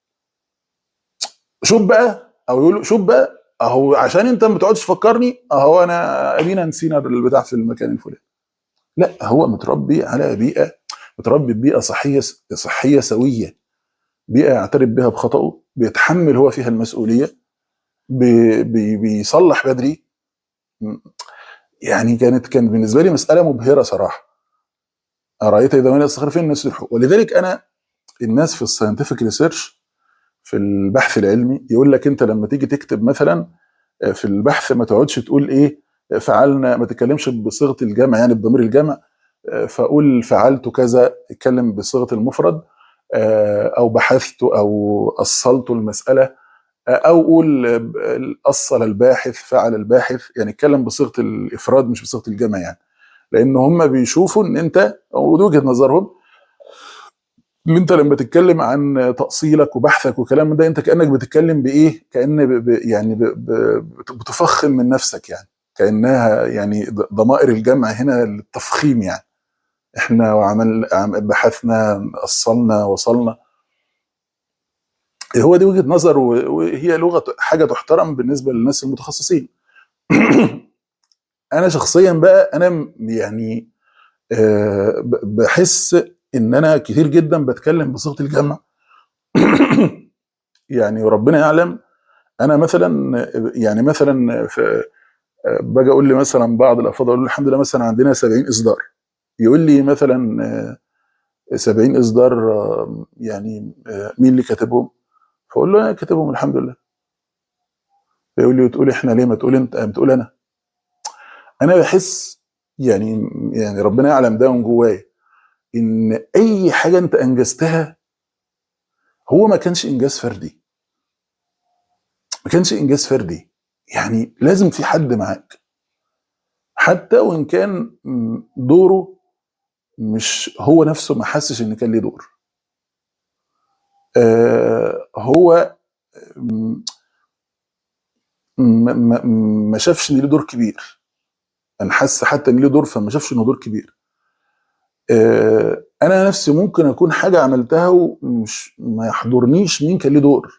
شوف بقى او يقول له شوف بقى اهو عشان انت ما بتقعدش تفكرني اهو انا ادينا نسينا البتاع في المكان الفلاني لا هو متربي على بيئه متربي ببيئه صحيه صحيه سويه بيئه يعترف بها بخطأه بيتحمل هو فيها المسؤوليه بي بي بيصلح بدري م- يعني كانت كانت بالنسبه لي مساله مبهره صراحه ارايت اذا من الصخر فين الناس يلحقوا ولذلك انا الناس في الساينتفك ريسيرش في البحث العلمي يقول لك انت لما تيجي تكتب مثلا في البحث ما تقعدش تقول ايه فعلنا ما تتكلمش بصيغه الجمع يعني بضمير الجمع فاقول فعلت كذا اتكلم بصيغه المفرد او بحثت او اصلت المساله او قول اصل الباحث فعل الباحث يعني اتكلم بصيغه الافراد مش بصيغه الجمع يعني لان هم بيشوفوا ان انت ودي وجهه نظرهم ان انت لما تتكلم عن تاصيلك وبحثك وكلام ده انت كانك بتتكلم بايه؟ كان ب يعني ب ب بتفخم من نفسك يعني كانها يعني ضمائر الجمع هنا للتفخيم يعني احنا وعمل بحثنا اصلنا وصلنا هو دي وجهه نظر وهي لغه حاجه تحترم بالنسبه للناس المتخصصين انا شخصيا بقى انا يعني بحس ان انا كتير جدا بتكلم بصيغه الجمع يعني ربنا يعلم انا مثلا يعني مثلا في باجي اقول لي مثلا بعض الافاضل اقول له الحمد لله مثلا عندنا 70 اصدار يقول لي مثلا آه، 70 اصدار آه، يعني آه، مين اللي كاتبهم؟ فاقول له انا كاتبهم الحمد لله فيقول لي وتقول احنا ليه ما تقول انت بتقول انا انا بحس يعني يعني ربنا يعلم ده من جوايا ان اي حاجه انت انجزتها هو ما كانش انجاز فردي ما كانش انجاز فردي يعني لازم في حد معاك حتى وان كان م، دوره مش هو نفسه ما حسش ان كان ليه دور آه هو م، ما ما- ما شافش ان ليه دور كبير انا حس حتى ان ليه دور فما شافش انه دور كبير آه انا نفسي ممكن اكون حاجه عملتها ومش ما يحضرنيش مين كان ليه دور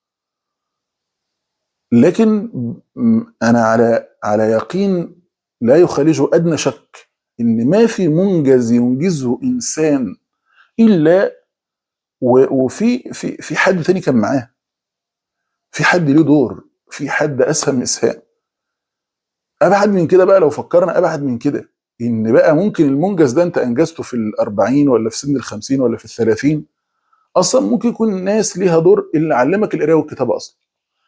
لكن م، انا على على يقين لا يخالجه ادنى شك ان ما في منجز ينجزه انسان الا و- وفي في في حد تاني كان معاه في حد له دور في حد اسهم اسهام ابعد من كده بقى لو فكرنا ابعد من كده ان بقى ممكن المنجز ده انت انجزته في الأربعين ولا في سن الخمسين ولا في الثلاثين اصلا ممكن يكون ناس ليها دور اللي علمك القرايه والكتابه اصلا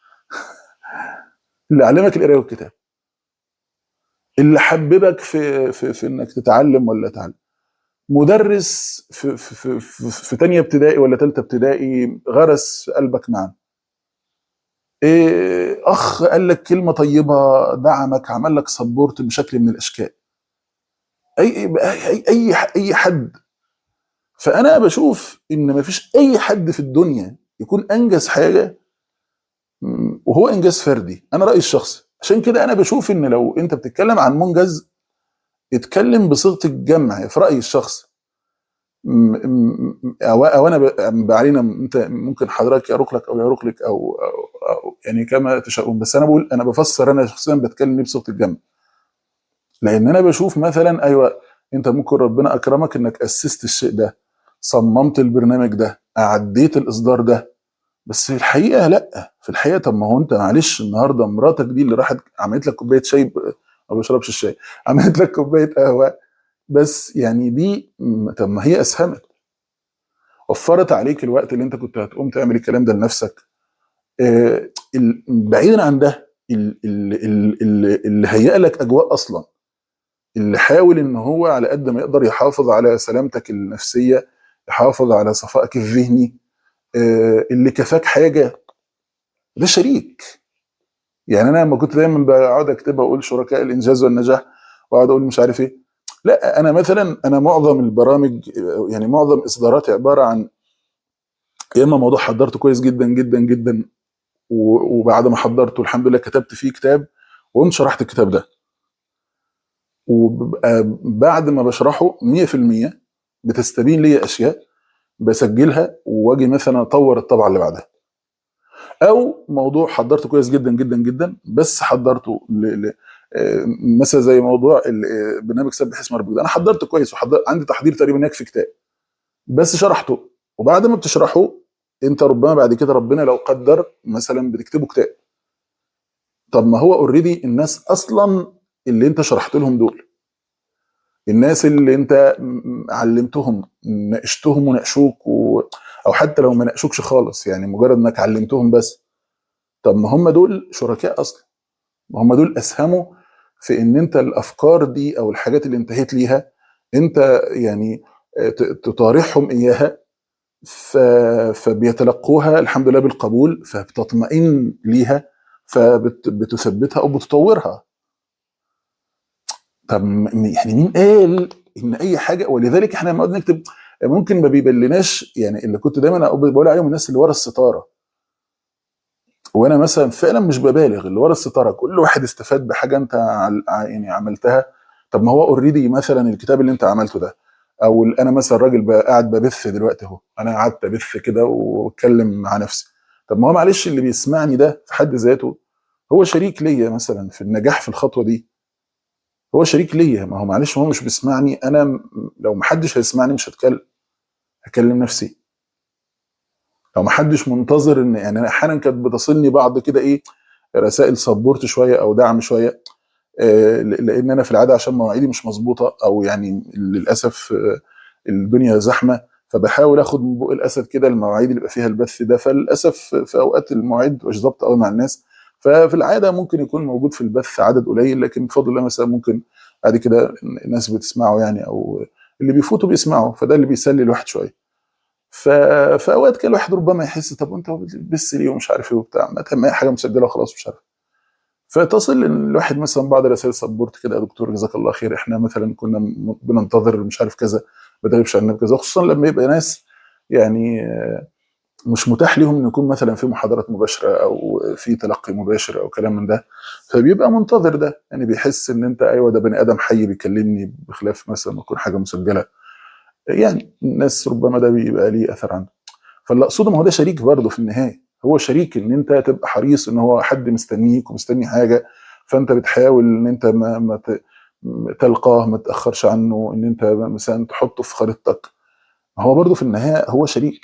اللي علمك القرايه والكتابه اللي حببك في في, في انك تتعلم ولا تعلم مدرس في في في, في, في تانية ابتدائي ولا تالتة ابتدائي غرس في قلبك معاه إيه اخ قال لك كلمه طيبه دعمك عمل لك سبورت بشكل من الاشكال اي اي اي اي حد فانا بشوف ان مفيش اي حد في الدنيا يكون انجز حاجه م، وهو انجاز فردي انا رايي الشخصي عشان كده انا بشوف ان لو انت بتتكلم عن منجز اتكلم بصيغه الجمع في رايي الشخصي م- م- او او انا ب- بعلينا انت ممكن حضرتك يروق لك او يروق لك او, أو, أو يعني كما تشاءون بس انا بقول انا بفسر انا شخصيا بتكلم ليه بصيغه الجمع لان انا بشوف مثلا ايوه انت ممكن ربنا اكرمك انك اسست الشيء ده صممت البرنامج ده اعديت الاصدار ده بس في الحقيقه لا في الحقيقه طب ما هو انت معلش النهارده مراتك دي اللي راحت عملت لك كوبايه شاي ب- ما بشربش الشاي عملت لك كوبايه قهوه بس يعني دي م- طب ما هي اسهمت وفرت عليك الوقت اللي انت كنت هتقوم تعمل الكلام ده لنفسك آه، ال- بعيدا عن ده ال- ال- ال- ال- اللي هيئ لك اجواء اصلا اللي حاول ان هو على قد ما يقدر يحافظ على سلامتك النفسيه يحافظ على صفائك الذهني آه، اللي كفاك حاجه ده شريك يعني انا لما كنت دايما بقعد اكتبها اقول شركاء الانجاز والنجاح واقعد اقول مش عارف ايه لا انا مثلا انا معظم البرامج يعني معظم اصداراتي عباره عن يا اما موضوع حضرته كويس جدا جدا جدا و- وبعد ما حضرته الحمد لله كتبت فيه كتاب وقمت شرحت الكتاب ده وببقى بعد ما بشرحه 100% بتستبين لي اشياء بسجلها واجي مثلا اطور الطبعه اللي بعدها او موضوع حضرته كويس جدا جدا جدا بس حضرته ل... ل... آه، مثلا زي موضوع ال- آه، برنامج سبح اسم ربك ده انا حضرته كويس وحضر... عندي تحضير تقريبا يكفي كتاب بس شرحته وبعد ما بتشرحه انت ربما بعد كده ربنا لو قدر مثلا بتكتبه كتاب طب ما هو اوريدي الناس اصلا اللي انت شرحت لهم دول الناس اللي انت م- علمتهم ناقشتهم وناقشوك و... او حتى لو ما ناقشوكش خالص يعني مجرد انك علمتهم بس طب ما هم دول شركاء اصلا ما هم دول اسهموا في ان انت الافكار دي او الحاجات اللي انتهيت ليها انت يعني ت- تطارحهم اياها ف... فبيتلقوها الحمد لله بالقبول فبتطمئن ليها فبتثبتها او بتطورها طب م- يعني مين قال ان اي حاجه ولذلك احنا لما قعدنا نكتب ممكن ما بيبلناش يعني اللي كنت دايما أقول- بقول عليهم الناس اللي ورا الستاره وانا مثلا فعلا مش ببالغ اللي ورا الستاره كل واحد استفاد بحاجه انت عل- ع- يعني عملتها طب ما هو اوريدي مثلا الكتاب اللي انت عملته ده او ال- انا مثلا راجل بقى قاعد ببث دلوقتي اهو انا قعدت ابث كده واتكلم مع نفسي طب ما هو معلش اللي بيسمعني ده في حد ذاته هو شريك ليا مثلا في النجاح في الخطوه دي هو شريك ليا ما هو معلش هو مش بيسمعني انا م- لو ما حدش هيسمعني مش هتكلم هكلم نفسي لو ما حدش منتظر ان يعني أنا احيانا كانت بتصلني بعض كده ايه رسائل سبورت شويه او دعم شويه آه، ل- لان انا في العاده عشان مواعيدي مش مظبوطه او يعني للاسف آه، الدنيا زحمه فبحاول اخد من بق الاسد كده المواعيد اللي بيبقى فيها البث ده فللاسف في اوقات المواعيد مش ظابطه قوي مع الناس ففي العاده ممكن يكون موجود في البث عدد قليل لكن بفضل الله مثلا ممكن بعد كده الناس بتسمعه يعني او اللي بيفوتوا بيسمعوا فده اللي بيسلي الواحد شويه ف... فاوقات كده الواحد ربما يحس طب انت بتلبس ليه ومش عارف ايه وبتاع ما ما هي حاجه مسجله وخلاص مش عارف فتصل ان الواحد مثلا بعض الرسائل سبورت كده يا دكتور جزاك الله خير احنا مثلا كنا م- بننتظر مش عارف كذا ما تغيبش عنا كذا خصوصا لما يبقى ناس يعني آه، مش متاح ليهم ان يكون مثلا في محاضرات مباشره او في تلقي مباشر او كلام من ده فبيبقى منتظر ده يعني بيحس ان انت ايوه ده بني ادم حي بيكلمني بخلاف مثلا ما تكون حاجه مسجله يعني الناس ربما ده بيبقى ليه اثر عنده فاللي اقصده ما هو ده شريك برضه في النهايه هو شريك ان انت تبقى حريص ان هو حد مستنيك ومستني حاجه فانت بتحاول ان انت ما, ما ت- م- تلقاه ما تاخرش عنه ان انت مثلا تحطه في خريطتك ما هو برضه في النهايه هو شريك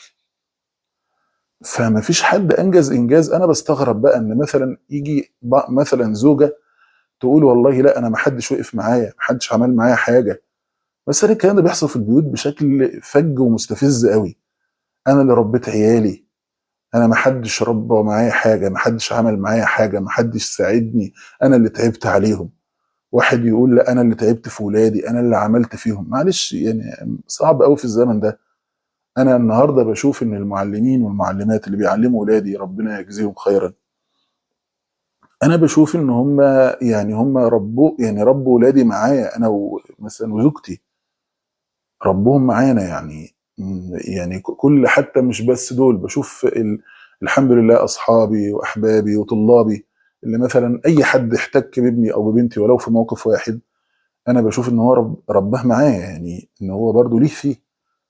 فما فيش حد انجز انجاز انا بستغرب بقى ان مثلا يجي ب- مثلا زوجه تقول والله لا انا ما حدش وقف معايا ما حدش عمل معايا حاجه بس أنا الكلام ده بيحصل في البيوت بشكل فج ومستفز قوي انا اللي ربيت عيالي انا ما حدش ربى معايا حاجه ما حدش عمل معايا حاجه ما حدش ساعدني انا اللي تعبت عليهم واحد يقول لا انا اللي تعبت في ولادي انا اللي عملت فيهم معلش يعني صعب قوي في الزمن ده انا النهارده بشوف ان المعلمين والمعلمات اللي بيعلموا ولادي ربنا يجزيهم خيرا انا بشوف ان هم يعني هم ربوا يعني ربوا ولادي معايا انا ومثلا وزوجتي ربهم معانا يعني م- يعني ك- كل حتى مش بس دول بشوف ال... الحمد لله اصحابي واحبابي وطلابي اللي مثلا اي حد احتك بابني او ببنتي ولو في موقف واحد انا بشوف ان هو رب... رباه معايا يعني ان هو برضو ليه فيه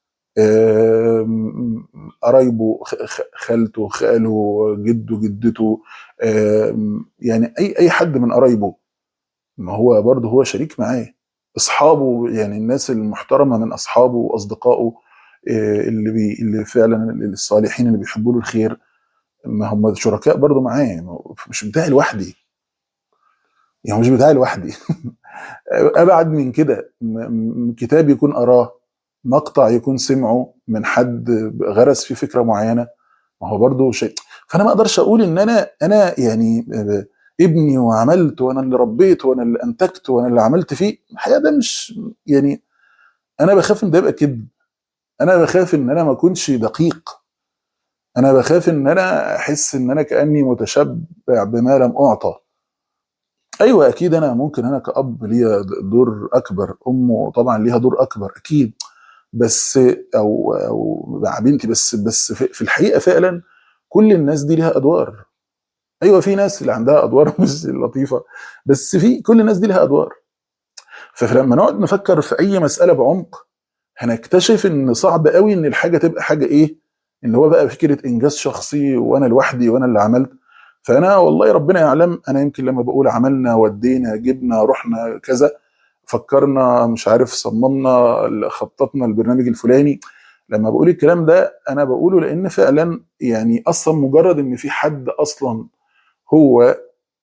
آم، قرايبه خ- خ- خالته خاله جده جدته آم، يعني اي اي حد من قرايبه ما هو برضه هو شريك معاه اصحابه يعني الناس المحترمه من اصحابه واصدقائه آه، اللي بي اللي فعلا الصالحين اللي بيحبوا له الخير ما هم شركاء برضه معاه ما هو مش بتاعي لوحدي يعني مش بتاعي لوحدي ابعد من كده م- م- كتاب يكون قراه مقطع يكون سمعه من حد غرس فيه فكره معينه ما هو برضه شيء فانا ما اقدرش اقول ان انا انا يعني آه، ابني وعملت وانا اللي ربيت وانا اللي انتجت وانا اللي عملت فيه الحقيقه ده مش يعني انا بخاف ان ده يبقى كذب انا بخاف ان انا ما اكونش دقيق انا بخاف ان انا احس ان انا كاني متشبع بما لم اعطى ايوه اكيد انا ممكن انا كاب ليا دور اكبر امه طبعا ليها دور اكبر اكيد بس او او مع بنتي بس بس في في الحقيقه فعلا كل الناس دي ليها ادوار ايوه في ناس اللي عندها ادوار مش لطيفه بس في كل الناس دي ليها ادوار فلما نقعد نفكر في اي مساله بعمق هنكتشف ان صعب قوي ان الحاجه تبقى حاجه ايه اللي هو بقى فكره انجاز شخصي وانا لوحدي وانا اللي عملت فانا والله ربنا يعلم انا يمكن لما بقول عملنا ودينا جبنا رحنا كذا فكرنا مش عارف صممنا خططنا البرنامج الفلاني لما بقول الكلام ده انا بقوله لان فعلا يعني اصلا مجرد ان في حد اصلا هو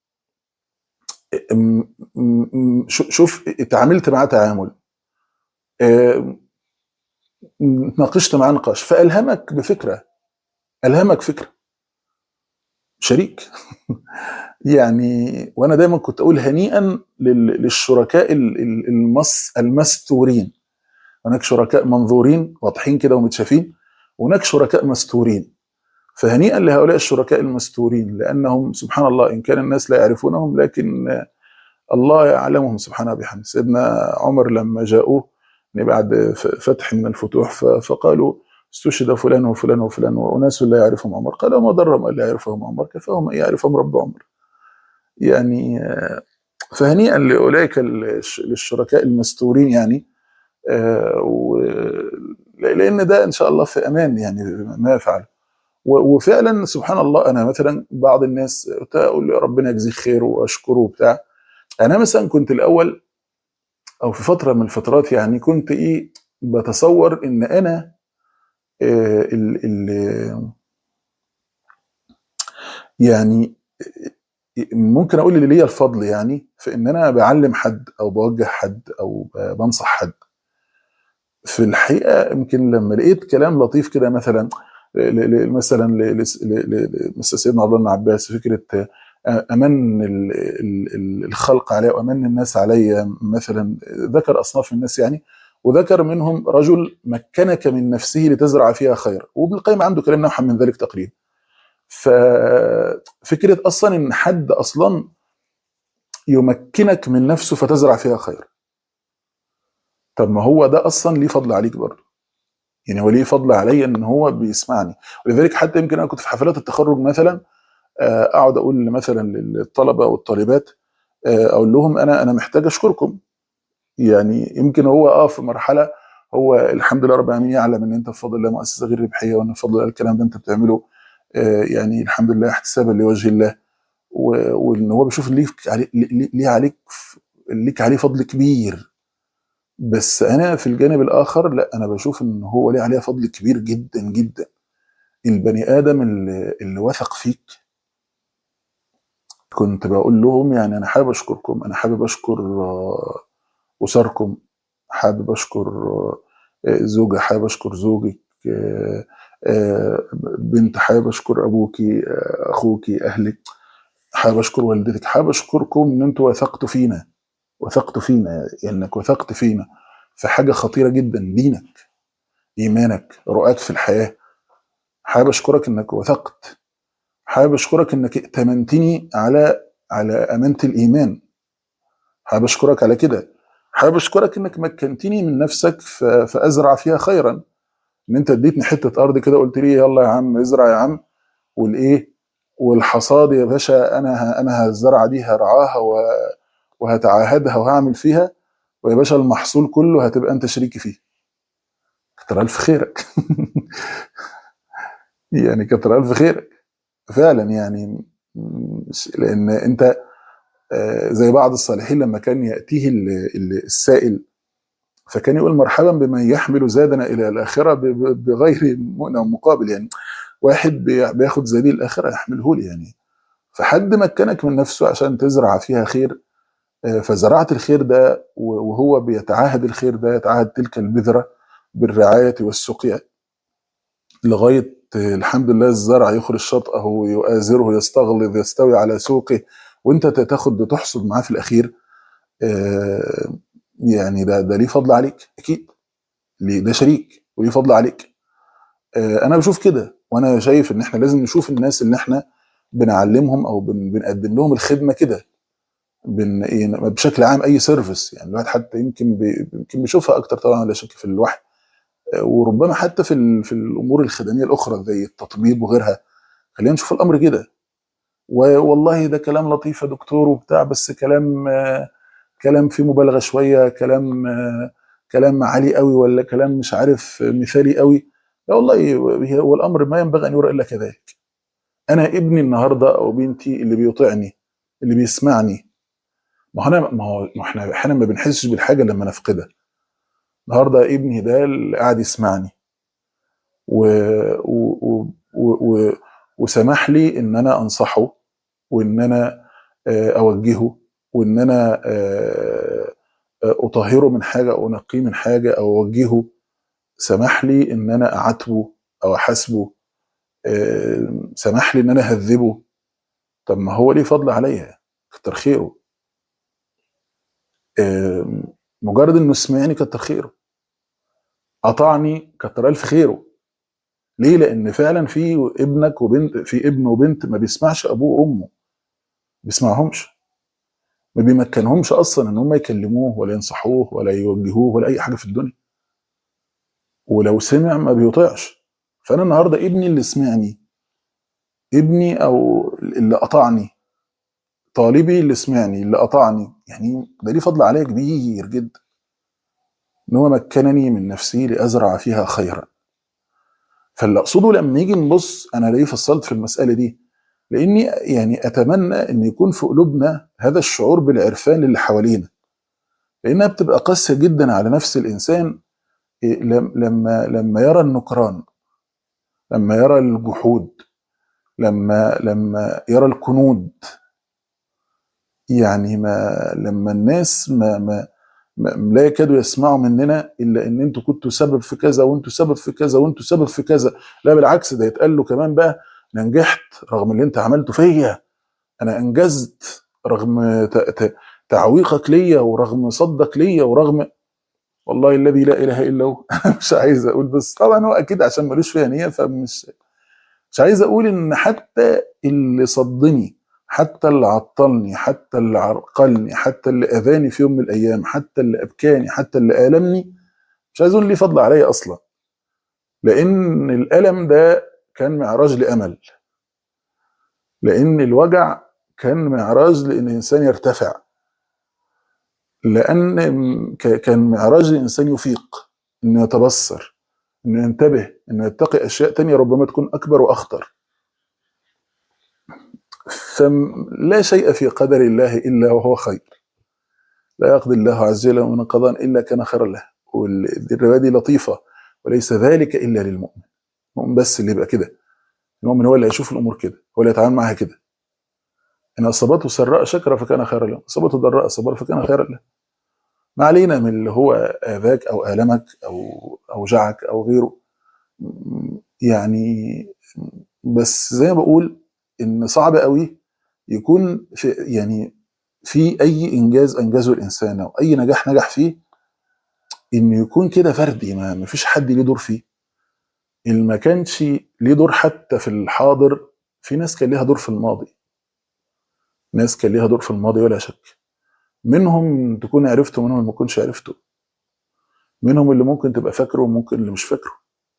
م- م- م- شو- شوف اتعاملت معاه تعامل آه، ناقشت معاه نقاش فالهمك بفكره الهمك فكره شريك يعني وانا دايما كنت اقول هنيئا لل- للشركاء ال- ال- المس المستورين هناك شركاء منظورين واضحين كده ومتشافين وهناك شركاء مستورين فهنيئا لهؤلاء الشركاء المستورين لانهم سبحان الله ان كان الناس لا يعرفونهم لكن الله يعلمهم سبحانه وبحمده سيدنا عمر لما جاءوه يعني بعد ف- فتح من الفتوح ف- فقالوا استشهد فلان وفلان وفلان واناس لا يعرفهم عمر قال ما ضرهم الا يعرفهم عمر كفاهم ان يعرفهم رب عمر يعني آه، فهنيئا لاولئك الش- للشركاء المستورين يعني آه، و- لان ده ان شاء الله في امان يعني ما يفعل و- وفعلا سبحان الله انا مثلا بعض الناس اقول له ربنا يجزيه خير واشكره وبتاع انا مثلا كنت الاول او في فتره من الفترات يعني كنت ايه بتصور ان انا آه، ال ال يعني ممكن اقول اللي ليا الفضل يعني في ان انا بعلم حد او بوجه حد او ب- بنصح حد في الحقيقه يمكن لما لقيت كلام لطيف كده مثلا ل- ل- مثلا ل- ل- ل- ل- مثل سيدنا عبد الله بن عباس فكره آه، امن ال- ال- ال- الخلق علي وامن الناس علي مثلا ذكر اصناف الناس يعني وذكر منهم رجل مكنك من نفسه لتزرع فيها خيرا وابن القيم عنده كلام نوعا من ذلك تقريبا ففكره اصلا ان حد اصلا يمكنك من نفسه فتزرع فيها خير طب ما هو ده اصلا ليه فضل عليك برضه يعني هو ليه فضل عليا ان هو بيسمعني ولذلك حتى يمكن انا كنت في حفلات التخرج مثلا آه، اقعد اقول مثلا للطلبه والطالبات آه، اقول لهم انا انا محتاج اشكركم يعني يمكن هو اه في مرحله هو الحمد لله رب العالمين يعلم ان انت بفضل الله مؤسسه غير ربحيه وان بفضل الله الكلام ده انت بتعمله آه، يعني الحمد لله احتسابا لوجه الله و- وان هو بيشوف ليك علي ليه ليه عليك ليك عليه فضل كبير بس انا في الجانب الاخر لا انا بشوف ان هو ليه عليه فضل كبير جدا جدا البني ادم اللي, اللي وثق فيك كنت بقول لهم يعني انا حابب اشكركم انا حابب اشكر آه، اسركم حابب اشكر آه، زوجة حابب اشكر زوجك آه، آه، بنت حابب اشكر ابوكي آه، اخوكي اهلك حابب اشكر والدتك حابب اشكركم ان انتوا وثقتوا فينا وثقتوا فينا يعني انك وثقت فينا في حاجه خطيره جدا دينك ايمانك رؤاك في الحياه حابب اشكرك انك وثقت حابب اشكرك انك ائتمنتني على على امانه الايمان حابب اشكرك على كده حابب اشكرك انك مكنتني من نفسك ف- فازرع فيها خيرا ان انت اديتني حته ارض كده قلت لي يلا يا عم ازرع يا عم والايه والحصاد يا باشا انا ه- انا الزرعه دي هرعاها و- وهتعاهدها وهعمل فيها ويا باشا المحصول كله هتبقى انت شريكي فيه كتر الف خيرك يعني كتر الف خيرك فعلا يعني م- لان انت آه، زي بعض الصالحين لما كان ياتيه ال- ال- السائل فكان يقول مرحبا بمن يحمل زادنا الى الاخره ب- ب- بغير مؤنة ومقابل يعني واحد بي- بياخد زادي الاخره يحمله لي يعني فحد مكنك من نفسه عشان تزرع فيها خير آه، فزرعت الخير ده و- وهو بيتعاهد الخير ده يتعاهد تلك البذره بالرعايه والسقيا لغايه آه، الحمد لله الزرع يخرج شطأه يؤازره يستغلظ يستوي على سوقه وانت تاخد تحصد معاه في الاخير آه، يعني ده ده ليه فضل عليك اكيد ليه ده شريك وليه فضل عليك آه، انا بشوف كده وانا شايف ان احنا لازم نشوف الناس اللي احنا بنعلمهم او بن بنقدم لهم الخدمه كده بن إيه، بشكل عام اي سيرفيس يعني الواحد حتى يمكن بي يمكن بيشوفها اكتر طبعا لا شك في الوحي آه، وربما حتى في ال- في الامور الخدميه الاخرى زي التطبيب وغيرها خلينا نشوف الامر كده والله ده كلام لطيف يا دكتور وبتاع بس كلام آه، كلام فيه مبالغه شويه كلام آه، كلام عالي قوي ولا كلام مش عارف آه، مثالي قوي لا والله هي- هو الامر ما ينبغي ان يرى الا كذلك انا ابني النهارده او بنتي اللي بيطيعني اللي بيسمعني ما هو انا ما هو ما احنا احيانا ما بنحسش بالحاجه لما نفقدها النهارده ابني ده اللي قاعد يسمعني و... و... و... و... و... وسمح لي ان انا انصحه وان انا آه، اوجهه وان انا آه، آه، اطهره من حاجه او انقيه من حاجه او اوجهه سمح لي ان انا اعاتبه او احاسبه آه، سمح لي ان انا اهذبه طب ما هو ليه فضل عليا كتر خيره آه، مجرد انه سمعني كتر خيره قطعني كتر الف خيره ليه لان فعلا في ابنك وبنت في ابن وبنت ما بيسمعش ابوه وامه بيسمعهمش ما بيمكنهمش اصلا ان هم يكلموه ولا ينصحوه ولا يوجهوه ولا اي حاجه في الدنيا ولو سمع ما بيطيعش فانا النهارده ابني اللي سمعني ابني او اللي قطعني طالبي اللي سمعني اللي قطعني يعني ده ليه فضل عليا كبير جدا ان هو مكنني من نفسي لازرع فيها خيرا فاللي اقصده لما نيجي نبص انا ليه فصلت في المساله دي لاني يعني اتمنى ان يكون في قلوبنا هذا الشعور بالعرفان اللي حوالينا لانها بتبقى قاسيه جدا على نفس الانسان إيه، لم- لما لما يرى النكران لما يرى الجحود لما لما يرى الكنود يعني ما لما الناس ما ما ما- لا يكادوا يسمعوا مننا الا ان انتوا كنتوا سبب في كذا وانتوا سبب في كذا وانتوا سبب في كذا لا بالعكس ده يتقال له كمان بقى انا نجحت رغم اللي انت عملته فيا انا انجزت رغم ت- ت- تعويقك ليا ورغم صدك ليا ورغم والله الذي لا اله الا هو أنا مش عايز اقول بس طبعا هو اكيد عشان ملوش فيها نيه فمش مش عايز اقول ان حتى اللي صدني حتى اللي عطلني حتى اللي عرقلني حتى اللي اذاني في يوم من الايام حتى اللي ابكاني حتى اللي المني مش عايز اقول ليه فضل عليا اصلا لان الالم ده كان معراج لامل لان الوجع كان معراج لان الانسان يرتفع لان ك- كان معراج الانسان يفيق انه يتبصر انه ينتبه انه يتقي اشياء تانية ربما تكون اكبر واخطر فلا شيء في قدر الله الا وهو خير لا يقضي الله عز وجل من قضاء الا كان خيرا له والروايه دي لطيفه وليس ذلك الا للمؤمن المؤمن بس اللي يبقى كده المؤمن هو اللي هيشوف الامور كده هو اللي يتعامل معاها كده ان اصابته سراء شكر فكان خيرا له اصابته ضراء صبر فكان خيرا له ما علينا من اللي هو اذاك او المك او اوجعك او غيره م- يعني بس زي ما بقول ان صعب قوي يكون في يعني في اي انجاز انجزه الانسان او اي نجاح نجح فيه انه يكون كده فردي ما ما فيش حد ليه دور فيه اللي ما كانش ليه دور حتى في الحاضر في ناس كان ليها دور في الماضي ناس كان ليها دور في الماضي ولا شك منهم تكون عرفته ومنهم اللي ما تكونش عرفته منهم اللي ممكن تبقى فاكره وممكن اللي مش فاكره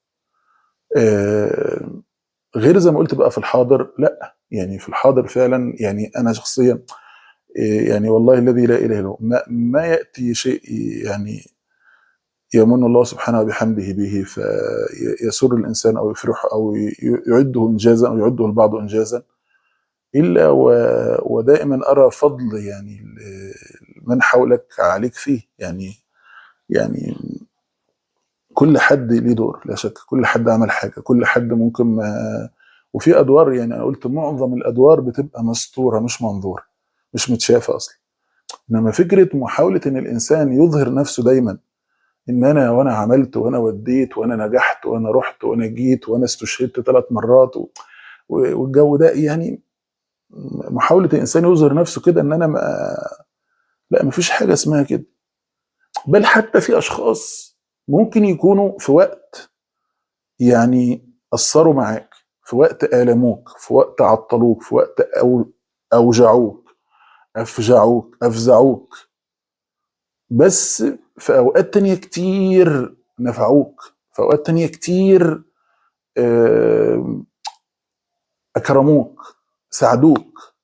آه غير زي ما قلت بقى في الحاضر لا يعني في الحاضر فعلا يعني انا شخصيا آه، يعني والله الذي لا اله الا هو ما, ما ياتي شيء يعني يمن الله سبحانه وبحمده به فيسر الانسان او يفرح او ي- يعده انجازا او يعده البعض انجازا الا و- ودائما ارى فضل يعني ال- من حولك عليك فيه يعني يعني كل حد ليه دور لا شك كل حد عمل حاجه كل حد ممكن ما وفي ادوار يعني انا قلت معظم الادوار بتبقى مستوره مش منظوره مش متشافه اصلا انما فكره محاوله ان الانسان يظهر نفسه دايما ان انا وانا عملت وانا وديت وانا نجحت وانا رحت وانا جيت وانا استشهدت ثلاث مرات و- و- والجو ده يعني محاوله الانسان يظهر نفسه كده ان انا ما لا مفيش حاجه اسمها كده بل حتى في اشخاص ممكن يكونوا في وقت يعني اثروا معاك في وقت الموك في وقت عطلوك في وقت أو اوجعوك افجعوك افزعوك بس في اوقات تانية كتير نفعوك في اوقات تانية كتير آم، اكرموك ساعدوك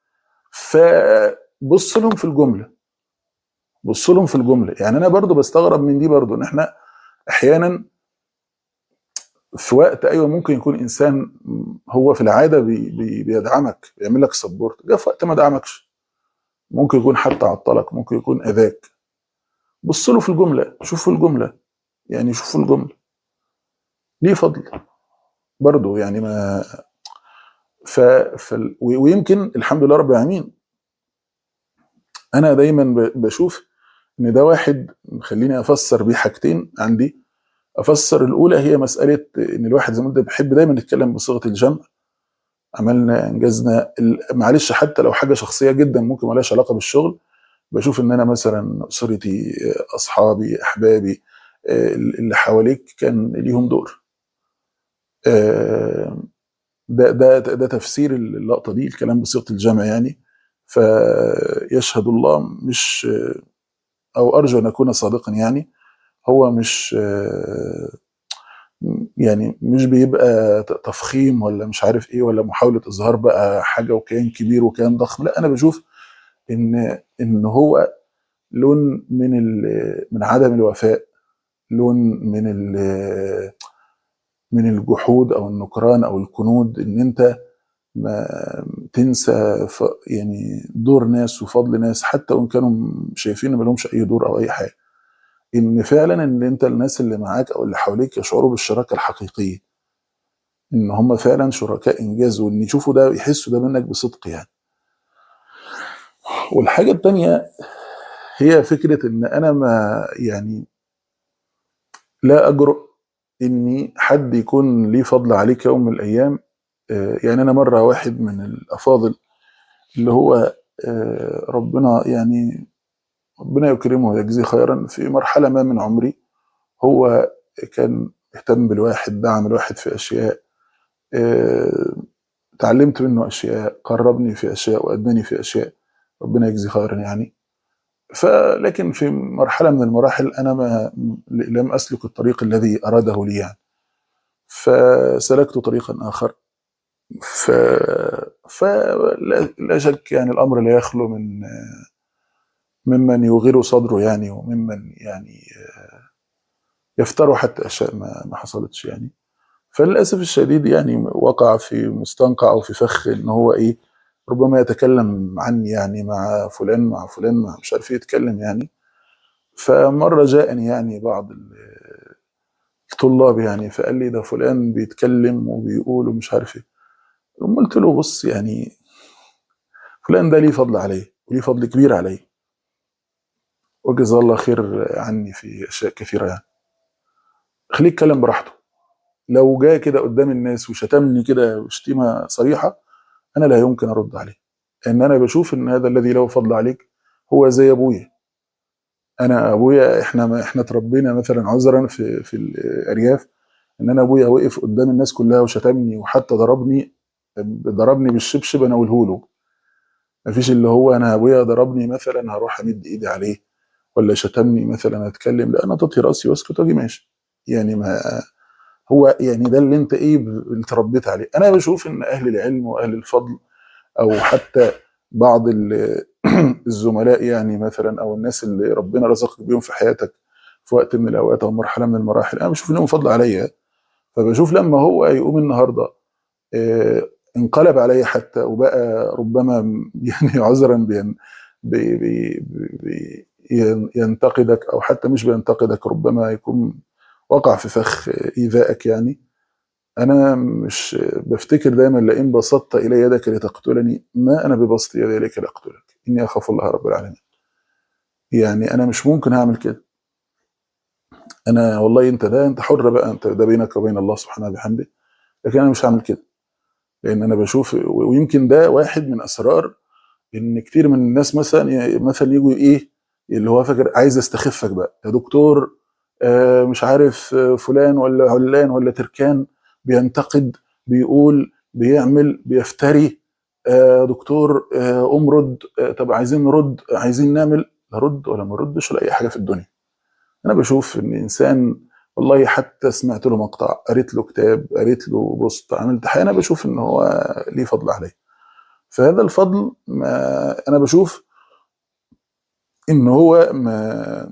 فبص لهم في الجمله بص لهم في الجمله يعني انا برضو بستغرب من دي برضو ان احنا احيانا في وقت ايوه ممكن يكون انسان هو في العاده بي بي بيدعمك بيعمل لك سبورت جه في وقت ما دعمكش ممكن يكون حتى عطلك ممكن يكون اذاك بص له في الجمله شوف في الجمله يعني شوف في الجمله ليه فضل برضه يعني ما ف... ف... ويمكن الحمد لله رب العالمين انا دايما ب- بشوف ان ده واحد خليني افسر بيه حاجتين عندي افسر الاولى هي مساله ان الواحد زي ما انت بيحب دايما نتكلم بصيغه الجمع عملنا انجزنا ال- معلش حتى لو حاجه شخصيه جدا ممكن مالهاش علاقه بالشغل بشوف ان انا مثلا اسرتي اصحابي احبابي آه، اللي حواليك كان ليهم دور آه، ده ده ده تفسير اللقطه دي الكلام بصيغه الجمع يعني فيشهد الله مش او ارجو ان اكون صادقا يعني هو مش آه، يعني مش بيبقى ت- تفخيم ولا مش عارف ايه ولا محاوله اظهار بقى حاجه وكيان كبير وكيان ضخم لا انا بشوف ان ان هو لون من ال- من عدم الوفاء لون من ال- من الجحود او النكران او الكنود ان انت ما تنسى ف يعني دور ناس وفضل ناس حتى وان كانوا شايفين ما لهمش اي دور او اي حاجه ان فعلا ان انت الناس اللي معاك او اللي حواليك يشعروا بالشراكه الحقيقيه ان هم فعلا شركاء انجاز وان يشوفوا ده يحسوا ده منك بصدق يعني والحاجه الثانيه هي فكره ان انا ما يعني لا اجرؤ اني حد يكون ليه فضل عليك يوم من الايام آه، يعني انا مره واحد من الافاضل اللي هو آه، ربنا يعني ربنا يكرمه ويجزيه خيرا في مرحله ما من عمري هو كان اهتم بالواحد دعم الواحد في اشياء آه، اتعلمت منه اشياء قربني في اشياء واداني في اشياء ربنا يجزيه خيرا يعني فلكن في مرحله من المراحل انا ما لم اسلك الطريق الذي اراده لي يعني فسلكت طريقا اخر ف فلا لا شك يعني الامر لا يخلو من ممن يغير صدره يعني وممن يعني يفتروا حتى اشياء ما ما حصلتش يعني فللاسف الشديد يعني وقع في مستنقع او في فخ ان هو ايه ربما يتكلم عني يعني مع فلان مع فلان مع مش عارف ايه يتكلم يعني فمره جاءني يعني بعض ال- الطلاب يعني فقال لي ده فلان بيتكلم وبيقول ومش عارف ايه قمت قلت له بص يعني فلان ده ليه فضل عليه وليه فضل كبير عليه وجزاه الله خير عني في اشياء كثيره يعني خليه يتكلم براحته لو جاء كده قدام الناس وشتمني كده شتيمه صريحه انا لا يمكن ارد عليه لان انا بشوف ان هذا الذي له فضل عليك هو زي ابويا انا ابويا احنا ما احنا اتربينا مثلا عذرا في في الارياف ان انا ابويا وقف قدام الناس كلها وشتمني وحتى ضربني ضربني بالشبشب انا اقوله له مفيش اللي هو انا ابويا ضربني مثلا هروح امد ايدي عليه ولا شتمني مثلا اتكلم لا انا تطي راسي واسكت واجي ماشي يعني ما هو يعني ده اللي انت ايه ب- اللي اتربيت عليه انا بشوف ان اهل العلم واهل الفضل او حتى بعض ال- الزملاء يعني مثلا او الناس اللي ربنا رزقك بيهم في حياتك في وقت من الاوقات او مرحله من المراحل انا بشوف انهم فضل عليا فبشوف لما هو يقوم النهارده آه، انقلب عليا حتى وبقى ربما م- يعني عذرا بين بي بي بي ين- ينتقدك او حتى مش بينتقدك ربما يكون وقع في فخ ايذائك يعني انا مش بفتكر دايما لئن بسطت الي يدك لتقتلني ما انا ببسط يدي اليك لاقتلك اني اخاف الله رب العالمين يعني انا مش ممكن هعمل كده انا والله انت ده انت حر بقى انت ده بينك وبين الله سبحانه وبحمده لكن انا مش هعمل كده لان انا بشوف ويمكن ده واحد من اسرار ان كتير من الناس مثلا مثلا يجوا ايه اللي هو فاكر عايز استخفك بقى يا دكتور آه، مش عارف آه، فلان ولا علان ولا تركان بينتقد بيقول بيعمل بيفتري آه، دكتور آه، قوم رد آه، طب عايزين نرد عايزين نعمل لا رد ولا ما ردش ولا اي حاجه في الدنيا انا بشوف ان انسان والله حتى سمعت له مقطع قريت له كتاب قريت له بوست عملت حاجه انا بشوف ان هو ليه فضل عليه فهذا الفضل ما انا بشوف ان هو ما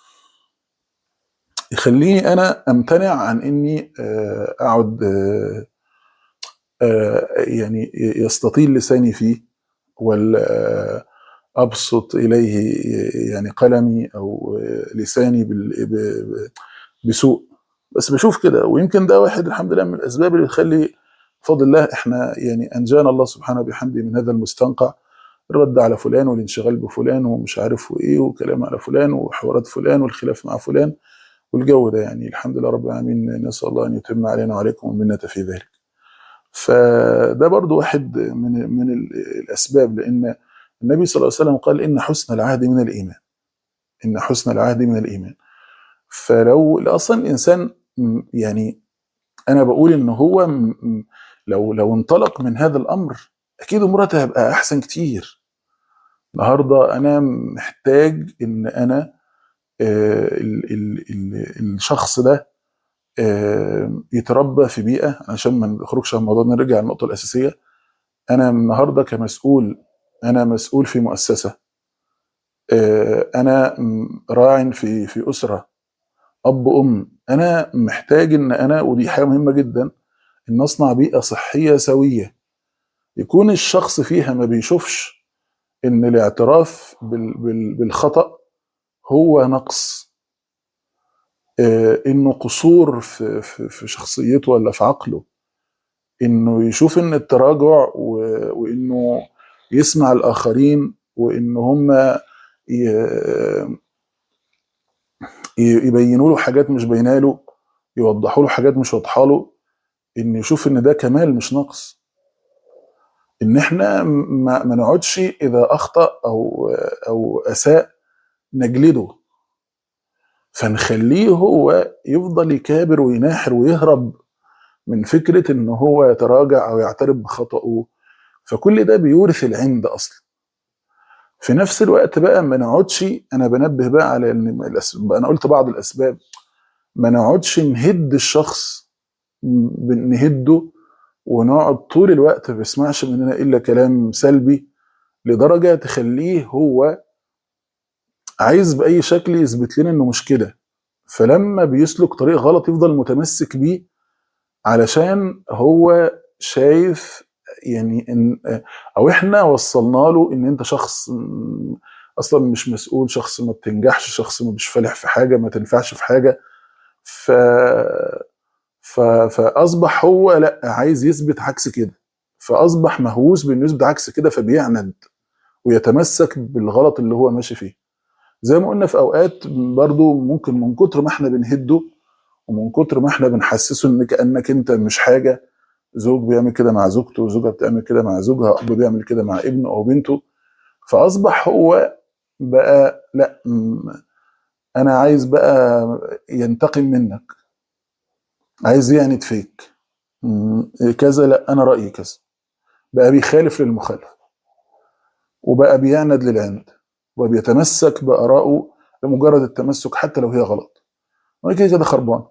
يخليني انا امتنع عن اني آه، اقعد آه، آه، يعني يستطيل لساني فيه ولا آه، ابسط اليه يعني قلمي او آه، لساني بال- ب- ب- بسوء بس بشوف كده ويمكن ده واحد الحمد لله من الاسباب اللي تخلي بفضل الله احنا يعني انجانا الله سبحانه وبحمده من هذا المستنقع الرد على فلان والانشغال بفلان ومش عارف وايه وكلام على فلان وحوارات فلان والخلاف مع فلان والجو ده يعني الحمد لله رب العالمين نسال الله ان يتم علينا وعليكم المنه في ذلك. فده برضو واحد من من ال- الاسباب لان النبي صلى الله عليه وسلم قال ان حسن العهد من الايمان. ان حسن العهد من الايمان. فلو اصلا الانسان م- يعني انا بقول ان هو م- م- لو لو انطلق من هذا الامر اكيد اموره هتبقى احسن كتير. النهارده انا محتاج ان انا آه، ال ال ال الشخص ده آه، يتربى في بيئه عشان ما نخرجش عن الموضوع نرجع للنقطه الاساسيه انا النهارده كمسؤول انا مسؤول في مؤسسه آه، انا م- راع في في اسره اب ام انا محتاج ان انا ودي حاجه مهمه جدا ان اصنع بيئه صحيه سويه يكون الشخص فيها ما بيشوفش ان الاعتراف بال بال بالخطا هو نقص آه، انه قصور في, في, في شخصيته ولا في عقله انه يشوف ان التراجع و... وانه يسمع الاخرين وان هم ي... ي- يبينوا له حاجات مش باينه له يوضحوا له حاجات مش واضحه له ان يشوف ان ده كمال مش نقص ان احنا ما, ما نقعدش اذا اخطا او او اساء نجلده فنخليه هو يفضل يكابر ويناحر ويهرب من فكره ان هو يتراجع او يعترف بخطأه فكل ده بيورث العند اصلا في نفس الوقت بقى ما نقعدش انا بنبه بقى على ان الأسباب انا قلت بعض الاسباب ما نقعدش نهد الشخص م- نهده ونقعد طول الوقت ما بيسمعش مننا الا كلام سلبي لدرجه تخليه هو عايز باي شكل يثبت لنا انه مش كده فلما بيسلك طريق غلط يفضل متمسك بيه علشان هو شايف يعني ان او احنا وصلنا له ان انت شخص م- اصلا مش مسؤول شخص ما بتنجحش شخص مش فالح في حاجه ما تنفعش في حاجه ف... ف... فاصبح هو لا عايز يثبت عكس كده فاصبح مهووس بانه يثبت عكس كده فبيعند ويتمسك بالغلط اللي هو ماشي فيه زي ما قلنا في اوقات برضو ممكن من كتر ما احنا بنهده ومن كتر ما احنا بنحسسه ان كانك انت مش حاجه زوج بيعمل كده مع زوجته وزوجها بتعمل كده مع زوجها اب بيعمل كده مع ابنه او بنته فاصبح هو بقى لا م- انا عايز بقى ينتقم منك عايز يعند فيك م- كذا لا انا رايي كذا بقى بيخالف للمخالف وبقى بيعند للعند وبيتمسك بارائه لمجرد التمسك حتى لو هي غلط وانا كده كده خربان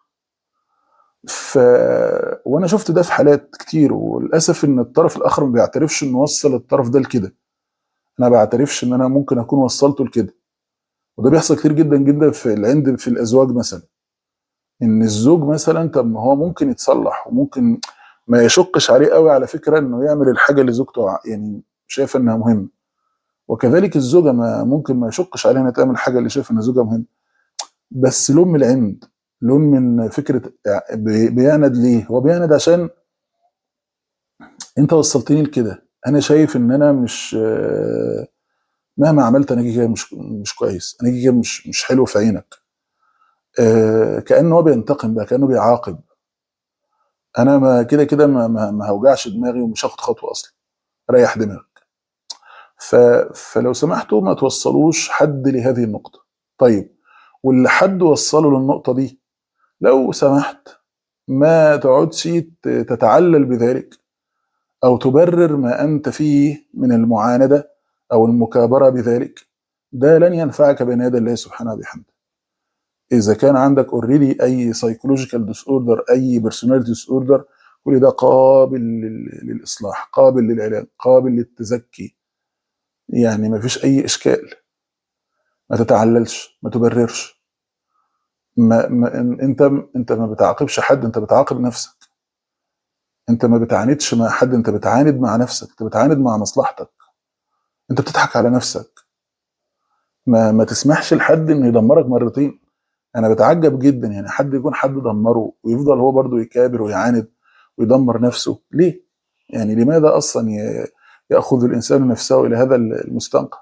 ف وانا شفت ده في حالات كتير وللاسف ان الطرف الاخر ما بيعترفش انه وصل الطرف ده لكده انا ما بعترفش ان انا ممكن اكون وصلته لكده وده بيحصل كتير جدا جدا في العند في الازواج مثلا ان الزوج مثلا طب ما هو ممكن يتصلح وممكن ما يشقش عليه قوي على فكره انه يعمل الحاجه اللي زوجته ع- يعني شايفه انها مهمه وكذلك الزوجه ما ممكن ما يشقش عليها انها تعمل الحاجه اللي شايفه ان زوجها مهم بس لون من العند لون من فكره بي- بيعند ليه هو بيعند عشان انت وصلتني لكده انا شايف ان انا مش آه، مهما عملت انا كده مش مش كويس انا كده مش مش حلو في عينك آه، كانه هو بينتقم بقى كانه بيعاقب انا ما كده كده ما, ما, ما هوجعش دماغي ومش هاخد خطوه اصلا ريح دماغك ف فلو سمحتوا ما توصلوش حد لهذه النقطه طيب واللي حد وصله للنقطه دي لو سمحت ما تقعدش ت- تتعلل بذلك او تبرر ما انت فيه من المعانده او المكابره بذلك ده لن ينفعك بين يدي الله سبحانه وبحمده اذا كان عندك اوريدي اي سايكولوجيكال ديس اوردر اي بيرسوناليتي ديس اوردر كل ده قابل لل- للاصلاح قابل للعلاج قابل للتزكي يعني ما فيش اي اشكال ما تتعللش ما تبررش ما ما إن- انت انت ما بتعاقبش حد انت بتعاقب نفسك انت ما بتعاندش مع حد انت بتعاند مع نفسك انت بتعاند مع مصلحتك انت بتضحك على نفسك ما ما تسمحش لحد انه يدمرك مرتين انا بتعجب جدا يعني حد يكون حد دمره ويفضل هو برضه يكابر ويعاند ويدمر نفسه ليه يعني لماذا اصلا ي- ياخذ الانسان نفسه الى هذا المستنقع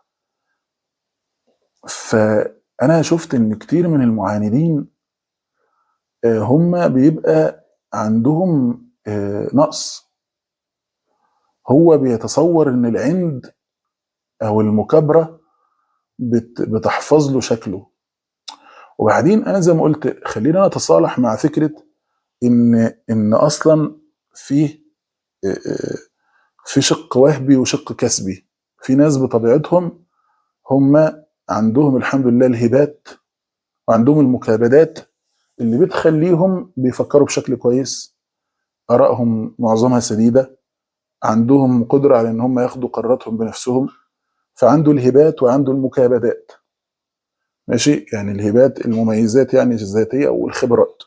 فانا شفت ان كتير من المعاندين آه، هم بيبقى عندهم آه، نقص هو بيتصور ان العند او المكابره بت- بتحفظ له شكله وبعدين انا زي ما قلت خلينا نتصالح مع فكره ان ان اصلا فيه آه، آه، في شق وهبي وشق كسبي في ناس بطبيعتهم هم عندهم الحمد لله الهبات وعندهم المكابدات اللي بتخليهم بيفكروا بشكل كويس آرائهم معظمها سديدة عندهم قدرة على إن هم ياخدوا قراراتهم بنفسهم فعنده الهبات وعنده المكابدات ماشي يعني الهبات المميزات يعني الذاتية والخبرات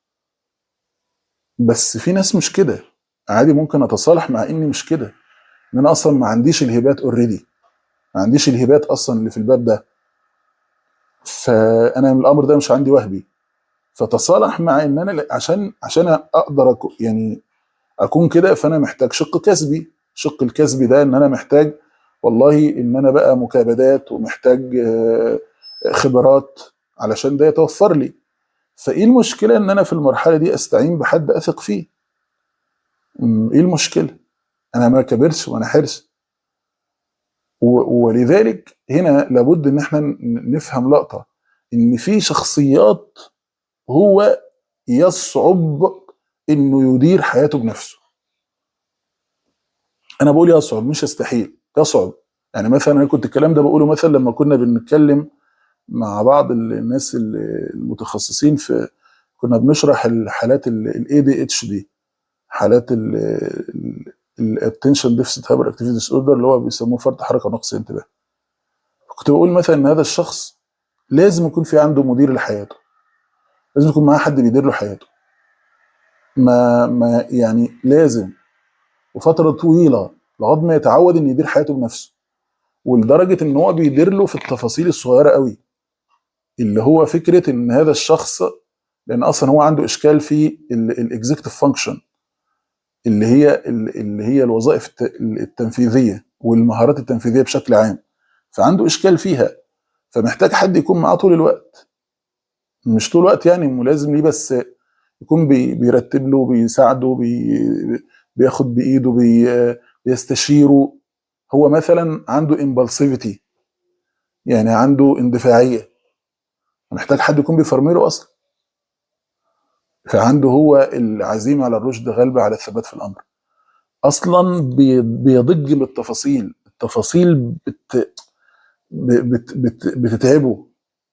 بس في ناس مش كده عادي ممكن أتصالح مع إني مش كده إن أنا أصلا ما عنديش الهبات أوريدي ما عنديش الهبات أصلا اللي في الباب ده فأنا الأمر ده مش عندي وهبي فتصالح مع ان انا ل- عشان عشان اقدر أكو يعني اكون كده فانا محتاج شق كسبي شق الكسبي ده ان انا محتاج والله ان انا بقى مكابدات ومحتاج آه، خبرات علشان ده يتوفر لي فايه المشكله ان انا في المرحله دي استعين بحد اثق فيه م، ايه المشكله انا ما كبرش وانا حرص و- ولذلك هنا لابد ان احنا ن- نفهم لقطه ان في شخصيات هو يصعب انه يدير حياته بنفسه انا بقول يصعب مش يستحيل يصعب يعني مثلا انا كنت الكلام ده بقوله مثلا لما كنا بنتكلم مع بعض ال- الناس ال- المتخصصين في كنا بنشرح الحالات الاي دي اتش دي حالات الاتنشن ديفيسيت هايبر اكتيفيتي ديس اوردر اللي هو بيسموه فرط حركه نقص انتباه كنت بقول مثلا ان هذا الشخص لازم يكون في عنده مدير لحياته لازم يكون معاه حد بيدير له حياته ما ما يعني لازم وفتره طويله لغايه ما يتعود ان يدير حياته بنفسه ولدرجه ان هو بيدير له في التفاصيل الصغيره قوي اللي هو فكره ان هذا الشخص لان اصلا هو عنده اشكال في الاكزيكتيف فانكشن اللي هي اللي هي الوظائف الت- التنفيذيه والمهارات التنفيذيه بشكل عام فعنده اشكال فيها فمحتاج حد يكون معاه طول الوقت مش طول الوقت يعني ملازم ليه بس يكون بي بيرتب له بيساعده بي بياخد بايده بي بيستشيره هو مثلا عنده امبالسيفيتي يعني عنده اندفاعيه محتاج حد يكون بيفرمله اصلا فعنده هو العزيمه على الرشد غالبه على الثبات في الامر اصلا بي- بيضج بالتفاصيل التفاصيل بت بت بت بتتعبه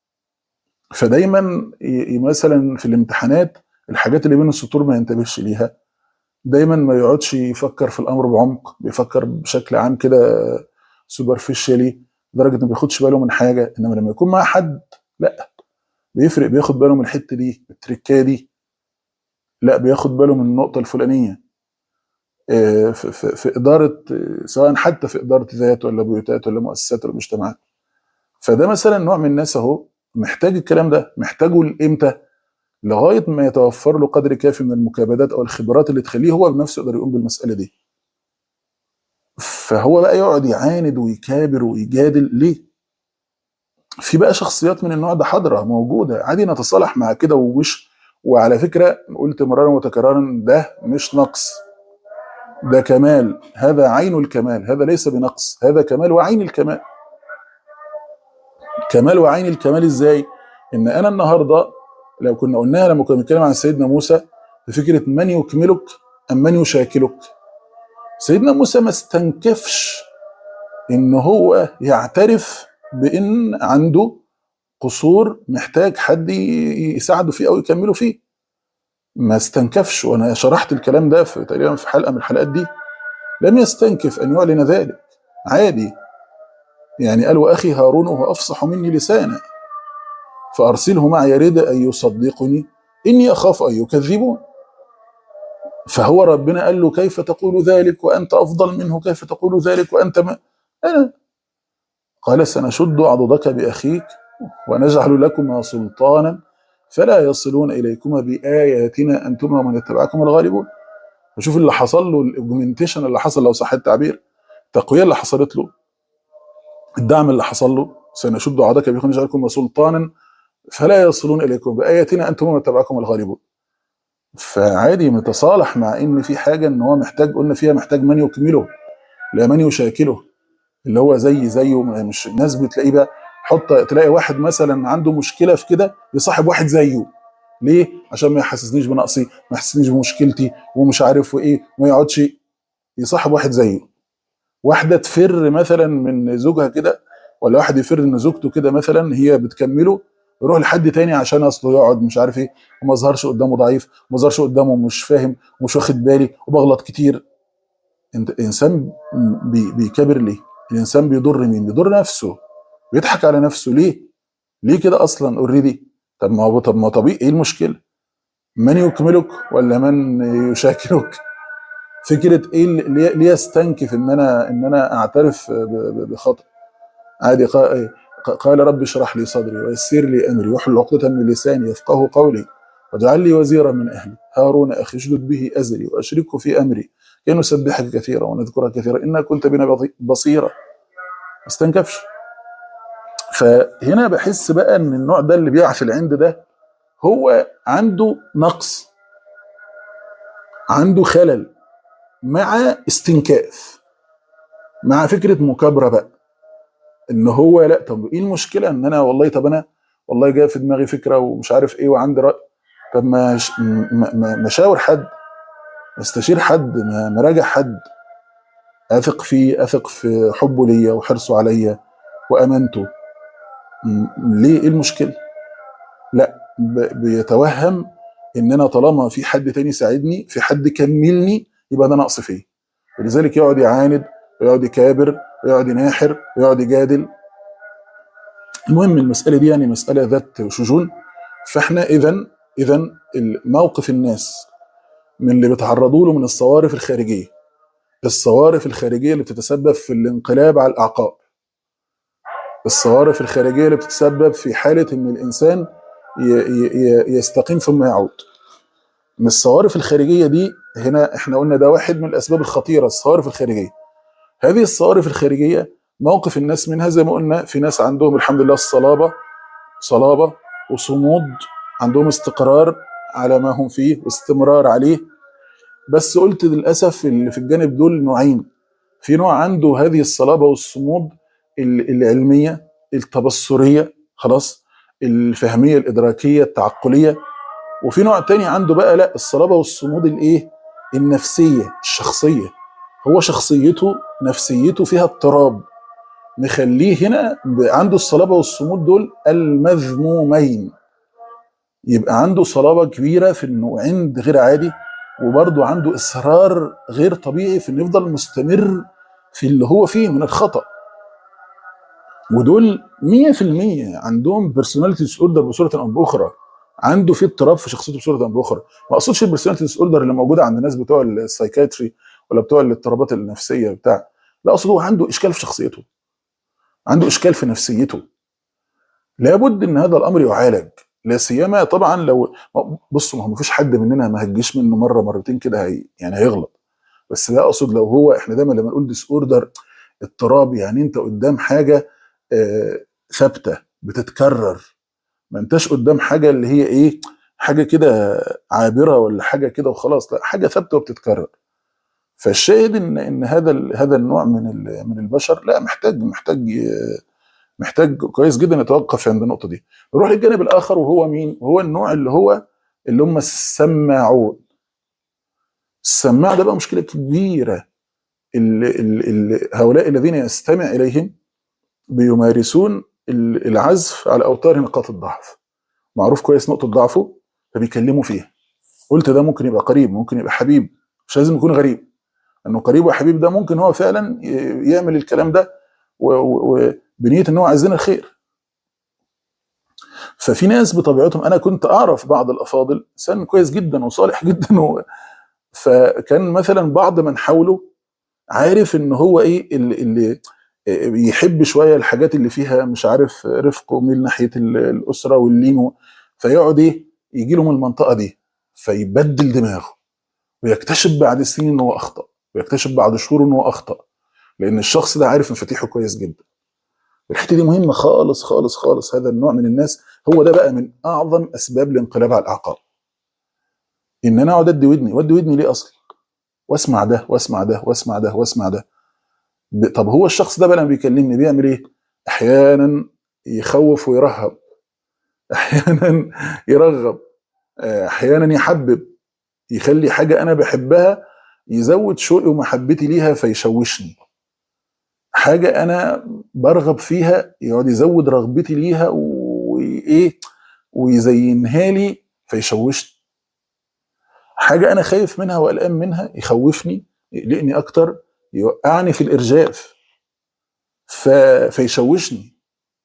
فدايما ي- ي- مثلا في الامتحانات الحاجات اللي بين السطور ما ينتبهش ليها دايما ما يقعدش يفكر في الامر بعمق بيفكر بشكل عام كده سوبرفيشالي لدرجه انه ما بياخدش باله من حاجه انما لما يكون مع حد لا بيفرق بياخد باله من الحته دي التركيه دي لا بياخد باله من النقطه الفلانيه آه، في, في, في اداره آه، سواء حتى في اداره ذات ولا بيوتات ولا مؤسسات ولا مجتمعات فده مثلا نوع من الناس اهو محتاج الكلام ده محتاجه امتى لغايه ما يتوفر له قدر كافي من المكابدات او الخبرات اللي تخليه هو بنفسه يقدر يقوم بالمساله دي فهو بقى يقعد يعاند ويكابر ويجادل ليه في بقى شخصيات من النوع ده حاضره موجوده عادي نتصالح مع كده ومش وعلى فكره قلت مرارا وتكرارا ده مش نقص ده كمال هذا عين الكمال هذا ليس بنقص هذا كمال وعين الكمال كمال وعين الكمال ازاي ان انا النهارده لو كنا قلناها لما كنا بنتكلم عن سيدنا موسى بفكره من يكملك ام من يشاكلك سيدنا موسى ما استنكفش ان هو يعترف بان عنده قصور محتاج حد ي- يساعده فيه او يكمله فيه ما استنكفش وانا شرحت الكلام ده في تقريبا في حلقه من الحلقات دي لم يستنكف ان يعلن ذلك عادي يعني قال واخي هارون هو افصح مني لسانا فارسله معي يرد ان يصدقني اني اخاف ان يكذبون فهو ربنا قال له كيف تقول ذلك وانت افضل منه كيف تقول ذلك وانت ما أنا. قال سنشد عضدك باخيك ونجعل لكما سلطانا فلا يصلون اليكما باياتنا انتما ومن يتبعكم الغالبون وشوف اللي حصل له الاوجمنتيشن اللي حصل لو صح التعبير التقويه اللي حصلت له الدعم اللي حصل له سنشد عضدك باخيك ونجعل لكما سلطانا فلا يصلون اليكم باياتنا انتم ومن تبعكم الغالبون فعادي متصالح مع ان في حاجه ان هو محتاج قلنا فيها محتاج من يكمله لا من يشاكله اللي هو زي زيه مش الناس بتلاقيه بقى حط تلاقي واحد مثلا عنده مشكله في كده يصاحب واحد زيه ليه؟ عشان ما يحسسنيش بنقصي ما يحسسنيش بمشكلتي ومش عارف وايه وما يقعدش يصاحب واحد زيه واحده تفر مثلا من زوجها كده ولا واحد يفر ان زوجته كده مثلا هي بتكمله يروح لحد تاني عشان اصله يقعد مش عارف ايه وما ظهرش قدامه ضعيف وما ظهرش قدامه مش فاهم ومش واخد بالي وبغلط كتير انت الانسان بي بيكابر ليه؟ الانسان بيضر مين؟ بيضر نفسه بيضحك على نفسه ليه؟ ليه كده اصلا اوريدي؟ طب ما هو طب ما طبيعي ايه المشكله؟ من يكملك ولا من يشاكلك؟ فكره ايه اللي ليه ليه استنكف ان انا ان انا اعترف ب- ب- بخطأ؟ عادي قا- قال رب اشرح لي صدري ويسر لي امري واحلل عقدة من لساني يفقه قولي واجعل لي وزيرا من اهلي هارون اخي اشدد به ازري واشركه في امري كي نسبحك كثيرا ونذكرك كثيرا انك كنت بنا بطي- بصيرا ما استنكفش فهنا بحس بقى ان النوع ده اللي بيقع في العند ده هو عنده نقص عنده خلل مع استنكاف مع فكره مكابره بقى ان هو لا طب ايه المشكله ان انا والله طب انا والله جايه في دماغي فكره ومش عارف ايه وعندي راي طب ما ش- ما- ما ما اشاور حد ما استشير حد ما ما راجع حد اثق فيه اثق في حبه ليا وحرصه عليا وامانته م- ليه ايه المشكله؟ لا ب- بيتوهم ان انا طالما في حد تاني ساعدني في حد كملني يبقى ده نقص فيه ولذلك يقعد يعاند ويقعد يكابر ويقعد يناحر ويقعد يجادل المهم المساله دي يعني مساله ذات شجون فاحنا اذا اذا موقف الناس من اللي بيتعرضوا له من الصوارف الخارجيه الصوارف الخارجيه اللي بتتسبب في الانقلاب على الاعقاب الصوارف الخارجيه اللي بتتسبب في حاله ان الانسان ي- ي- ي- يستقيم ثم يعود من الصوارف الخارجيه دي هنا احنا قلنا ده واحد من الاسباب الخطيره الصوارف الخارجيه هذه الصوارف الخارجيه موقف الناس منها زي ما قلنا في ناس عندهم الحمد لله الصلابه صلابه وصمود عندهم استقرار على ما هم فيه واستمرار عليه بس قلت للاسف اللي في الجانب دول نوعين في نوع عنده هذه الصلابه والصمود ال- العلميه التبصريه خلاص الفهميه الادراكيه التعقليه وفي نوع تاني عنده بقى لا الصلابه والصمود الايه النفسيه الشخصيه هو شخصيته نفسيته فيها اضطراب مخليه هنا ب- عنده الصلابه والصمود دول المذمومين يبقى عنده صلابه كبيره في انه عند غير عادي وبرضه عنده اصرار غير طبيعي في انه يفضل مستمر في اللي هو فيه من الخطأ ودول 100% عندهم بيرسوناليتي ديس اوردر بصوره او باخرى عنده في اضطراب في شخصيته بصوره او باخرى ما اقصدش البيرسوناليتي ديس اوردر اللي موجوده عند الناس بتوع السايكاتري ولا بتوع الاضطرابات النفسيه بتاع لا اقصد هو عنده اشكال في شخصيته عنده اشكال في نفسيته لابد ان هذا الامر يعالج لا سيما طبعا لو بصوا ما هو مفيش حد مننا ما هتجيش منه مره مرتين كده هي يعني هيغلط بس لا اقصد لو هو احنا دايما لما نقول ديس اوردر اضطراب يعني انت قدام حاجه آه، ثابته بتتكرر ما انتش قدام حاجه اللي هي ايه حاجه كده عابره ولا حاجه كده وخلاص لا حاجه ثابته وبتتكرر فالشاهد ان ان هذا ال- هذا النوع من ال- من البشر لا محتاج محتاج آه، محتاج كويس جدا يتوقف عند النقطه دي نروح للجانب الاخر وهو مين هو النوع اللي هو اللي هم السماعون السماع ده بقى مشكله كبيره اللي اللي هؤلاء الذين يستمع اليهم بيمارسون ال- العزف على اوتار نقاط الضعف معروف كويس نقطه ضعفه فبيكلموا فيها قلت ده ممكن يبقى قريب ممكن يبقى حبيب مش لازم يكون غريب انه قريب وحبيب ده ممكن هو فعلا ي- يعمل الكلام ده و- و- وبنيه ان هو عايز لنا الخير ففي ناس بطبيعتهم انا كنت اعرف بعض الافاضل انسان كويس جدا وصالح جدا و... فكان مثلا بعض من حوله عارف ان هو ايه اللي, اللي يحب شويه الحاجات اللي فيها مش عارف رفق وميل ناحيه ال- الاسره واللين و- فيقعد ايه يجي له من المنطقه دي فيبدل دماغه ويكتشف بعد سنين ان هو اخطا ويكتشف بعد شهور ان هو اخطا لان الشخص ده عارف مفاتيحه كويس جدا الحته دي مهمه خالص خالص خالص هذا النوع من الناس هو ده بقى من اعظم اسباب الانقلاب على الاعقاب ان انا اقعد ادي ودني ودي ودني ليه اصلا واسمع ده واسمع ده واسمع ده واسمع ده ب- طب هو الشخص ده بقى لما بيكلمني بيعمل ايه احيانا يخوف ويرهب احيانا يرغب احيانا يحبب يخلي حاجه انا بحبها يزود شوقي ومحبتي ليها فيشوشني حاجه انا برغب فيها يقعد يزود رغبتي ليها وايه ويزينها لي فيشوشني حاجه انا خايف منها وقلقان منها يخوفني يقلقني اكتر يوقعني في الارجاف ف... فيشوشني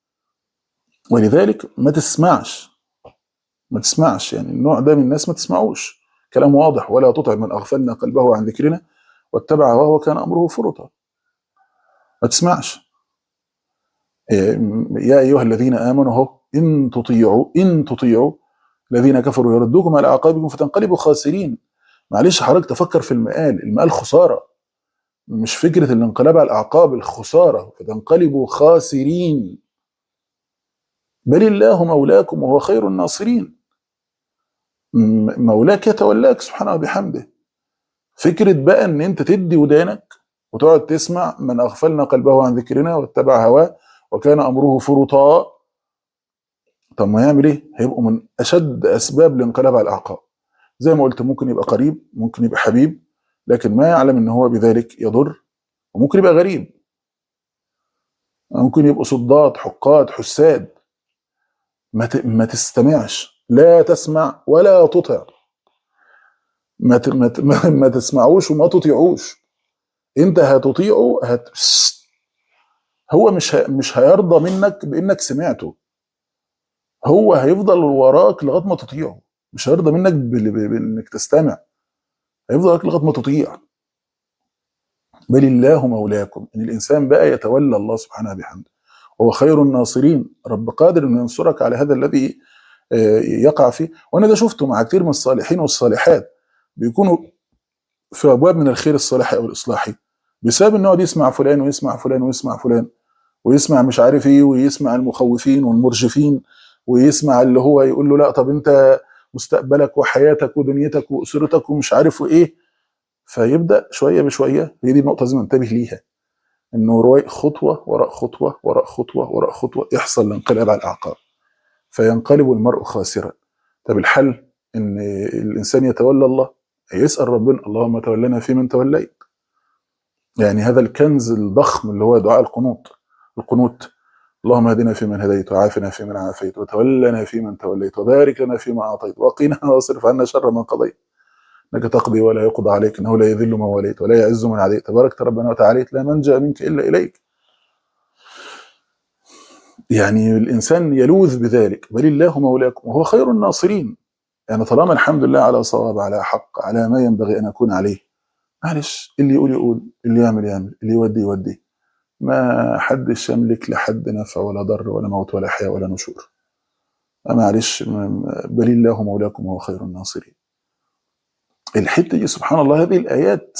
ولذلك ما تسمعش ما تسمعش يعني النوع ده من الناس ما تسمعوش كلام واضح ولا تطع من اغفلنا قلبه عن ذكرنا واتبع هواه وكان امره فرطا ما تسمعش إيه، يا ايها الذين امنوا اهو ان تطيعوا ان تطيعوا الذين كفروا يردوكم على اعقابكم فتنقلبوا خاسرين معلش حضرتك تفكر في المقال المقال خساره مش فكره الانقلاب على الاعقاب الخساره فتنقلبوا خاسرين بل الله مولاكم وهو خير الناصرين م- مولاك يتولاك سبحانه وبحمده فكره بقى ان انت تدي ودانك وتقعد تسمع من اغفلنا قلبه عن ذكرنا واتبع هواه وكان امره فرطا طب ما يعمل ايه؟ هيبقوا من اشد اسباب الانقلاب على الاعقاب زي ما قلت ممكن يبقى قريب ممكن يبقى حبيب لكن ما يعلم ان هو بذلك يضر وممكن يبقى غريب ممكن يبقوا صداد حقاد حساد ما ت- ما تستمعش لا تسمع ولا تطع ما ت- ما ت- ما- ما تسمعوش وما تطيعوش انت هتطيعه هت... هو مش ه... مش هيرضى منك بانك سمعته هو هيفضل وراك لغايه ما تطيعه مش هيرضى منك بال- ب- بانك تستمع هيفضل وراك لغايه ما تطيع بل الله مولاكم ان الانسان بقى يتولى الله سبحانه بحمده هو خير الناصرين رب قادر انه ينصرك على هذا الذي آه، يقع فيه وانا ده شفته مع كثير من الصالحين والصالحات بيكونوا في ابواب من الخير الصالحي او الاصلاحي بسبب انه يقعد يسمع فلان ويسمع فلان ويسمع فلان ويسمع مش عارف ايه ويسمع المخوفين والمرجفين ويسمع اللي هو يقول له لا طب انت مستقبلك وحياتك ودنيتك واسرتك ومش عارف وايه فيبدا شويه بشويه هي دي النقطه لازم ننتبه ليها انه رواي خطوه وراء خطوه وراء خطوه وراء خطوه يحصل الانقلاب على الاعقاب فينقلب المرء خاسرا طب الحل ان الانسان يتولى الله يسال ربنا اللهم تولنا فيمن توليت يعني هذا الكنز الضخم اللي هو دعاء القنوط القنوت اللهم اهدنا فيمن هديت وعافنا فيمن عافيت وتولنا فيمن توليت وبارك لنا فيما اعطيت وقنا واصرف عنا شر ما قضيت انك تقضي ولا يقضى عليك انه لا يذل من واليت ولا يعز من عليت تباركت ربنا وتعاليت لا منجا منك الا اليك يعني الانسان يلوذ بذلك بل الله مولاكم وهو خير الناصرين يعني طالما الحمد لله على صواب على حق على ما ينبغي ان اكون عليه معلش اللي يقول يقول اللي يعمل يعمل اللي يودي يودي ما حدش يملك لحد نفع ولا ضر ولا موت ولا حياة ولا نشور معلش م- بل الله مولاكم وهو خير الناصرين الحتة دي سبحان الله هذه الآيات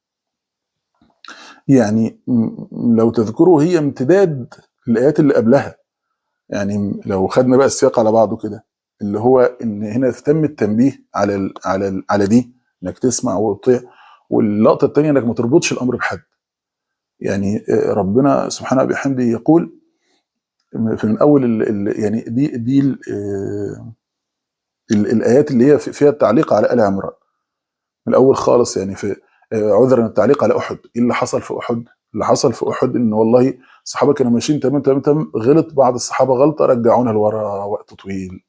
يعني م- لو تذكروا هي امتداد الآيات اللي قبلها يعني لو خدنا بقى السياق على بعضه كده اللي هو ان هنا تم التنبيه على ال على ال على دي انك تسمع وتطيع واللقطه الثانيه انك ما تربطش الامر بحد يعني آه، ربنا سبحانه وبحمده يقول في من اول ال ال يعني دي دي ال آه، ال الايات اللي هي في- فيها التعليق على ال عمران من الاول خالص يعني في آه، عذرا التعليق على احد ايه اللي حصل في احد اللي حصل في احد ان والله الصحابه كانوا ماشيين تمام تمام تمام غلط بعض الصحابه غلطه رجعونا لورا وقت طويل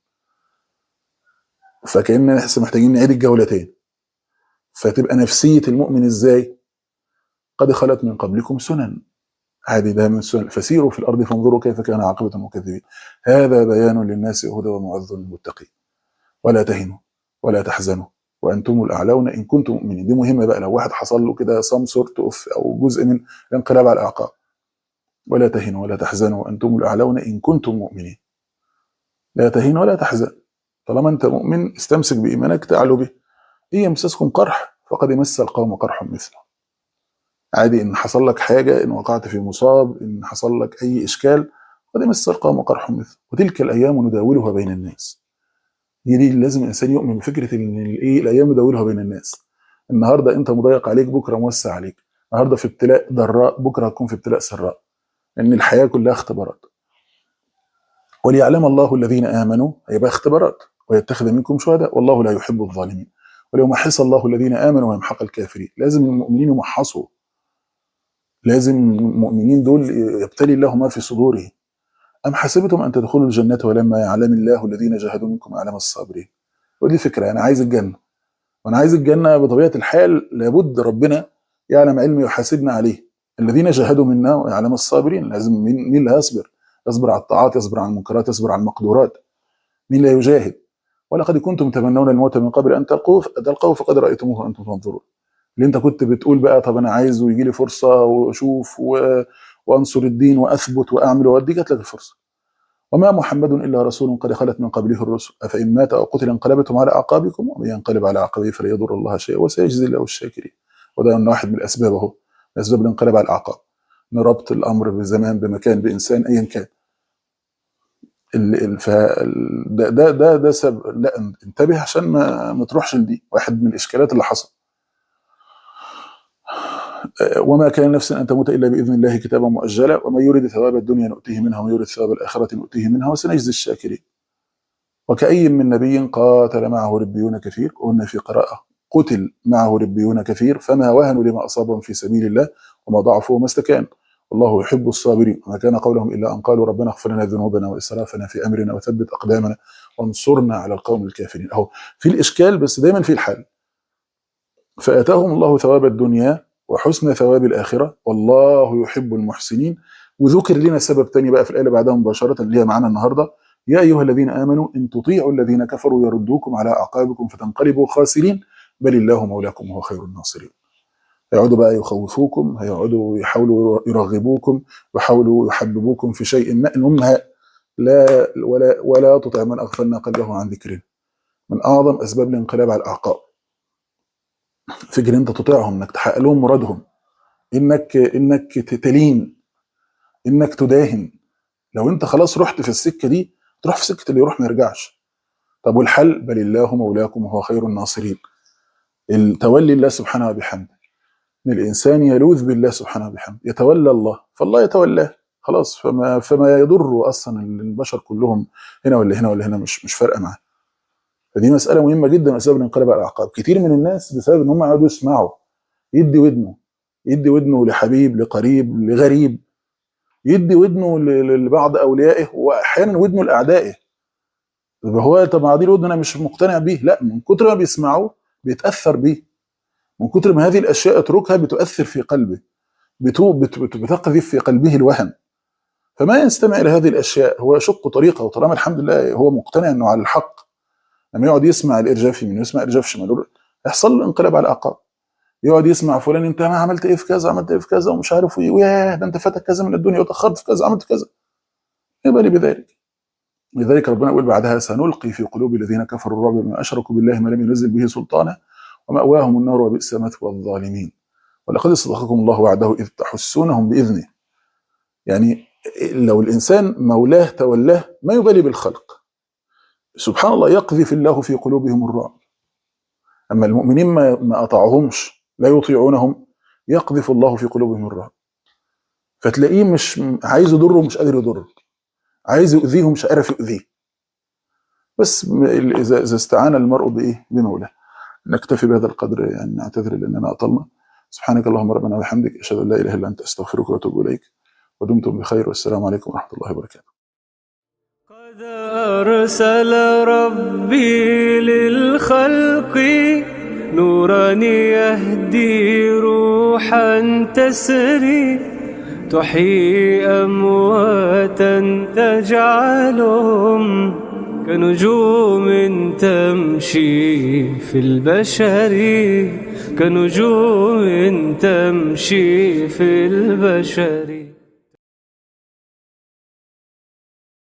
فكأن احنا محتاجين نعيد الجوله تاني فتبقى نفسيه المؤمن ازاي قد خلت من قبلكم سنن هذه ده من السنن فسيروا في الارض فانظروا كيف كان عاقبه المكذبين هذا بيان للناس وهدى وموعظه للمتقين ولا تهنوا ولا تحزنوا وانتم الاعلون ان كنتم مؤمنين دي مهمه بقى لو واحد حصل له كده سام سورت اوف او جزء من الانقلاب على الاعقاب ولا تهنوا ولا تحزنوا وانتم الاعلون ان كنتم مؤمنين لا تهن ولا تحزن طالما انت مؤمن استمسك بايمانك تعلو به ان يمسسكم قرح فقد مس القوم قرح مثله عادي ان حصل لك حاجه ان وقعت في مصاب ان حصل لك اي اشكال قد مس القوم قرح مثله وتلك الايام نداولها بين الناس هي دي اللي لازم الانسان يؤمن بفكره ان الايه الايام نداولها بين الناس النهارده انت مضيق عليك بكره موسع عليك النهارده في ابتلاء ضراء بكره هتكون في ابتلاء سراء لان الحياه كلها اختبارات وليعلم الله الذين امنوا هيبقى اختبارات ويتخذ منكم شهداء والله لا يحب الظالمين وليمحص الله الذين امنوا ويمحق الكافرين لازم المؤمنين يمحصوا لازم المؤمنين دول يبتلي الله ما في صدورهم أم حسبتم أن تدخلوا الجنة ولما يعلم الله الذين جاهدوا منكم علم الصابرين ودي فكرة أنا عايز الجنة وأنا عايز الجنة بطبيعة الحال لابد ربنا يعلم علم يحاسبنا عليه الذين جاهدوا منا ويعلم الصابرين لازم مين, مين اللي هيصبر يصبر على الطاعات يصبر على المنكرات يصبر على المقدورات مين لا يجاهد ولقد كنتم تمنون الموت من قبل أن تلقوه تلقوه فقد رأيتموه وأنتم تنظرون اللي انت كنت بتقول بقى طب انا عايز ويجي لي فرصه واشوف و... وانصر الدين واثبت واعمل واودي جات لك الفرصه وما محمد الا رسول قد خلت من قبله الرسل افان مات او قتل انقلبتم على اعقابكم ومن ينقلب على عقبيه فلن يضر الله شيئا وسيجزي الله الشاكرين وده من واحد من الاسباب اهو من اسباب الانقلاب على الاعقاب ان ربط الامر بزمان بمكان بانسان ايا كان ال- ال- ف ال- ده ده ده, ده سبب لا انتبه عشان ما, ما تروحش لدي واحد من الاشكالات اللي حصل وما كان نفس ان تموت الا باذن الله كتابا مؤجلا ومن يريد ثواب الدنيا نؤتيه منها ومن يريد ثواب الاخره نؤتيه منها وسنجزي الشاكرين وكأي من نبي قاتل معه ربيون كثير قلنا في قراءة قتل معه ربيون كثير فما وهنوا لما أصابهم في سبيل الله وما ضعفوا وما استكانوا والله يحب الصابرين وما كان قولهم إلا أن قالوا ربنا اغفر لنا ذنوبنا وإسرافنا في أمرنا وثبت أقدامنا وانصرنا على القوم الكافرين أهو في الإشكال بس دايما في الحل فآتاهم الله ثواب الدنيا وحسن ثواب الآخرة والله يحب المحسنين وذكر لنا سبب تاني بقى في الآية اللي بعدها مباشرة اللي هي معانا النهارده يا أيها الذين آمنوا إن تطيعوا الذين كفروا يردوكم على أعقابكم فتنقلبوا خاسرين بل الله مولاكم وهو خير الناصرين هيقعدوا بقى يخوفوكم هيقعدوا يحاولوا يرغبوكم ويحاولوا يحببوكم في شيء ما المهم ها- لا ولا ولا تطع من اغفلنا قلبه عن ذكرنا من اعظم اسباب الانقلاب على الاعقاب فكر انت تطيعهم انك تحقق لهم مرادهم انك انك تلين انك تداهن لو انت خلاص رحت في السكه دي تروح في سكه اللي يروح ما يرجعش طب والحل بل الله مولاكم وهو خير الناصرين التولي الله سبحانه وبحمده ان الانسان يلوذ بالله سبحانه وبحمده يتولى الله فالله يتولاه خلاص فما فما يضر اصلا البشر كلهم هنا ولا هنا ولا هنا مش مش فارقه معاه فدي مساله مهمه جدا من اسباب الانقلاب على الاعقاب كتير من الناس بسبب ان هم يقعدوا يسمعوا يدي ودنه يدي ودنه لحبيب لقريب لغريب يدي ودنه ل- ل- لبعض اوليائه واحيانا ودنه لاعدائه طب هو طب ما دي الودن انا مش مقتنع بيه لا من كتر ما بيسمعوه بيتاثر بيه من كتر ما هذه الاشياء اتركها بتؤثر في قلبه بتو بت- بت- بتقذف في قلبه الوهن فما يستمع الى هذه الاشياء هو يشق طريقه وطالما الحمد لله هو مقتنع انه على الحق لما يقعد يسمع الارجاف يمين ويسمع الارجاف شمال يحصل له انقلاب على الاعقاب يقعد يسمع فلان انت ما عملت ايه في كذا عملت ايه في كذا ومش عارف ايه وياه ده انت فاتك كذا من الدنيا وتاخرت في كذا عملت كذا يبقى لي بذلك لذلك ربنا يقول بعدها سنلقي في قلوب الذين كفروا الرعب بما اشركوا بالله ما لم ينزل به سلطانا ومأواهم النار وبئس مثوى الظالمين ولقد صدقكم الله وعده اذ تحسونهم باذنه يعني لو الانسان مولاه تولاه ما يبالي بالخلق سبحان الله يقذف الله في قلوبهم الرعب اما المؤمنين ما ما اطاعوهمش لا يطيعونهم يقذف الله في قلوبهم الرعب فتلاقيه مش عايز يضره مش قادر يضره عايز يؤذيه مش عارف يؤذيه بس م- اذا اذا استعان المرء بايه بمولاه نكتفي بهذا القدر يعني نعتذر لاننا اطلنا سبحانك اللهم ربنا وبحمدك اشهد ان لا اله الا انت استغفرك واتوب اليك ودمتم بخير والسلام عليكم ورحمه الله وبركاته قد أرسل ربي للخلق نورا يهدي روحا تسري تحيي أمواتا تجعلهم كنجوم تمشي في البشر كنجوم تمشي في البشر